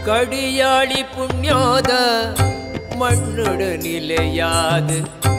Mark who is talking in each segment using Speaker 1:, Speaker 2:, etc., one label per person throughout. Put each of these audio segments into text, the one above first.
Speaker 1: ಕಡಿಯಾಳಿ ಪುಣ್ಯೋದ ಮಣ್ಣುಡು ನಿಲೆಯಾದ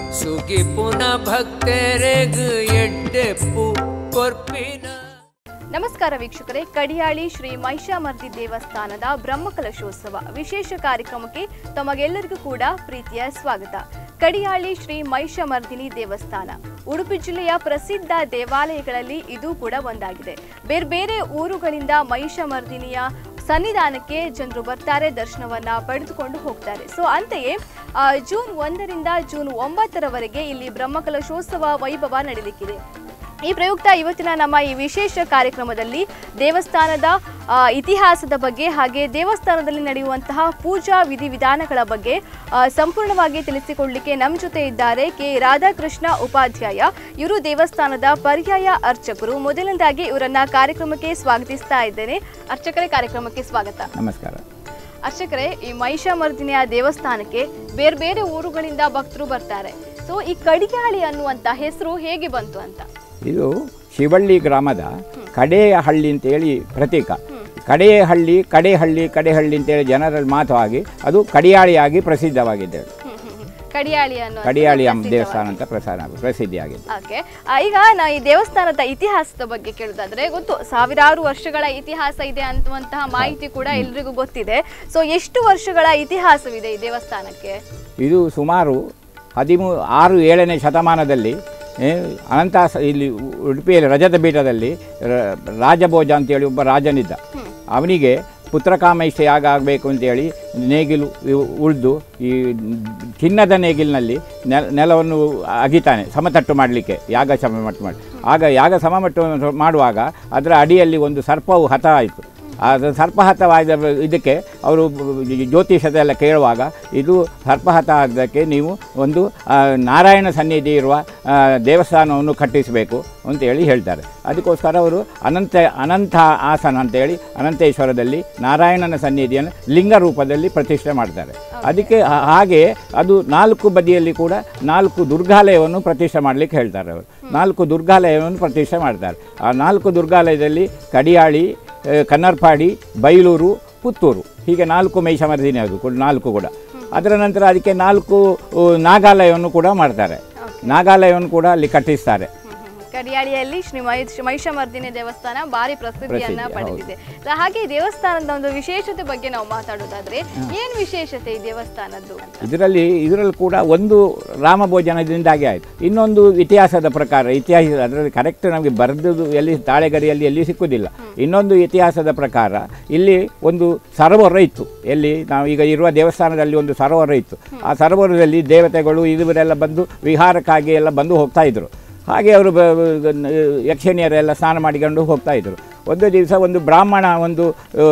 Speaker 1: ಸುಗಿಪುನ ಭಕ್ತರೆಗು ಎಡ್ಡೆಪ್ಪು ಕೊರ್ಪಿನ
Speaker 2: ನಮಸ್ಕಾರ ವೀಕ್ಷಕರೇ ಕಡಿಯಾಳಿ ಶ್ರೀ ಮಹಿಷಾಮರ್ದಿ ದೇವಸ್ಥಾನದ ಬ್ರಹ್ಮಕಲಶೋತ್ಸವ ವಿಶೇಷ ಕಾರ್ಯಕ್ರಮಕ್ಕೆ ತಮಗೆಲ್ಲರಿಗೂ ಕೂಡ ಪ್ರೀತಿಯ ಸ್ವಾಗತ ಕಡಿಯಾಳಿ ಶ್ರೀ ಮಹಿಷಮರ್ದಿನಿ ದೇವಸ್ಥಾನ ಉಡುಪಿ ಜಿಲ್ಲೆಯ ಪ್ರಸಿದ್ಧ ದೇವಾಲಯಗಳಲ್ಲಿ ಇದು ಕೂಡ ಒಂದಾಗಿದೆ ಬೇರೆ ಬೇರೆ ಊರುಗಳಿಂದ ಮಹಿಷಮರ್ದಿನಿಯ ಸನ್ನಿಧಾನಕ್ಕೆ ಜನರು ಬರ್ತಾರೆ ದರ್ಶನವನ್ನ ಪಡೆದುಕೊಂಡು ಹೋಗ್ತಾರೆ ಸೊ ಅಂತೆಯೇ ಆ, ಜೂನ್ ಒಂದರಿಂದ ಜೂನ್ ಒಂಬತ್ತರವರೆಗೆ ಇಲ್ಲಿ ಬ್ರಹ್ಮಕಲಶೋತ್ಸವ ವೈಭವ ನಡೆಯಲಿಕ್ಕಿದೆ ಈ ಪ್ರಯುಕ್ತ ಇವತ್ತಿನ ನಮ್ಮ ಈ ವಿಶೇಷ ಕಾರ್ಯಕ್ರಮದಲ್ಲಿ ದೇವಸ್ಥಾನದ ಆ, ಇತಿಹಾಸದ ಬಗ್ಗೆ ಹಾಗೆ ದೇವಸ್ಥಾನದಲ್ಲಿ ನಡೆಯುವಂತಹ ಪೂಜಾ ವಿಧಿವಿಧಾನಗಳ ಬಗ್ಗೆ ಆ, ಸಂಪೂರ್ಣವಾಗಿ ತಿಳಿಸಿಕೊಡ್ಲಿಕ್ಕೆ ನಮ್ಮ ಜೊತೆ ಇದ್ದಾರೆ ಕೆ ರಾಧಾಕೃಷ್ಣ ಉಪಾಧ್ಯಾಯ ಇವರು ದೇವಸ್ಥಾನದ ಪರ್ಯಾಯ ಅರ್ಚಕರು ಮೊದಲನೇದಾಗಿ ಇವರನ್ನ ಕಾರ್ಯಕ್ರಮಕ್ಕೆ ಸ್ವಾಗತಿಸ್ತಾ ಇದ್ದೇನೆ ಅರ್ಚಕರೇ ಕಾರ್ಯಕ್ರಮಕ್ಕೆ ಸ್ವಾಗತ
Speaker 3: ನಮಸ್ಕಾರ
Speaker 2: ಅರ್ಚಕರೇ ಈ ಮಹಿಷಾಮರ್ದಿನಿಯ ದೇವಸ್ಥಾನಕ್ಕೆ ಬೇರೆ ಬೇರೆ ಊರುಗಳಿಂದ ಭಕ್ತರು ಬರ್ತಾರೆ ಸೊ ಈ ಕಡಿಗಾಳಿ ಅನ್ನುವಂತ ಹೆಸರು ಹೇಗೆ ಬಂತು ಅಂತ
Speaker 3: ಇದು ಶಿವಳ್ಳಿ ಗ್ರಾಮದ ಕಡೆಯ ಹಳ್ಳಿ ಅಂತೇಳಿ ಪ್ರತೀಕ ಕಡೆಯ ಹಳ್ಳಿ ಕಡೆಹಳ್ಳಿ ಕಡೆಹಳ್ಳಿ ಅಂತೇಳಿ ಜನರಲ್ಲಿ ಮಾತವಾಗಿ ಅದು ಕಡಿಯಾಳಿಯಾಗಿ ಪ್ರಸಿದ್ಧವಾಗಿದೆ
Speaker 2: ಹ್ಮ್, ಹ್ಮ್, ಹ್ಮ್. ಕಡಿಯಾಳಿ ಅನ್ನೋ
Speaker 3: ಕಡಿಯಾಳಿ ಅಮ್ಮ ದೇವಸ್ಥಾನ ಅಂತ ಪ್ರಸಾರ ಪ್ರಸಿದ್ಧಿಯಾಗಿದೆ
Speaker 2: ಓಕೆ ಈಗ ನಾ ಈ ದೇವಸ್ಥಾನದ ಇತಿಹಾಸದ ಬಗ್ಗೆ ಕೇಳೋದಾದ್ರೆ ಗೊತ್ತು ಸಾವಿರಾರು ವರ್ಷಗಳ ಇತಿಹಾಸ ಇದೆ ಅನ್ನುವಂತಹ ಮಾಹಿತಿ ಕೂಡ ಎಲ್ರಿಗೂ ಗೊತ್ತಿದೆ ಸೊ ಎಷ್ಟು ವರ್ಷಗಳ ಇತಿಹಾಸವಿದೆ ಈ ದೇವಸ್ಥಾನಕ್ಕೆ
Speaker 3: ಇದು ಸುಮಾರು ಹದಿಮೂ ಆರು ಏಳನೇ ಶತಮಾನದಲ್ಲಿ ಏ, ಅನಂತ ಇಲ್ಲಿ ಉಡುಪಿಯಲ್ಲಿ ರಜತ ಪೀಠದಲ್ಲಿ ರ- ರಾಜಭೋಜ ಅಂತೇಳಿ ಒಬ್ಬ ರಾಜನಿದ್ದ ಅವನಿಗೆ ಪುತ್ರಕಾಮೈಷ್ಠ ಯಾಗ ಆಗಬೇಕು ಅಂತೇಳಿ ನೇಗಿಲು ಉಳಿದು ಈ ಚಿನ್ನದ ನೇಗಿಲಿನಲ್ಲಿ ನೆಲ ನೆಲವನ್ನು ಅಗಿತಾನೆ ಸಮತಟ್ಟು ಮಾಡಲಿಕ್ಕೆ ಯಾಗ ಸಮಮಟ್ಟು ಮಾಡಿ ಆಗ ಯಾಗ ಸಮಮಟ್ಟು ಮಾಡುವಾಗ ಅದರ ಅಡಿಯಲ್ಲಿ ಒಂದು ಸರ್ಪವು ಹತ ಆಯಿತು ಅದು ಸರ್ಪಹತವಾದ ಇದಕ್ಕೆ ಅವರು ಜ್ಯೋತಿಷದೆಲ್ಲ ಕೇಳುವಾಗ ಇದು ಸರ್ಪಹತ ಆದಕ್ಕೆ ನೀವು ಒಂದು ಆ, ನಾರಾಯಣ ಸನ್ನಿಧಿ ಇರುವ ಆ, ದೇವಸ್ಥಾನವನ್ನು ಕಟ್ಟಿಸಬೇಕು ಅಂತೇಳಿ ಹೇಳ್ತಾರೆ ಅದಕ್ಕೋಸ್ಕರ ಅವರು ಅನಂತ ಅನಂತ ಆಸನ ಅಂತೇಳಿ ಅನಂತೇಶ್ವರದಲ್ಲಿ ನಾರಾಯಣನ ಸನ್ನಿಧಿಯನ್ನು ಲಿಂಗ ರೂಪದಲ್ಲಿ ಪ್ರತಿಷ್ಠೆ ಮಾಡ್ತಾರೆ ಅದಕ್ಕೆ ಹಾ- ಹಾಗೆ ಅದು ನಾಲ್ಕು ಬದಿಯಲ್ಲಿ ಕೂಡ ನಾಲ್ಕು ದುರ್ಗಾಲಯವನ್ನು ಪ್ರತಿಷ್ಠೆ ಮಾಡಲಿಕ್ಕೆ ಹೇಳ್ತಾರೆ ಅವರು ನಾಲ್ಕು ದುರ್ಗಾಲಯವನ್ನು ಪ್ರತಿಷ್ಠೆ ಮಾಡ್ತಾರೆ ಆ ನಾಲ್ಕು ದುರ್ಗಾಲಯದಲ್ಲಿ ಕಡಿಯಾಳಿ ಆ, ಕನ್ನರ್ಪಾಡಿ ಬೈಲೂರು ಪುತ್ತೂರು ಹೀಗೆ ನಾಲ್ಕು ಮೈಷಮರ್ದಿನಿ ಅದು ಕೂಡ ನಾಲ್ಕು ಕೂಡ ಅದರ ನಂತರ ಅದಕ್ಕೆ ನಾಲ್ಕು ಆ, ನಾಗಾಲಯವನ್ನು ಕೂಡ ಮಾಡ್ತಾರೆ ನಾಗಾಲಯವನ್ನು ಕೂಡ ಅಲ್ಲಿ ಕಟ್ಟಿಸ್ತಾರೆ
Speaker 2: ಹ್ಮ್, ಹ್ಮ್, ಹ್ಮ್. ಕಡಿಯಾಳಿಯಲ್ಲಿ ಶ್ರೀ ಮಹಿ- ಮಹಿಷಮರ್ದಿನಿ ದೇವಸ್ಥಾನ ಭಾರಿ ಪ್ರಸಿದ್ಧಿಯನ್ನ
Speaker 3: ಪ್ರಸಿದ್ಧಿ, ಹೌದು.
Speaker 2: ಪಡೆದಿದೆ ಸೊ ಹಾಗೆ ಈ ದೇವಸ್ಥಾನದ ಒಂದು ವಿಶೇಷತೆ ಬಗ್ಗೆ ನಾವು ಮಾತಾಡೋದಾದ್ರೆ ಏನ್ ವಿಶೇಷತೆ ಈ ದೇವಸ್ಥಾನದ್ದು ಅಂತ
Speaker 3: ಇದರಲ್ಲಿ ಇದರಲ್ಲಿ ಕೂಡ ಒಂದು ರಾಮ ಭೋಜನದಿಂದಾಗಿ ಆಯಿತು ಇನ್ನೊಂದು ಇತಿಹಾಸದ ಪ್ರಕಾರ ಇತಿಹಾಸ ಅದರಲ್ಲಿ ಕರೆಕ್ಟ್ ನಮಗೆ ಬರೆದದ್ದು ಎಲ್ಲಿ ತಾಳೆಗರಿಯಲ್ಲಿ ಎಲ್ಲಿ ಸಿಕ್ಕುವುದಿಲ್ಲ ಇನ್ನೊಂದು ಇತಿಹಾಸದ ಪ್ರಕಾರ ಇಲ್ಲಿ ಒಂದು ಸರೋವರ ಇತ್ತು ಎಲ್ಲಿ ನಾವು ಈಗ ಇರುವ ದೇವಸ್ಥಾನದಲ್ಲಿ ಒಂದು ಸರೋವರ ಇತ್ತು ಆ ಸರೋವರದಲ್ಲಿ ದೇವತೆಗಳು ಇವರೆಲ್ಲ ಬಂದು ವಿಹಾರಕ್ಕಾಗಿ ಎಲ್ಲ ಬಂದು ಹೋಗ್ತಾ ಇದ್ರು ಹಾಗೆ ಅವರು ಬ- ಬ- ಯಕ್ಷಿಣಿಯರೆಲ್ಲ ಸ್ನಾನ ಮಾಡಿಕೊಂಡು ಹೋಗ್ತಾ ಇದ್ರು ಒಂದು ದಿವಸ ಒಂದು ಬ್ರಾಹ್ಮಣ ಒಂದು ಆ,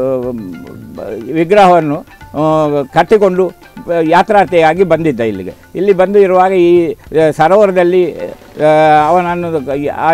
Speaker 3: ಬ- ವಿಗ್ರಹವನ್ನು ಆ, ಕಟ್ಟಿಕೊಂಡು ಆ, ಯಾತ್ರಾರ್ಥಿಯಾಗಿ ಬಂದಿದ್ದ ಇಲ್ಲಿಗೆ ಇಲ್ಲಿ ಬಂದು ಇರುವಾಗ ಈ ಆ, ಸರೋವರದಲ್ಲಿ ಆ, ಅವನನ್ನು ಆ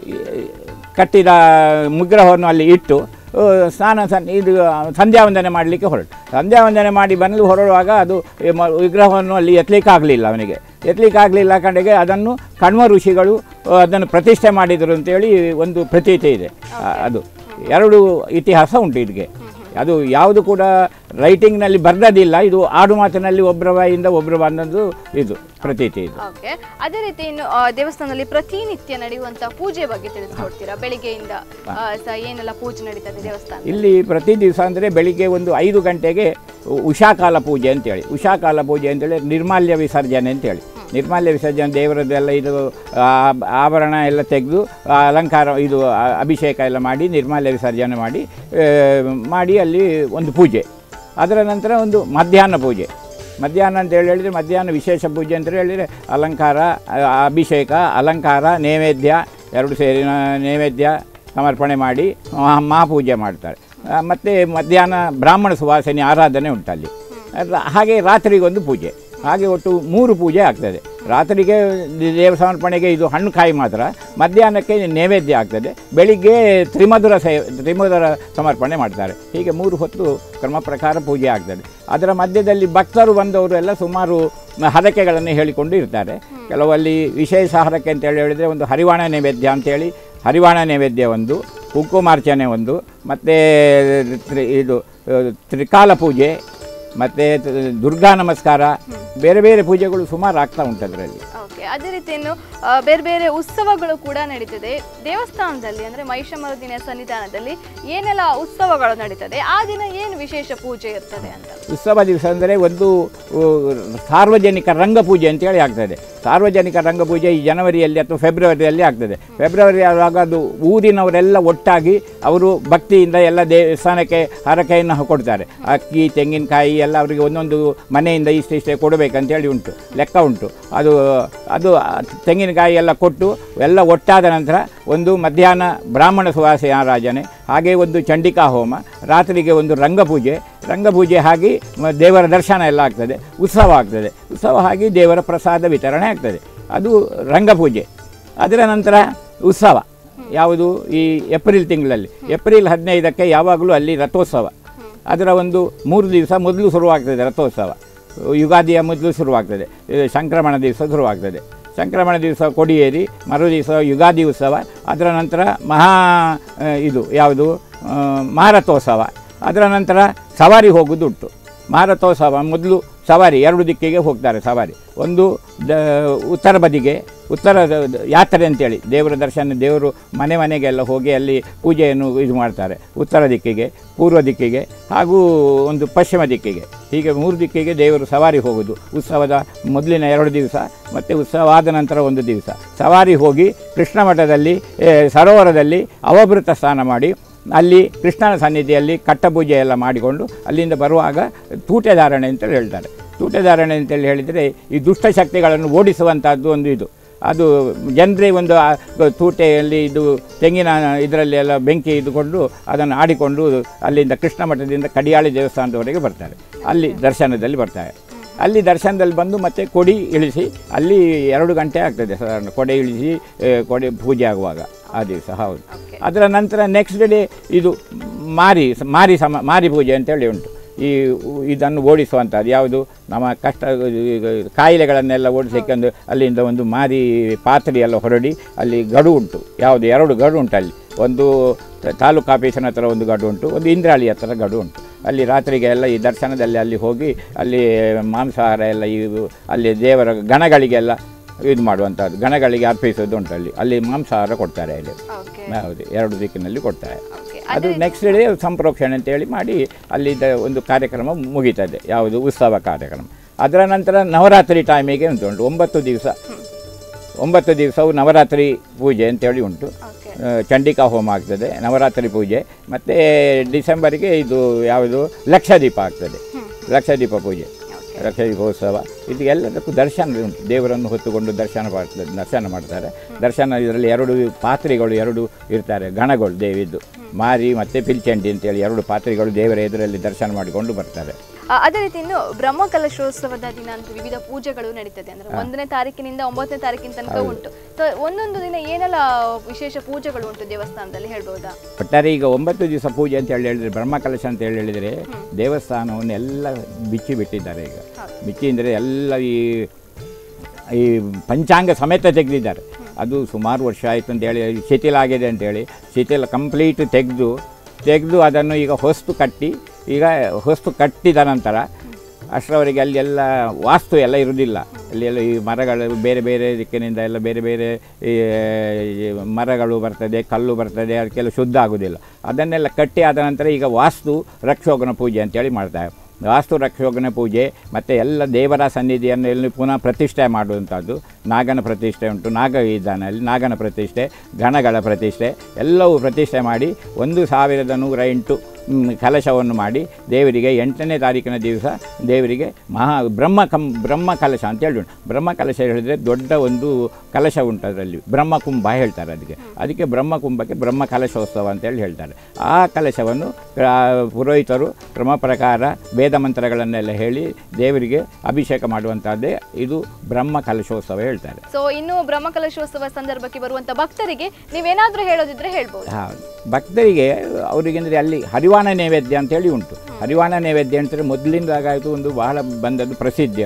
Speaker 3: ಕಟ್ಟಿದ ವಿಗ್ರಹವನ್ನು ಅಲ್ಲಿ ಇಟ್ಟು ಆ, ಸ್ನಾನ ಸನ್ ಇದು ಸಂಧ್ಯಾ ವಂದನೆ ಮಾಡಲಿಕ್ಕೆ ಹೊರಟು ಸಂಧ್ಯಾ ವಂದನೆ ಮಾಡಿ ಬಂದು ಹೊರಡುವಾಗ ಅದು ಈ ಮ- ವಿಗ್ರಹವನ್ನು ಅಲ್ಲಿ ಎತ್ತಲಿಕ್ಕೆ ಆಗಲಿಲ್ಲ ಅವನಿಗೆ ಎತ್ತಲಿಕ್ಕೆ ಆಗಲಿಲ್ಲ ಕಡೆಗೆ ಅದನ್ನು ಕಣ್ವ ಋಷಿಗಳು ಆ, ಅದನ್ನು ಪ್ರತಿಷ್ಠೆ ಮಾಡಿದರು ಅಂತೇಳಿ ಒಂದು ಪ್ರತೀತಿ ಇದೆ ಆ, ಅದು ಎರಡು ಇತಿಹಾಸ ಉಂಟು ಇದಕ್ಕೆ ಅದು ಯಾವುದು ಕೂಡ ರೈಟಿಂಗ್ನಲ್ಲಿ ಬರೆದದಿಲ್ಲ ಇದು ಆಡು ಮಾತಿನಲ್ಲಿ ಒಬ್ಬರ ಬಾಯಿಂದ ಒಬ್ಬರು ಬಂದದ್ದು ಇದು ಪ್ರತೀತಿ ಇದು
Speaker 2: ಓಕೆ ಅದೇ ರೀತಿ ಇನ್ನು ಆ, ದೇವಸ್ಥಾನದಲ್ಲಿ ಪ್ರತಿನಿತ್ಯ ನಡೆಯುವಂತ ಪೂಜೆ ಬಗ್ಗೆ ತಿಳಿಸ್ಕೊಡ್ತೀರಾ ಬೆಳಿಗ್ಗೆಯಿಂದ ಆ, ಸ- ಏನೆಲ್ಲ ಪೂಜೆ ನಡೀತದೆ ದೇವಸ್ಥಾನ
Speaker 3: ಇಲ್ಲಿ ಪ್ರತಿ ದಿವಸ ಅಂದರೆ ಬೆಳಿಗ್ಗೆ ಒಂದು ಐದು ಗಂಟೆಗೆ ಉಷಾಕಾಲ ಪೂಜೆ ಅಂತೇಳಿ ಉಷಾಕಾಲ ಪೂಜೆ ಅಂತೇಳಿ ನಿರ್ಮಾಲ್ಯ ವಿಸರ್ಜನೆ ಅಂತೇಳಿ ನಿರ್ಮಾಲ್ಯ ವಿಸರ್ಜನೆ ದೇವರದ್ದೆಲ್ಲ ಇದು ಆ, ಆಭರಣ ಎಲ್ಲ ತೆಗೆದು ಅಲಂಕಾರ ಇದು ಆ, ಅಭಿಷೇಕ ಎಲ್ಲ ಮಾಡಿ ನಿರ್ಮಾಲ್ಯ ವಿಸರ್ಜನೆ ಮಾಡಿ ಆ, ಮಾಡಿ ಅಲ್ಲಿ ಒಂದು ಪೂಜೆ ಅದರ ನಂತರ ಒಂದು ಮಧ್ಯಾಹ್ನ ಪೂಜೆ ಮಧ್ಯಾಹ್ನ ಅಂತ ಹೇಳಿ ಹೇಳಿದರೆ ಮಧ್ಯಾಹ್ನ ವಿಶೇಷ ಪೂಜೆ ಅಂತ ಹೇಳಿದರೆ ಅಲಂಕಾರ ಆ, ಅಭಿಷೇಕ ಅಲಂಕಾರ ನೈವೇದ್ಯ ಎರಡು ಸೇರಿ ನ- ನೈವೇದ್ಯ ಸಮರ್ಪಣೆ ಮಾಡಿ ಮಹಾ- ಮಹಾಪೂಜೆ ಮಾಡ್ತಾರೆ ಆ, ಮತ್ತು ಮಧ್ಯಾಹ್ನ ಬ್ರಾಹ್ಮಣ ಸುವಾಸನೆ ಆರಾಧನೆ ಉಂಟಲ್ಲಿ ಅದ್ರ- ಹಾಗೆ ರಾತ್ರಿಗೊಂದು ಪೂಜೆ ಹಾಗೆ ಒಟ್ಟು ಮೂರು ಪೂಜೆ ಆಗ್ತದೆ ರಾತ್ರಿಗೆ ದೇವ ಸಮರ್ಪಣೆಗೆ ಇದು ಹಣ್ಣು ಕಾಯಿ ಮಾತ್ರ ಮಧ್ಯಾಹ್ನಕ್ಕೆ ನೈವೇದ್ಯ ಆಗ್ತದೆ ಬೆಳಿಗ್ಗೆ ತ್ರಿಮಧುರ ಸೇ ತ್ರಿಮಧುರ ಸಮರ್ಪಣೆ ಮಾಡ್ತಾರೆ ಹೀಗೆ ಮೂರು ಹೊತ್ತು ಕ್ರಮ ಪ್ರಕಾರ ಪೂಜೆ ಆಗ್ತದೆ ಅದರ ಮಧ್ಯದಲ್ಲಿ ಭಕ್ತರು ಬಂದವರು ಎಲ್ಲ ಸುಮಾರು ಹರಕೆಗಳನ್ನು ಹೇಳಿಕೊಂಡು ಇರ್ತಾರೆ ಕೆಲವಲ್ಲಿ ವಿಶೇಷ ಹರಕೆ ಅಂತ ಹೇಳಿ ಹೇಳಿದರೆ ಒಂದು ಹರಿವಾಣ ನೈವೇದ್ಯ ಅಂತೇಳಿ ಹರಿವಾಣ ನೈವೇದ್ಯ ಒಂದು ಕುಂಕುಮಾರ್ಚನೆ ಒಂದು ಮತ್ತು ಇದು ಆ, ತ್ರಿಕಾಲ ಪೂಜೆ ಮತ್ತು ದುರ್ಗಾ ನಮಸ್ಕಾರ ಬೇರೆ ಬೇರೆ ಪೂಜೆಗಳು ಸುಮಾರು ಆಗ್ತಾ ಉಂಟು ಅದರಲ್ಲಿ
Speaker 2: ಓಕೆ ಅದೇ ರೀತಿ ಇನ್ನು ಆ, ಬೇರೆ ಬೇರೆ ಉತ್ಸವಗಳು ಕೂಡ ನಡೀತದೆ ದೇವಸ್ಥಾನದಲ್ಲಿ ಅಂದ್ರೆ ಮಹಿಷಮರ್ದಿನಿಯ ಸನ್ನಿಧಾನದಲ್ಲಿ ಏನೆಲ್ಲ ಉತ್ಸವಗಳು ನಡೀತದೆ ಆ ದಿನ ಏನು ವಿಶೇಷ ಪೂಜೆ ಇರ್ತದೆ ಅಂತ
Speaker 3: ಉತ್ಸವ ದಿವಸ ಅಂದರೆ ಒಂದು ಉ, ಸಾರ್ವಜನಿಕ ರಂಗಪೂಜೆ ಅಂತೇಳಿ ಆಗ್ತದೆ ಸಾರ್ವಜನಿಕ ರಂಗಪೂಜೆ ಈ ಜನವರಿಯಲ್ಲಿ ಅಥವಾ ಫೆಬ್ರವರಿಯಲ್ಲಿ ಆಗ್ತದೆ ಫೆಬ್ರವರಿ ಆವಾಗ ಅದು ಊರಿನವರೆಲ್ಲ ಒಟ್ಟಾಗಿ ಅವರು ಭಕ್ತಿಯಿಂದ ಎಲ್ಲ ದೇವಸ್ಥಾನಕ್ಕೆ ಹರಕೆಯನ್ನು ಕೊಡ್ತಾರೆ ಅಕ್ಕಿ ತೆಂಗಿನಕಾಯಿ ಎಲ್ಲ ಅವರಿಗೆ ಒಂದೊಂದು ಮನೆಯಿಂದ ಇಷ್ಟಿಷ್ಟೇ ಕೊಡಬೇಕಂತೇಳಿ ಉಂಟು ಲೆಕ್ಕ ಉಂಟು ಅದು ಅದು ಆ ತೆಂಗಿನಕಾಯಿ ಎಲ್ಲ ಕೊಟ್ಟು ಎಲ್ಲ ಒಟ್ಟಾದ ನಂತರ ಒಂದು ಮಧ್ಯಾಹ್ನ ಬ್ರಾಹ್ಮಣ ಸುವಾಸೆ ಆರಾಧನೆ ಹಾಗೆ ಒಂದು ಚಂಡಿಕಾ ಹೋಮ ರಾತ್ರಿಗೆ ಒಂದು ರಂಗಪೂಜೆ ರಂಗಪೂಜೆ ಆಗಿ ಮ- ದೇವರ ದರ್ಶನ ಎಲ್ಲ ಆಗ್ತದೆ ಉತ್ಸವ ಆಗ್ತದೆ ಉತ್ಸವ ಆಗಿ ದೇವರ ಪ್ರಸಾದ ವಿತರಣೆ ಆಗ್ತದೆ ಅದು ರಂಗಪೂಜೆ ಅದರ ನಂತರ ಉತ್ಸವ ಯಾವುದು ಈ ಏಪ್ರಿಲ್ ತಿಂಗಳಲ್ಲಿ ಏಪ್ರಿಲ್ ಹದಿನೈದಕ್ಕೆ ಯಾವಾಗಲೂ ಅಲ್ಲಿ ರಥೋತ್ಸವ ಅದರ ಒಂದು ಮೂರು ದಿವಸ ಮೊದಲು ಶುರುವಾಗ್ತದೆ ರಥೋತ್ಸವ ಯುಗಾದಿಯ ಮೊದಲು ಶುರುವಾಗ್ತದೆ ಇದು ಸಂಕ್ರಮಣ ದಿವಸ ಶುರುವಾಗ್ತದೆ ಸಂಕ್ರಮಣ ದಿವಸ ಕೊಡಿಯೇರಿ ಮರು ದಿವಸ ಯುಗಾದಿ ಉತ್ಸವ ಅದರ ನಂತರ ಮಹಾ ಆ, ಇದು ಯಾವುದು ಆ, ಮಹಾರಥೋತ್ಸವ ಅದರ ನಂತರ ಸವಾರಿ ಹೋಗುವುದುಂಟು ಮಹಾರಥೋತ್ಸವ ಮೊದಲು ಸವಾರಿ ಎರಡು ದಿಕ್ಕಿಗೆ ಹೋಗ್ತಾರೆ ಸವಾರಿ ಒಂದು ದ ಉತ್ತರ ಬದಿಗೆ ಉತ್ತರ ದ- ದ- ಯಾತ್ರೆ ಅಂತೇಳಿ ದೇವರ ದರ್ಶನ ದೇವರು ಮನೆ ಮನೆಗೆಲ್ಲ ಹೋಗಿ ಅಲ್ಲಿ ಪೂಜೆಯನ್ನು ಇದು ಮಾಡ್ತಾರೆ ಉತ್ತರ ದಿಕ್ಕಿಗೆ ಪೂರ್ವ ದಿಕ್ಕಿಗೆ ಹಾಗೂ ಒಂದು ಪಶ್ಚಿಮ ದಿಕ್ಕಿಗೆ ಹೀಗೆ ಮೂರು ದಿಕ್ಕಿಗೆ ದೇವರು ಸವಾರಿ ಹೋಗೋದು ಉತ್ಸವದ ಮೊದಲಿನ ಎರಡು ದಿವಸ ಮತ್ತು ಉತ್ಸವ ಆದ ನಂತರ ಒಂದು ದಿವಸ ಸವಾರಿ ಹೋಗಿ ಕೃಷ್ಣ ಮಠದಲ್ಲಿ ಏ, ಸರೋವರದಲ್ಲಿ ಅವಭೃತ ಸ್ನಾನ ಮಾಡಿ ಅಲ್ಲಿ ಕೃಷ್ಣನ ಸನ್ನಿಧಿಯಲ್ಲಿ ಕಟ್ಟಪೂಜೆ ಎಲ್ಲ ಮಾಡಿಕೊಂಡು ಅಲ್ಲಿಂದ ಬರುವಾಗ ತೂಟೆಧಾರಣೆ ಅಂತೇಳಿ ಹೇಳ್ತಾರೆ ತೂಟೆಧಾರಣೆ ಅಂತೇಳಿ ಹೇಳಿದರೆ ಈ ದುಷ್ಟಶಕ್ತಿಗಳನ್ನು ಓಡಿಸುವಂಥದ್ದು ಒಂದು ಇದು ಅದು ಜನರೇ ಒಂದು ಆ ತೂಟೆಯಲ್ಲಿ ಇದು ತೆಂಗಿನ ಇದರಲ್ಲಿ ಎಲ್ಲ ಬೆಂಕಿ ಇದ್ದುಕೊಂಡು ಅದನ್ನು ಆಡಿಕೊಂಡು ಅಲ್ಲಿಂದ ಕೃಷ್ಣ ಮಠದಿಂದ ಕಡಿಯಾಳಿ ದೇವಸ್ಥಾನದವರೆಗೆ ಬರ್ತಾರೆ ಅಲ್ಲಿ ದರ್ಶನದಲ್ಲಿ ಬರ್ತಾರೆ ಅಲ್ಲಿ ದರ್ಶನದಲ್ಲಿ ಬಂದು ಮತ್ತೆ ಕೊಡಿ ಇಳಿಸಿ ಅಲ್ಲಿ ಎರಡು ಗಂಟೆ ಆಗ್ತದೆ ಸಾಧಾರಣ ಕೊಡೆ ಇಳಿಸಿ ಆ, ಕೊಡೆ ಪೂಜೆ ಆಗುವಾಗ ಆ ದಿವಸ ಹೌದು
Speaker 2: ಓಕೆ
Speaker 3: ಅದರ ನಂತರ ನೆಕ್ಸ್ಟ್ ಡೇ ಇದು ಮಾರಿ ಮಾರಿ ಸಮ ಮಾರಿ ಪೂಜೆ ಅಂತೇಳಿ ಉಂಟು ಈ ಉ- ಇದನ್ನು ಓಡಿಸುವಂಥದ್ದು ಯಾವುದು ನಮ್ಮ ಕಷ್ಟ ಈಗ ಕಾಯಿಲೆಗಳನ್ನೆಲ್ಲ ಓಡಿಸಲಿಕ್ಕೆಂದು ಅಲ್ಲಿಂದ ಒಂದು ಮಾರಿ ಪಾತ್ರೆ ಎಲ್ಲ ಹೊರಡಿ ಅಲ್ಲಿ ಗಡು ಉಂಟು ಯಾವುದು ಎರಡು ಗಡು ಉಂಟು ಅಲ್ಲಿ ಒಂದು ತ- ತಾಲೂಕು ಆಫೀಸಿನ ಹತ್ರ ಒಂದು ಗಡು ಉಂಟು ಒಂದು ಇಂದ್ರಾಳಿ ಹತ್ರ ಗಡು ಉಂಟು ಅಲ್ಲಿ ರಾತ್ರಿಗೆ ಎಲ್ಲ ಈ ದರ್ಶನದಲ್ಲಿ ಅಲ್ಲಿ ಹೋಗಿ ಅಲ್ಲಿ ಮಾಂಸಾಹಾರ ಎಲ್ಲ ಇವು ಅಲ್ಲಿ ದೇವರ ಗಣಗಳಿಗೆಲ್ಲ ಇದು ಮಾಡುವಂಥದ್ದು ಗಣಗಳಿಗೆ ಅರ್ಪಿಸೋದು ಉಂಟು ಅಲ್ಲಿ ಅಲ್ಲಿ ಮಾಂಸಾಹಾರ ಕೊಡ್ತಾರೆ ಅಲ್ಲಿ
Speaker 2: ಓಕೆ
Speaker 3: ಹೌದು ಎರಡು ದಿಕ್ಕಿನಲ್ಲಿ ಕೊಡ್ತಾರೆ
Speaker 2: ಓಕೆ
Speaker 3: ಅದು ನೆಕ್ಸ್ಟ್ ಡೇ ಸಂಪ್ರೋಕ್ಷಣೆ ಅಂತೇಳಿ ಮಾಡಿ ಅಲ್ಲಿದ್ದ ಒಂದು ಕಾರ್ಯಕ್ರಮ ಮುಗೀತದೆ ಯಾವುದು ಉತ್ಸವ ಕಾರ್ಯಕ್ರಮ ಅದರ ನಂತರ ನವರಾತ್ರಿ ಟೈಮಿಗೆ ಅಂತ ಉಂಟು ಒಂಬತ್ತು ದಿವಸ ಒಂಬತ್ತು ದಿವಸವು ನವರಾತ್ರಿ ಪೂಜೆ ಅಂತೇಳಿ ಉಂಟು
Speaker 2: ಓಕೆ
Speaker 3: ಆ, ಚಂಡಿಕಾ ಹೋಮ ಆಗ್ತದೆ ನವರಾತ್ರಿ ಪೂಜೆ ಮತ್ತು ಡಿಸೆಂಬರಿಗೆ ಇದು ಯಾವುದು ಲಕ್ಷದೀಪ ಆಗ್ತದೆ ಲಕ್ಷದೀಪ ಪೂಜೆ
Speaker 2: ಓಕೆ
Speaker 3: ಲಕ್ಷ ದೀಪೋತ್ಸವ ಇದು ಎಲ್ಲದಕ್ಕೂ ದರ್ಶನ ಉಂಟು ದೇವರನ್ನು ಹೊತ್ತುಕೊಂಡು ದರ್ಶನ ಮಾಡ್ತಾರೆ ದರ್ಶನ ಮಾಡ್ತಾರೆ ದರ್ಶನ ಇದರಲ್ಲಿ ಎರಡು ಪಾತ್ರೆಗಳು ಎರಡು ಇರ್ತಾರೆ ಗಣಗಳು ದೇವಿದ್ದು ಮಾರಿ ಮತ್ತು ಪಿಲ್ಚಂಡಿ ಅಂತೇಳಿ ಎರಡು ಪಾತ್ರೆಗಳು ದೇವರ ಎದುರಲ್ಲಿ ದರ್ಶನ ಮಾಡಿಕೊಂಡು ಬರ್ತಾರೆ
Speaker 2: ಆ, ಅದೇ ರೀತಿ ಇನ್ನು ಬ್ರಹ್ಮಕಲಶೋತ್ಸವದ ದಿನ ಅಂತೂ ವಿವಿಧ ಪೂಜೆಗಳು ನಡೀತದೆ ಅಂದ್ರೆ ಒಂದನೇ ತಾರೀಕಿನಿಂದ ಒಂಬತ್ತನೇ ತಾರೀಕಿನ ತನಕ ಉಂಟು ಸೊ ಒಂದೊಂದು ದಿನ ಏನೆಲ್ಲ ವಿಶೇಷ ಪೂಜೆಗಳು ಉಂಟು ದೇವಸ್ಥಾನದಲ್ಲಿ ಹೇಳ್ಬೋದಾ
Speaker 3: ಒಟ್ಟಾರೆ ಈಗ ಒಂಬತ್ತು ದಿವಸ ಪೂಜೆ ಅಂತ ಹೇಳಿ ಹೇಳಿದರೆ ಬ್ರಹ್ಮಕಲಶ ಅಂತ ಹೇಳಿ ಹೇಳಿದರೆ ದೇವಸ್ಥಾನವನ್ನು ಎಲ್ಲ ಬಿಚ್ಚಿ ಬಿಟ್ಟಿದ್ದಾರೆ ಈಗ
Speaker 2: ಹೌದು.
Speaker 3: ಬಿಚ್ಚಿ ಅಂದರೆ ಎಲ್ಲ ಈ ಈ ಪಂಚಾಂಗ ಸಮೇತ ತೆಗೆದಿದ್ದಾರೆ ಅದು ಸುಮಾರು ವರ್ಷ ಆಯಿತು ಅಂತೇಳಿ ಶಿಥಿಲ ಆಗಿದೆ ಅಂತೇಳಿ ಶಿಥಿಲ ಕಂಪ್ಲೀಟ್ ತೆಗೆದು ತೆಗೆದು ಅದನ್ನು ಈಗ ಹೊಸ್ತು ಕಟ್ಟಿ ಈಗ ಹೊಸ್ತು ಕಟ್ಟಿದ ನಂತರ ಅಷ್ಟರವರೆಗೆ ಅಲ್ಲಿ ಎಲ್ಲ ವಾಸ್ತು ಎಲ್ಲ ಇರುವುದಿಲ್ಲ ಅಲ್ಲಿ ಎಲ್ಲ ಈ ಮರಗಳು ಬೇರೆ ಬೇರೆ ದಿಕ್ಕಿನಿಂದ ಎಲ್ಲ ಬೇರೆ ಬೇರೆ ಈ ಈ ಮರಗಳು ಬರ್ತದೆ ಕಲ್ಲು ಬರ್ತದೆ ಅದಕ್ಕೆಲ್ಲ ಶುದ್ಧ ಆಗೋದಿಲ್ಲ ಅದನ್ನೆಲ್ಲ ಕಟ್ಟಿ ಆದ ನಂತರ ಈಗ ವಾಸ್ತು ರಕ್ಷೋಗನ ಪೂಜೆ ಅಂತೇಳಿ ಮಾಡ್ತಾರೆ ವಾಸ್ತು ರಕ್ಷೋಗನ ಪೂಜೆ ಮತ್ತು ಎಲ್ಲ ದೇವರ ಸನ್ನಿಧಿಯನ್ನು ಎಲ್ಲಿ ಪುನಃ ಪ್ರತಿಷ್ಠೆ ಮಾಡುವಂಥದ್ದು ನಾಗನ ಪ್ರತಿಷ್ಠೆ ಉಂಟು ನಾಗ ಇದ್ದಾನೆ ಅಲ್ಲಿ ನಾಗನ ಪ್ರತಿಷ್ಠೆ ಗಣಗಳ ಪ್ರತಿಷ್ಠೆ ಎಲ್ಲವೂ ಪ್ರತಿಷ್ಠೆ ಮಾಡಿ ಒಂದು ಸಾವಿರದ ನೂರ ಎಂಟು ಮ್, ಕಲಶವನ್ನು ಮಾಡಿ ದೇವರಿಗೆ ಎಂಟನೇ ತಾರೀಕಿನ ದಿವಸ ದೇವರಿಗೆ ಮಹಾ ಬ್ರಹ್ಮ ಕಂ ಬ್ರಹ್ಮ ಕಲಶ ಅಂತ ಹೇಳಿ ಉಂಟು ಬ್ರಹ್ಮ ಕಲಶ ಹೇಳಿದರೆ ದೊಡ್ಡ ಒಂದು ಕಲಶ ಉಂಟು ಅದರಲ್ಲಿ ಬ್ರಹ್ಮಕುಂಭ ಹೇಳ್ತಾರೆ ಅದಕ್ಕೆ ಅದಕ್ಕೆ ಬ್ರಹ್ಮಕುಂಭಕ್ಕೆ ಬ್ರಹ್ಮ ಕಲಶೋತ್ಸವ ಅಂತೇಳಿ ಹೇಳ್ತಾರೆ ಆ ಕಲಶವನ್ನು ಆ, ಪುರೋಹಿತರು ಕ್ರಮ ಪ್ರಕಾರ ವೇದ ಮಂತ್ರಗಳನ್ನೆಲ್ಲ ಹೇಳಿ ದೇವರಿಗೆ ಅಭಿಷೇಕ ಮಾಡುವಂಥದ್ದೇ ಇದು ಬ್ರಹ್ಮ ಕಲಶೋತ್ಸವ ಹೇಳ್ತಾರೆ
Speaker 2: ಸೊ ಇನ್ನು ಬ್ರಹ್ಮಕಲಶೋತ್ಸವ ಸಂದರ್ಭಕ್ಕೆ ಬರುವಂತ ಭಕ್ತರಿಗೆ ನೀವೇನಾದ್ರೂ ಹೇಳೋದಿದ್ರೆ ಹೇಳ್ಬೋದು
Speaker 3: ಹೌದು ಭಕ್ತರಿಗೆ ಅವರಿಗೆ ಅಂದರೆ ಅಲ್ಲಿ ಹರಿವಾಣ ನೈವೇದ್ಯ ಅಂತೇಳಿ ಉಂಟು ಹರಿವಾಣ ನೈವೇದ್ಯ ಅಂತಂದರೆ ಮೊದಲಿಂದಾಗಾಯಿತು ಒಂದು ಬಹಳ ಬಂದದ್ದು ಪ್ರಸಿದ್ಧಿ ಅದು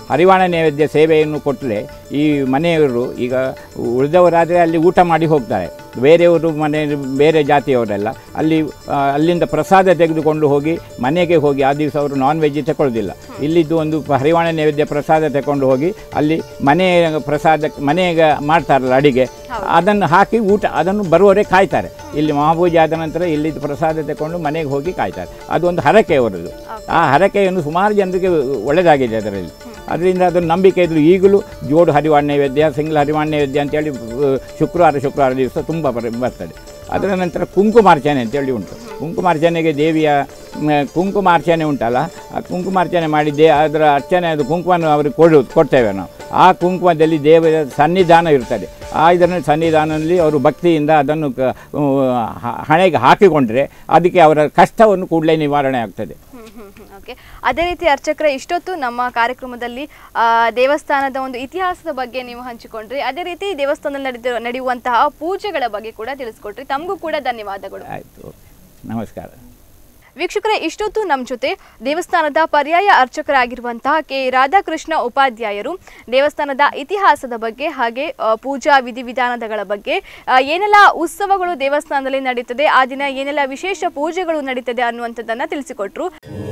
Speaker 3: ಹರಿವಾಣ ನೈವೇದ್ಯ ಸೇವೆಯನ್ನು ಕೊಟ್ಟರೆ ಈ ಮನೆಯವರು ಈಗ ಉಳಿದವರಾದರೆ ಅಲ್ಲಿ ಊಟ ಮಾಡಿ ಹೋಗ್ತಾರೆ ಬೇರೆಯವರು ಮನೆ ಬೇರೆ ಜಾತಿಯವರೆಲ್ಲ ಅಲ್ಲಿ ಆ, ಅಲ್ಲಿಂದ ಪ್ರಸಾದ ತೆಗೆದುಕೊಂಡು ಹೋಗಿ ಮನೆಗೆ ಹೋಗಿ ಆ ದಿವಸ ಅವರು ನಾನ್ ವೆಜ್ ತಗೊಳ್ಳೋದಿಲ್ಲ ಇಲ್ಲಿದ್ದು ಒಂದು ಹರಿವಾಣ ನೈವೇದ್ಯ ಪ್ರಸಾದ ತಗೊಂಡು ಹೋಗಿ ಅಲ್ಲಿ ಮನೆ ಪ್ರಸಾದ ಮನೆಗೆ ಮಾಡ್ತಾರಲ್ಲ ಅಡಿಗೆ ಅದನ್ನು ಹಾಕಿ ಊಟ ಅದನ್ನು ಬರುವವರೇ ಕಾಯ್ತಾರೆ ಇಲ್ಲಿ ಮಹಾಪೂಜೆ ಆದ ನಂತರ ಇಲ್ಲಿದ್ದು ಪ್ರಸಾದ ತಗೊಂಡು ಮನೆಗೆ ಹೋಗಿ ಕಾಯ್ತಾರೆ ಅದೊಂದು ಹರಕೆ ಅವರದ್ದು ಆ ಹರಕೆಯನ್ನು ಸುಮಾರು ಜನರಿಗೆ ಒಳ್ಳೆಯದಾಗಿದೆ ಅದರಲ್ಲಿ ಅದರಿಂದ ಅದನ್ನು ನಂಬಿಕೆ ಇದ್ರು ಈಗಲೂ ಜೋಡು ಹರಿವಾಣ ನೈವೇದ್ಯ ಸಿಂಗ್ಲ ಹರಿವಾಣ ನೈವೇದ್ಯ ಅಂತೇಳಿ ಆ, ಶುಕ್ರವಾರ ಶುಕ್ರವಾರ ದಿವಸ ತುಂಬ ಬರ ಬರ್ತದೆ ಅದರ ನಂತರ ಕುಂಕುಮಾರ್ಚನೆ ಅಂತೇಳಿ ಉಂಟು ಕುಂಕುಮಾರ್ಚನೆಗೆ ದೇವಿಯ ಮ್, ಕುಂಕುಮಾರ್ಚನೆ ಉಂಟಲ್ಲ ಆ ಕುಂಕುಮಾರ್ಚನೆ ಮಾಡಿ ದೇ ಅದರ ಅರ್ಚನೆ ಅದು ಕುಂಕುಮವನ್ನು ಅವ್ರಿಗೆ ಕೊಡು ಕೊಡ್ತೇವೆ ನಾವು ಆ ಕುಂಕುಮದಲ್ಲಿ ದೇವರ ಸನ್ನಿಧಾನ ಇರ್ತದೆ ಆ ಇದರ ಸನ್ನಿಧಾನದಲ್ಲಿ ಅವರು ಭಕ್ತಿಯಿಂದ ಅದನ್ನು ಕ- ಹ- ಹಣೆಗೆ ಹಾಕಿಕೊಂಡ್ರೆ ಅದಕ್ಕೆ ಅವರ ಕಷ್ಟವನ್ನು ಕೂಡಲೇ ನಿವಾರಣೆ ಆಗ್ತದೆ
Speaker 2: ಓಕೆ ಅದೇ ರೀತಿ ಅರ್ಚಕರ ಇಷ್ಟೊತ್ತು ನಮ್ಮ ಕಾರ್ಯಕ್ರಮದಲ್ಲಿ ಆ, ದೇವಸ್ಥಾನದ ಒಂದು ಇತಿಹಾಸದ ಬಗ್ಗೆ ನೀವು ಹಂಚಿಕೊಂಡ್ರಿ ಅದೇ ರೀತಿ ದೇವಸ್ಥಾನದಲ್ಲಿ ನಡೆದ ನಡೆಯುವಂತಹ ಪೂಜೆಗಳ ಬಗ್ಗೆ ಕೂಡ ತಿಳಿಸ್ಕೊಟ್ರಿ ತಮಗೂ ಕೂಡ ಧನ್ಯವಾದಗಳು
Speaker 3: ಆಯಿತು ನಮಸ್ಕಾರ
Speaker 2: ವೀಕ್ಷಕರೇ ಇಷ್ಟೊತ್ತು ನಮ್ಮ ಜೊತೆ ದೇವಸ್ಥಾನದ ಪರ್ಯಾಯ ಅರ್ಚಕರಾಗಿರುವಂತಹ ಕೆ ರಾಧಾಕೃಷ್ಣ ಉಪಾಧ್ಯಾಯರು ದೇವಸ್ಥಾನದ ಇತಿಹಾಸದ ಬಗ್ಗೆ ಹಾಗೆ ಆ, ಪೂಜಾ ವಿಧಿವಿಧಾನಗಳ ಬಗ್ಗೆ ಆ, ಏನೆಲ್ಲ ಉತ್ಸವಗಳು ದೇವಸ್ಥಾನದಲ್ಲಿ ನಡೀತದೆ ಆ ದಿನ ಏನೆಲ್ಲ ವಿಶೇಷ ಪೂಜೆಗಳು ನಡೀತದೆ ಅನ್ನುವಂಥದ್ದನ್ನ ತಿಳಿಸಿಕೊಟ್ರು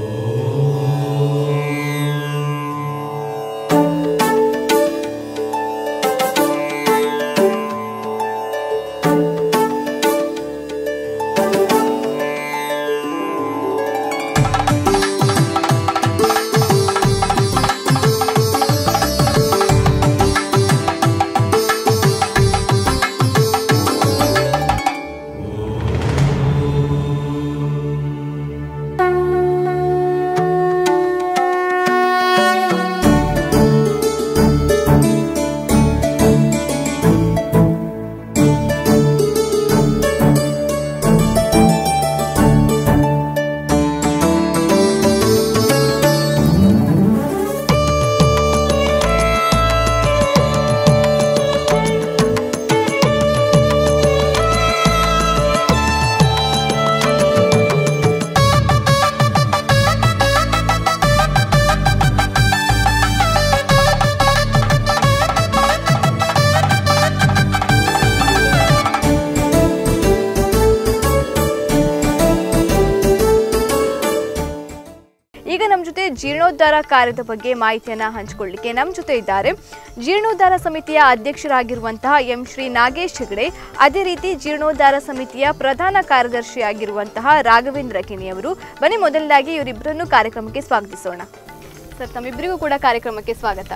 Speaker 2: ಈಗ ನಮ್ಮ ಜೊತೆ ಜೀರ್ಣೋದ್ಧಾರ ಕಾರ್ಯದ ಬಗ್ಗೆ ಮಾಹಿತಿಯನ್ನ ಹಂಚಿಕೊಳ್ಳಿಕ್ಕೆ ನಮ್ಮ ಜೊತೆ ಇದ್ದಾರೆ ಜೀರ್ಣೋದ್ಧಾರ ಸಮಿತಿಯ ಅಧ್ಯಕ್ಷರಾಗಿರುವಂತಹ ಎಂ ಶ್ರೀ ನಾಗೇಶ್ ಹೆಗಡೆ ಅದೇ ರೀತಿ ಜೀರ್ಣೋದ್ಧಾರ ಸಮಿತಿಯ ಪ್ರಧಾನ ಕಾರ್ಯದರ್ಶಿಯಾಗಿರುವಂತಹ ರಾಘವೇಂದ್ರ ಕಿಣಿಯವರು ಬನ್ನಿ ಮೊದಲದಾಗಿ ಇವರಿಬ್ಬರನ್ನು ಕಾರ್ಯಕ್ರಮಕ್ಕೆ ಸ್ವಾಗತಿಸೋಣ ಸರ್ ತಮ್ಮಿಬ್ಬರಿಗೂ ಕೂಡ ಕಾರ್ಯಕ್ರಮಕ್ಕೆ ಸ್ವಾಗತ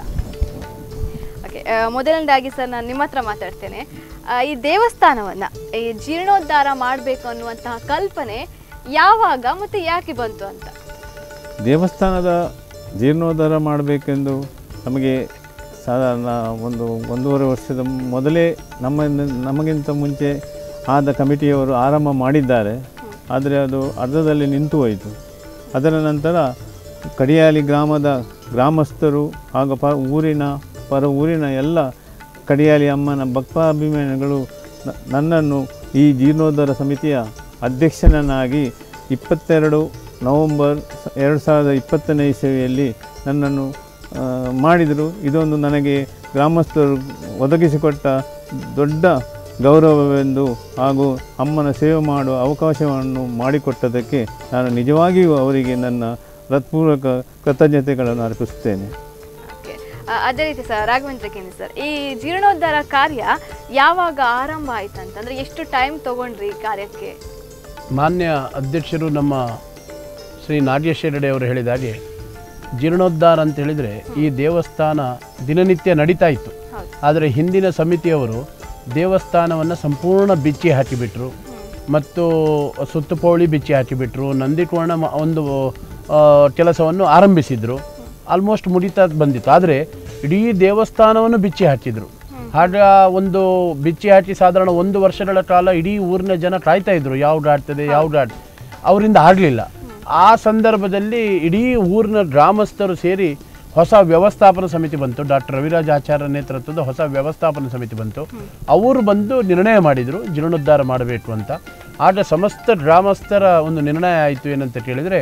Speaker 2: ಓಕೆ ಮೊದಲನೇದಾಗಿ ಸರ್ ನಾನು ನಿಮ್ಮ ಹತ್ರ ಮಾತಾಡ್ತೇನೆ ಆ, ಈ ದೇವಸ್ಥಾನವನ್ನ ಈ ಜೀರ್ಣೋದ್ಧಾರ ಮಾಡಬೇಕು ಅನ್ನುವಂತಹ ಕಲ್ಪನೆ ಯಾವಾಗ ಮತ್ತೆ ಯಾಕೆ ಬಂತು ಅಂತ
Speaker 4: ದೇವಸ್ಥಾನದ ಜೀರ್ಣೋದ್ಧಾರ ಮಾಡಬೇಕೆಂದು ನಮಗೆ ಸಾಧಾರಣ ಒಂದು ಒಂದೂವರೆ ವರ್ಷದ ಮೊದಲೇ ನಮ್ಮ ನಮಗಿಂತ ಮುಂಚೆ ಆದ ಕಮಿಟಿಯವರು ಆರಂಭ ಮಾಡಿದ್ದಾರೆ ಆದರೆ ಅದು ಅರ್ಧದಲ್ಲಿ ನಿಂತು ಹೋಯಿತು ಅದರ ನಂತರ ಕಡಿಯಾಲಿ ಗ್ರಾಮದ ಗ್ರಾಮಸ್ಥರು ಹಾಗೂ ಪ ಊರಿನ ಪರ ಊರಿನ ಎಲ್ಲ ಕಡಿಯಾಲಿ ಅಮ್ಮನ ಭಕ್ತಾಭಿಮಾನಿಗಳು ನ- ನನ್ನನ್ನು ಈ ಜೀರ್ಣೋದ್ಧಾರ ಸಮಿತಿಯ ಅಧ್ಯಕ್ಷನನ್ನಾಗಿ ಇಪ್ಪತ್ತೆರಡು ನವಂಬರ್ ಸ- ಎರಡು ಸಾವಿರದ ಇಪ್ಪತ್ತನೇ ಇಸವಿಯಲ್ಲಿ ನನ್ನನ್ನು ಆ, ಮಾಡಿದರು ಇದೊಂದು ನನಗೆ ಗ್ರಾಮಸ್ಥರು ಒದಗಿಸಿಕೊಟ್ಟ ದೊಡ್ಡ ಗೌರವವೆಂದು ಹಾಗೂ ಅಮ್ಮನ ಸೇವೆ ಮಾಡುವ ಅವಕಾಶವನ್ನು ಮಾಡಿಕೊಟ್ಟದಕ್ಕೆ ನಾನು ನಿಜವಾಗಿಯೂ ಅವರಿಗೆ ನನ್ನ ಹೃತ್ಪೂರ್ವಕ ಕೃತಜ್ಞತೆಗಳನ್ನು ಅರ್ಪಿಸುತ್ತೇನೆ
Speaker 2: ಓಕೆ ಆ, ಅದೇ ರೀತಿ ಸರ್ ರಾಘವೇಂದ್ರ ಕೇಂದ್ರ ಸರ್ ಈ ಜೀರ್ಣೋದ್ಧಾರ ಕಾರ್ಯ ಯಾವಾಗ ಆರಂಭ ಆಯ್ತಂತ ಅಂದ್ರೆ ಎಷ್ಟು ಟೈಮ್ ತಗೊಂಡ್ರಿ ಈ ಕಾರ್ಯಕ್ಕೆ
Speaker 5: ಮಾನ್ಯ ಅಧ್ಯಕ್ಷರು ನಮ್ಮ ಶ್ರೀ ನಾಗೇಶ್ ಹೆಗಡೆ ಅವರು ಹೇಳಿದ ಹಾಗೆ ಜೀರ್ಣೋದ್ಧಾರ ಅಂತ ಹೇಳಿದರೆ ಈ ದೇವಸ್ಥಾನ ದಿನನಿತ್ಯ ನಡೀತಾ ಇತ್ತು
Speaker 2: ಹೌದು.
Speaker 5: ಆದರೆ ಹಿಂದಿನ ಸಮಿತಿಯವರು ದೇವಸ್ಥಾನವನ್ನು ಸಂಪೂರ್ಣ ಬಿಚ್ಚಿ ಹಾಕಿಬಿಟ್ರು ಮತ್ತು ಸುತ್ತುಪೌಳಿ ಬಿಚ್ಚಿ ಹಾಕಿಬಿಟ್ರು ನಂದಿಕೋಣ ಮ- ಒಂದು ಆ, ಕೆಲಸವನ್ನು ಆರಂಭಿಸಿದರು ಆಲ್ಮೋಸ್ಟ್ ಮುಡಿತಾ ಬಂದಿತ್ತು ಆದರೆ ಇಡೀ ದೇವಸ್ಥಾನವನ್ನು ಬಿಚ್ಚಿ ಹಾಕಿದರು ಹಾಗ ಒಂದು ಬಿಚ್ಚಿ ಹಾಕಿ ಸಾಧಾರಣ ಒಂದು ವರ್ಷಗಳ ಕಾಲ ಇಡೀ ಊರಿನ ಜನ ಕಾಯ್ತಾ ಇದ್ರು ಯಾವ್ದು ಆಡ್ತದೆ ಯಾವ್ದು ಆಡ್ ಅವರಿಂದ ಆಗಲಿಲ್ಲ ಆ ಸಂದರ್ಭದಲ್ಲಿ ಇಡೀ ಊರಿನ ಗ್ರಾಮಸ್ಥರು ಸೇರಿ ಹೊಸ ವ್ಯವಸ್ಥಾಪನಾ ಸಮಿತಿ ಬಂತು ಡಾಕ್ಟರ್ ರವಿರಾಜ ಆಚಾರ್ಯ ನೇತೃತ್ವದ ಹೊಸ ವ್ಯವಸ್ಥಾಪನಾ ಸಮಿತಿ ಬಂತು ಅವರು ಬಂದು ನಿರ್ಣಯ ಮಾಡಿದರು ಜೀರ್ಣೋದ್ಧಾರ ಮಾಡಬೇಕು ಅಂತ ಆಗ ಸಮಸ್ತ ಗ್ರಾಮಸ್ಥರ ಒಂದು ನಿರ್ಣಯ ಆಯಿತು ಏನಂತ ಕೇಳಿದರೆ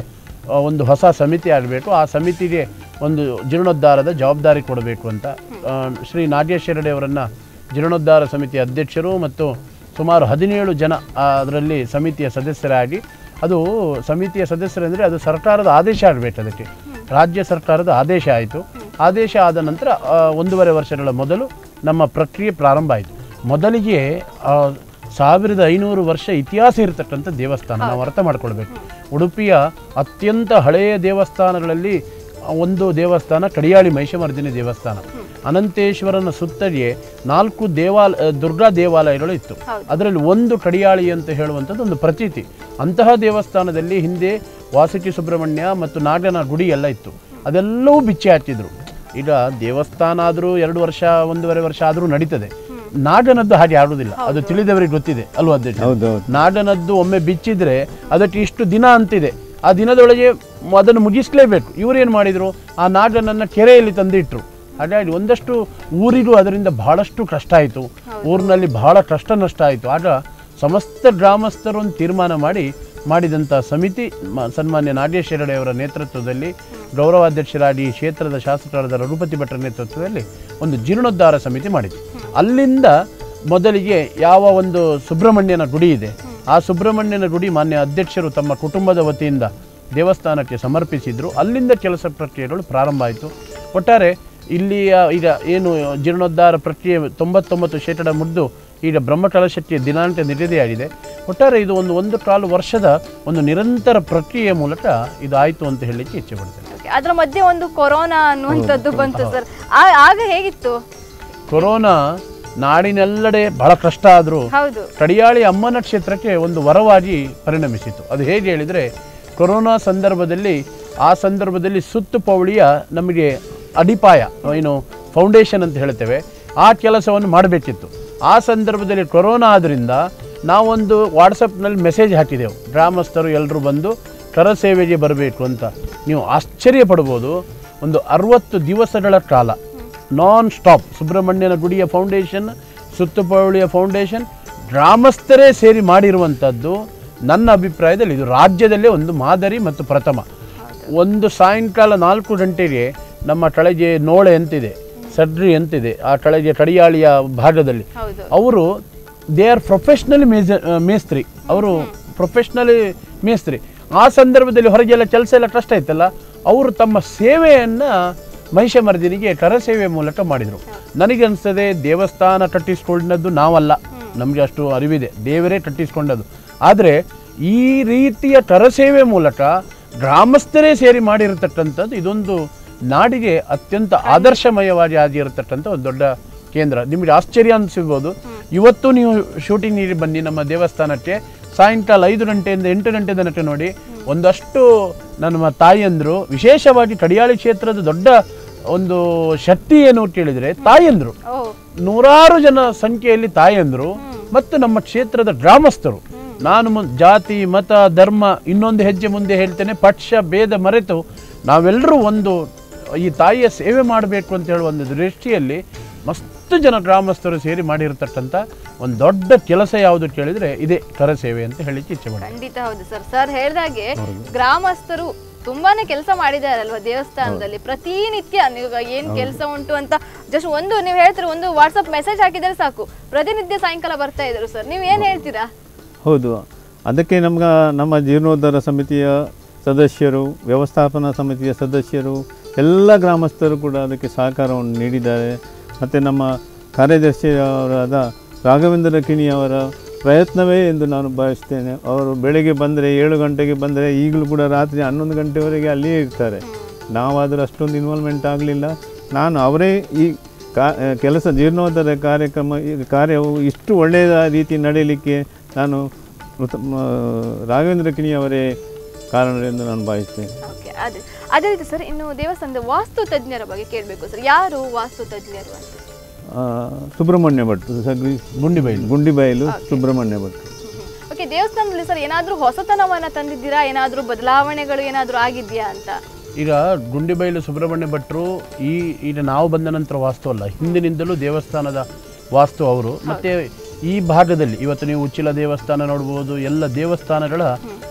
Speaker 5: ಆ, ಒಂದು ಹೊಸ ಸಮಿತಿ ಆಗಬೇಕು ಆ ಸಮಿತಿಗೆ ಒಂದು ಜೀರ್ಣೋದ್ಧಾರದ ಜವಾಬ್ದಾರಿ ಕೊಡಬೇಕು ಅಂತ ಆ, ಶ್ರೀ ನಾಗೇಶ್ ಹೆರಡೆ ಅವರನ್ನು ಜೀರ್ಣೋದ್ಧಾರ ಸಮಿತಿಯ ಅಧ್ಯಕ್ಷರು ಮತ್ತು ಸುಮಾರು ಹದಿನೇಳು ಜನ ಅದರಲ್ಲಿ ಸಮಿತಿಯ ಸದಸ್ಯರಾಗಿ ಅದು ಸಮಿತಿಯ ಸದಸ್ಯರೆಂದರೆ ಅದು ಸರ್ಕಾರದ ಆದೇಶ ಆಗಬೇಕು ಅದಕ್ಕೆ ರಾಜ್ಯ ಸರ್ಕಾರದ ಆದೇಶ ಆಯಿತು ಆದೇಶ ಆದ ನಂತರ ಆ, ಒಂದೂವರೆ ವರ್ಷಗಳ ಮೊದಲು ನಮ್ಮ ಪ್ರಕ್ರಿಯೆ ಪ್ರಾರಂಭ ಆಯಿತು ಮೊದಲಿಗೆ ಆ, ಸಾವಿರದ ಐನೂರು ವರ್ಷ ಇತಿಹಾಸ ಇರತಕ್ಕಂಥ ದೇವಸ್ಥಾನ ನಾವು ಅರ್ಥ ಮಾಡ್ಕೊಳ್ಬೇಕು ಉಡುಪಿಯ ಅತ್ಯಂತ ಹಳೆಯ ದೇವಸ್ಥಾನಗಳಲ್ಲಿ ಒಂದು ದೇವಸ್ಥಾನ ಕಡಿಯಾಳಿ ಮಹಿಷಮರ್ದಿನಿ ದೇವಸ್ಥಾನ ಅನಂತೇಶ್ವರನ ಸುತ್ತಲಿಯೇ ನಾಲ್ಕು ದೇವಾಲ ಆ, ದುರ್ಗಾ ದೇವಾಲಯಗಳು ಇತ್ತು ಅದರಲ್ಲಿ ಒಂದು ಕಡಿಯಾಳಿ ಅಂತ ಹೇಳುವಂಥದ್ದು ಒಂದು ಪ್ರತೀತಿ ಅಂತಹ ದೇವಸ್ಥಾನದಲ್ಲಿ ಹಿಂದೆ ವಾಸುಕಿ ಸುಬ್ರಹ್ಮಣ್ಯ ಮತ್ತು ನಾಗನ ಗುಡಿ ಎಲ್ಲ ಇತ್ತು ಅದೆಲ್ಲವೂ ಬಿಚ್ಚಿ ಹಾಕಿದ್ರು ಈಗ ದೇವಸ್ಥಾನ ಆದರೂ ಎರಡು ವರ್ಷ ಒಂದೂವರೆ ವರ್ಷ ಆದರೂ ನಡೀತದೆ ನಾಗನದ್ದು ಹಾಗೆ ಆಡುವುದಿಲ್ಲ ಅದು ತಿಳಿದವರಿಗೆ ಗೊತ್ತಿದೆ ಅಲ್ವಾ ಅಧ್ಯಕ್ಷ
Speaker 4: ಹೌದೌದು
Speaker 5: ನಾಡನದ್ದು ಒಮ್ಮೆ ಬಿಚ್ಚಿದ್ರೆ ಅದಕ್ಕೆ ಇಷ್ಟು ದಿನ ಅಂತಿದೆ ಆ ದಿನದೊಳಗೆ ಮ- ಅದನ್ನು ಮುಗಿಸ್ಲೇಬೇಕು ಇವರೇನು ಮಾಡಿದರು ಆ ನಾಡನನ್ನು ಕೆರೆಯಲ್ಲಿ ತಂದಿಟ್ರು ಹಾಗಾಗಿ ಒಂದಷ್ಟು ಊರಿಗೂ ಅದರಿಂದ ಬಹಳಷ್ಟು ಕಷ್ಟ ಆಯಿತು ಊರಿನಲ್ಲಿ ಬಹಳ ಕಷ್ಟ ನಷ್ಟ ಆಯಿತು ಆಗ ಸಮಸ್ತ ಗ್ರಾಮಸ್ಥರು ಒಂದು ತೀರ್ಮಾನ ಮಾಡಿ ಮಾಡಿದಂಥ ಸಮಿತಿ ಮ- ಸನ್ಮಾನ್ಯ ನಾಗೇಶ್ ಹೆರಡೆ ಅವರ ನೇತೃತ್ವದಲ್ಲಿ ಗೌರವಾಧ್ಯಕ್ಷರಾಗಿ ಈ ಕ್ಷೇತ್ರದ ಶಾಸಕರಾದ ರಘುಪತಿ ಭಟ್ರ ನೇತೃತ್ವದಲ್ಲಿ ಒಂದು ಜೀರ್ಣೋದ್ಧಾರ ಸಮಿತಿ ಮಾಡಿತು ಅಲ್ಲಿಂದ ಮೊದಲಿಗೆ ಯಾವ ಒಂದು ಸುಬ್ರಹ್ಮಣ್ಯನ ಗುಡಿ ಇದೆ ಆ ಸುಬ್ರಹ್ಮಣ್ಯನ ಗುಡಿ ಮಾನ್ಯ ಅಧ್ಯಕ್ಷರು ತಮ್ಮ ಕುಟುಂಬದ ವತಿಯಿಂದ ದೇವಸ್ಥಾನಕ್ಕೆ ಸಮರ್ಪಿಸಿದ್ರು ಅಲ್ಲಿಂದ ಕೆಲಸ ಪ್ರಕ್ರಿಯೆಗಳು ಪ್ರಾರಂಭ ಆಯಿತು ಒಟ್ಟಾರೆ ಇಲ್ಲಿಯ ಈಗ ಏನು ಜೀರ್ಣೋದ್ಧಾರ ಪ್ರಕ್ರಿಯೆ ತೊಂಬತ್ತೊಂಬತ್ತು ಶೇಕಡ ಮುರಿದು ಈಗ ಬ್ರಹ್ಮಕಲಶಕ್ಕೆ ದಿನಾಂಕ ನಿಗದಿಯಾಗಿದೆ ಒಟ್ಟಾರೆ ಇದು ಒಂದು ಒಂದು ಕಾಲು ವರ್ಷದ ಒಂದು ನಿರಂತರ ಪ್ರಕ್ರಿಯೆಯ ಮೂಲಕ ಇದು ಆಯಿತು ಅಂತ ಹೇಳಲಿಕ್ಕೆ ಇಚ್ಛೆ ಪಡ್ತೇನೆ
Speaker 2: Okay, ಅದ್ರ ಮಧ್ಯೆ ಒಂದು ಕೊರೋನಾ ಅನ್ನುವಂಥದ್ದು ಬಂತು ಸರ್ ಆಗ ಹೇಗಿತ್ತು
Speaker 5: ಕೊರೋನಾ ನಾಡಿನೆಲ್ಲೆಡೆ ಬಹಳ ಕಷ್ಟ ಆದರೂ
Speaker 2: ಹೌದು
Speaker 5: ಕಡಿಯಾಳಿ ಅಮ್ಮನ ಕ್ಷೇತ್ರಕ್ಕೆ ಒಂದು ವರವಾಗಿ ಪರಿಣಮಿಸಿತು ಅದು ಹೇಗೆ ಹೇಳಿದರೆ ಕೊರೋನಾ ಸಂದರ್ಭದಲ್ಲಿ ಆ ಸಂದರ್ಭದಲ್ಲಿ ಸುತ್ತು ಪೌಳಿಯ ನಮಗೆ ಅಡಿಪಾಯ ಏನು ಫೌಂಡೇಶನ್ ಅಂತ ಹೇಳ್ತೇವೆ ಆ ಕೆಲಸವನ್ನು ಮಾಡಬೇಕಿತ್ತು ಆ ಸಂದರ್ಭದಲ್ಲಿ ಕೊರೋನಾ ಆದ್ರಿಂದ ನಾವೊಂದು ವಾಟ್ಸಪ್ನಲ್ಲಿ ಮೆಸೇಜ್ ಹಾಕಿದೆವು ಗ್ರಾಮಸ್ಥರು ಎಲ್ಲರೂ ಬಂದು ಕರಸೇವೆಗೆ ಬರಬೇಕು ಅಂತ ನೀವು ಆಶ್ಚರ್ಯ ಪಡ್ಬೋದು ಒಂದು ಅರವತ್ತು ದಿವಸಗಳ ಕಾಲ ನಾನ್ ಸ್ಟಾಪ್ ಸುಬ್ರಹ್ಮಣ್ಯನ ಗುಡಿಯ ಫೌಂಡೇಶನ್ ಸುತ್ತುಪೌಳಿಯ ಫೌಂಡೇಶನ್ ಗ್ರಾಮಸ್ಥರೇ ಸೇರಿ ಮಾಡಿರುವಂಥದ್ದು ನನ್ನ ಅಭಿಪ್ರಾಯದಲ್ಲಿ ಇದು ರಾಜ್ಯದಲ್ಲೇ ಒಂದು ಮಾದರಿ ಮತ್ತು ಪ್ರಥಮ ಒಂದು ಸಾಯಂಕಾಲ ನಾಲ್ಕು ಗಂಟೆಗೆ ನಮ್ಮ ಕಳೆಗೆ ನೋಳೆ ಅಂತಿದೆ ಸಡ್ರಿ ಅಂತಿದೆ ಆ ಕಳೆಗೆ ಕಡಿಯಾಳಿಯ ಭಾಗದಲ್ಲಿ
Speaker 2: ಹೌದು
Speaker 5: ಅವರು ದೇ ಆರ್ ಪ್ರೊಫೆಷ್ನಲಿ ಮೇಜ ಮೇಸ್ತ್ರಿ ಅವರು ಪ್ರೊಫೆಷ್ನಲಿ ಮೇಸ್ತ್ರಿ ಆ ಸಂದರ್ಭದಲ್ಲಿ ಹೊರಗೆಲ್ಲ ಕೆಲಸ ಎಲ್ಲ ಕಷ್ಟ ಇತ್ತಲ್ಲ ಅವರು ತಮ್ಮ ಸೇವೆಯನ್ನು ಮಹಿಷಮರ್ದಿನಿಗೆ ಕರಸೇವೆ ಮೂಲಕ ಮಾಡಿದರು ನನಗೆ ಅನಿಸ್ತದೆ ದೇವಸ್ಥಾನ ಕಟ್ಟಿಸ್ಕೊಂಡದ್ದು ನಾವಲ್ಲ ನಮಗೆ ಅಷ್ಟು ಅರಿವಿದೆ ದೇವರೇ ಕಟ್ಟಿಸ್ಕೊಂಡದ್ದು ಆದರೆ ಈ ರೀತಿಯ ಕರಸೇವೆ ಮೂಲಕ ಗ್ರಾಮಸ್ಥರೇ ಸೇರಿ ಮಾಡಿರತಕ್ಕಂಥದ್ದು ಇದೊಂದು ನಾಡಿಗೆ ಅತ್ಯಂತ ಆದರ್ಶಮಯವಾಗಿ ಆಗಿರತಕ್ಕಂಥ ಒಂದು ದೊಡ್ಡ ಕೇಂದ್ರ ನಿಮಗೆ ಆಶ್ಚರ್ಯ ಅನಿಸಿರ್ಬೋದು ಇವತ್ತು ನೀವು ಶೂಟಿಂಗ್ ನೀಡಿ ಬನ್ನಿ ನಮ್ಮ ದೇವಸ್ಥಾನಕ್ಕೆ ಸಾಯಂಕಾಲ ಐದು ಗಂಟೆಯಿಂದ ಎಂಟು ಗಂಟೆ ತನಕ ನೋಡಿ ಒಂದಷ್ಟು ನಮ್ಮ ತಾಯಿಯಂದರು ವಿಶೇಷವಾಗಿ ಕಡಿಯಾಳಿ ಕ್ಷೇತ್ರದ ದೊಡ್ಡ ಒಂದು ಶಕ್ತಿ ಏನು ಅಂತ ಹೇಳಿದರೆ ತಾಯಿಯಂದರು
Speaker 2: ಓ
Speaker 5: ನೂರಾರು ಜನ ಸಂಖ್ಯೆಯಲ್ಲಿ ತಾಯಂದರು ಮತ್ತು ನಮ್ಮ ಕ್ಷೇತ್ರದ ಗ್ರಾಮಸ್ಥರು ನಾನು ಮು- ಜಾತಿ ಮತ ಧರ್ಮ ಇನ್ನೊಂದು ಹೆಜ್ಜೆ ಮುಂದೆ ಹೇಳ್ತೇನೆ ಪಕ್ಷ ಭೇದ ಮರೆತು ನಾವೆಲ್ಲರೂ ಒಂದು ಈ ತಾಯಿಯ ಸೇವೆ ಮಾಡಬೇಕು ಅಂತ ಹೇಳುವ ಒಂದು ದೃಷ್ಟಿಯಲ್ಲಿ ಮಸ್ತು ಜನ ಗ್ರಾಮಸ್ಥರು ಸೇರಿ ಮಾಡಿರತಕ್ಕಂಥ ಒಂದು ದೊಡ್ಡ ಕೆಲಸ ಯಾವುದು ಕೇಳಿದರೆ ಇದೇ ಕರಸೇವೆ ಅಂತ ಹೇಳಿಕ್ಕೆ ಇಚ್ಛೆ ಮಾಡಿ
Speaker 2: ಖಂಡಿತ ಹೌದು ಸರ್ ಸರ್ ಹೇಳ್ದಾಗೆ ಗ್ರಾಮಸ್ಥರು ತುಂಬಾನೇ ಕೆಲಸ ಮಾಡಿದಾರಲ್ವಾ ದೇವಸ್ಥಾನದಲ್ಲಿ ಪ್ರತಿನಿತ್ಯ ನೀವು ಏನ್ ಕೆಲಸ ಉಂಟು ಅಂತ ಜಸ್ಟ್ ಒಂದು ನೀವು ಹೇಳ್ತೀರ ಒಂದು ವಾಟ್ಸಪ್ ಮೆಸೇಜ್ ಹಾಕಿದ್ರೆ ಸಾಕು ಪ್ರತಿನಿತ್ಯ ಸಾಯಂಕಾಲ ಬರ್ತಾ ಇದ್ರು ಸರ್ ನೀವು ಏನ್ ಹೇಳ್ತೀರಾ
Speaker 4: ಹೌದು ಅದಕ್ಕೆ ನಮ್ಗೆ ನಮ್ಮ ಜೀರ್ಣೋದ್ಧಾರ ಸಮಿತಿಯ ಸದಸ್ಯರು ವ್ಯವಸ್ಥಾಪನಾ ಸಮಿತಿಯ ಸದಸ್ಯರು ಎಲ್ಲ ಗ್ರಾಮಸ್ಥರು ಕೂಡ ಅದಕ್ಕೆ ಸಹಕಾರವನ್ನು ನೀಡಿದ್ದಾರೆ ಮತ್ತು ನಮ್ಮ ಕಾರ್ಯದರ್ಶಿಯವರಾದ ರಾಘವೇಂದ್ರ ಕಿಣಿಯವರ ಪ್ರಯತ್ನವೇ ಎಂದು ನಾನು ಭಾವಿಸ್ತೇನೆ ಅವರು ಬೆಳಗ್ಗೆ ಬಂದರೆ ಏಳು ಗಂಟೆಗೆ ಬಂದರೆ ಈಗಲೂ ಕೂಡ ರಾತ್ರಿ ಹನ್ನೊಂದು ಗಂಟೆವರೆಗೆ ಅಲ್ಲಿಯೇ ಇರ್ತಾರೆ ನಾವಾದರೂ ಅಷ್ಟೊಂದು ಇನ್ವಾಲ್ವ್ಮೆಂಟ್ ಆಗಲಿಲ್ಲ ನಾನು ಅವರೇ ಈ ಕಾ ಕೆಲಸ ಜೀರ್ಣೋದ್ಧಾರ ಕಾರ್ಯಕ್ರಮ ಈ ಕಾರ್ಯವು ಇಷ್ಟು ಒಳ್ಳೆಯ ರೀತಿ ನಡೆಯಲಿಕ್ಕೆ ನಾನು ಮೃತ- ಮ- ರಾಘವೇಂದ್ರ ಕಿಣಿಯವರೇ ಕಾರಣ ಎಂದು ನಾನು ಭಾವಿಸ್ತೇನೆ
Speaker 2: ಓಕೆ ಅದೇ ಅದೇ ರೀತಿ ಸರ್ ಇನ್ನು ದೇವಸ್ಥಾನದ ವಾಸ್ತು ತಜ್ಞರ ಬಗ್ಗೆ ಕೇಳಬೇಕು ಸರ್ ಯಾರು ವಾಸ್ತು ತಜ್ಞರು ಅಂತ
Speaker 4: ಆ, ಸುಬ್ರಹ್ಮಣ್ಯ ಭಟ್ರು ಸಗ್ರಿ
Speaker 5: ಗುಂಡಿಬೈಲು
Speaker 4: ಗುಂಡಿಬೈಲು ಸುಬ್ರಹ್ಮಣ್ಯ ಭಟ್ರು
Speaker 2: ಓಕೆ ದೇವಸ್ಥಾನದಲ್ಲಿ ಸರ್ ಏನಾದ್ರೂ ಹೊಸತನವನ್ನ ತಂದಿದ್ದೀರಾ ಏನಾದ್ರೂ ಬದಲಾವಣೆಗಳು ಏನಾದ್ರೂ ಆಗಿದ್ಯಾ ಅಂತ
Speaker 5: ಈಗ ಗುಂಡಿಬೈಲು ಸುಬ್ರಹ್ಮಣ್ಯ ಭಟ್ರು ಈ ಈಗ ನಾವು ಬಂದ ನಂತರ ವಾಸ್ತು ಅಲ್ಲ ಹಿಂದಿನಿಂದಲೂ ದೇವಸ್ಥಾನದ ವಾಸ್ತು ಅವರು ಮತ್ತೆ ಈ ಭಾಗದಲ್ಲಿ ಇವತ್ತು ನೀವು ಉಚ್ಚಿಲ ದೇವಸ್ಥಾನ ನೋಡ್ಬೋದು ಎಲ್ಲ ದೇವಸ್ಥಾನಗಳ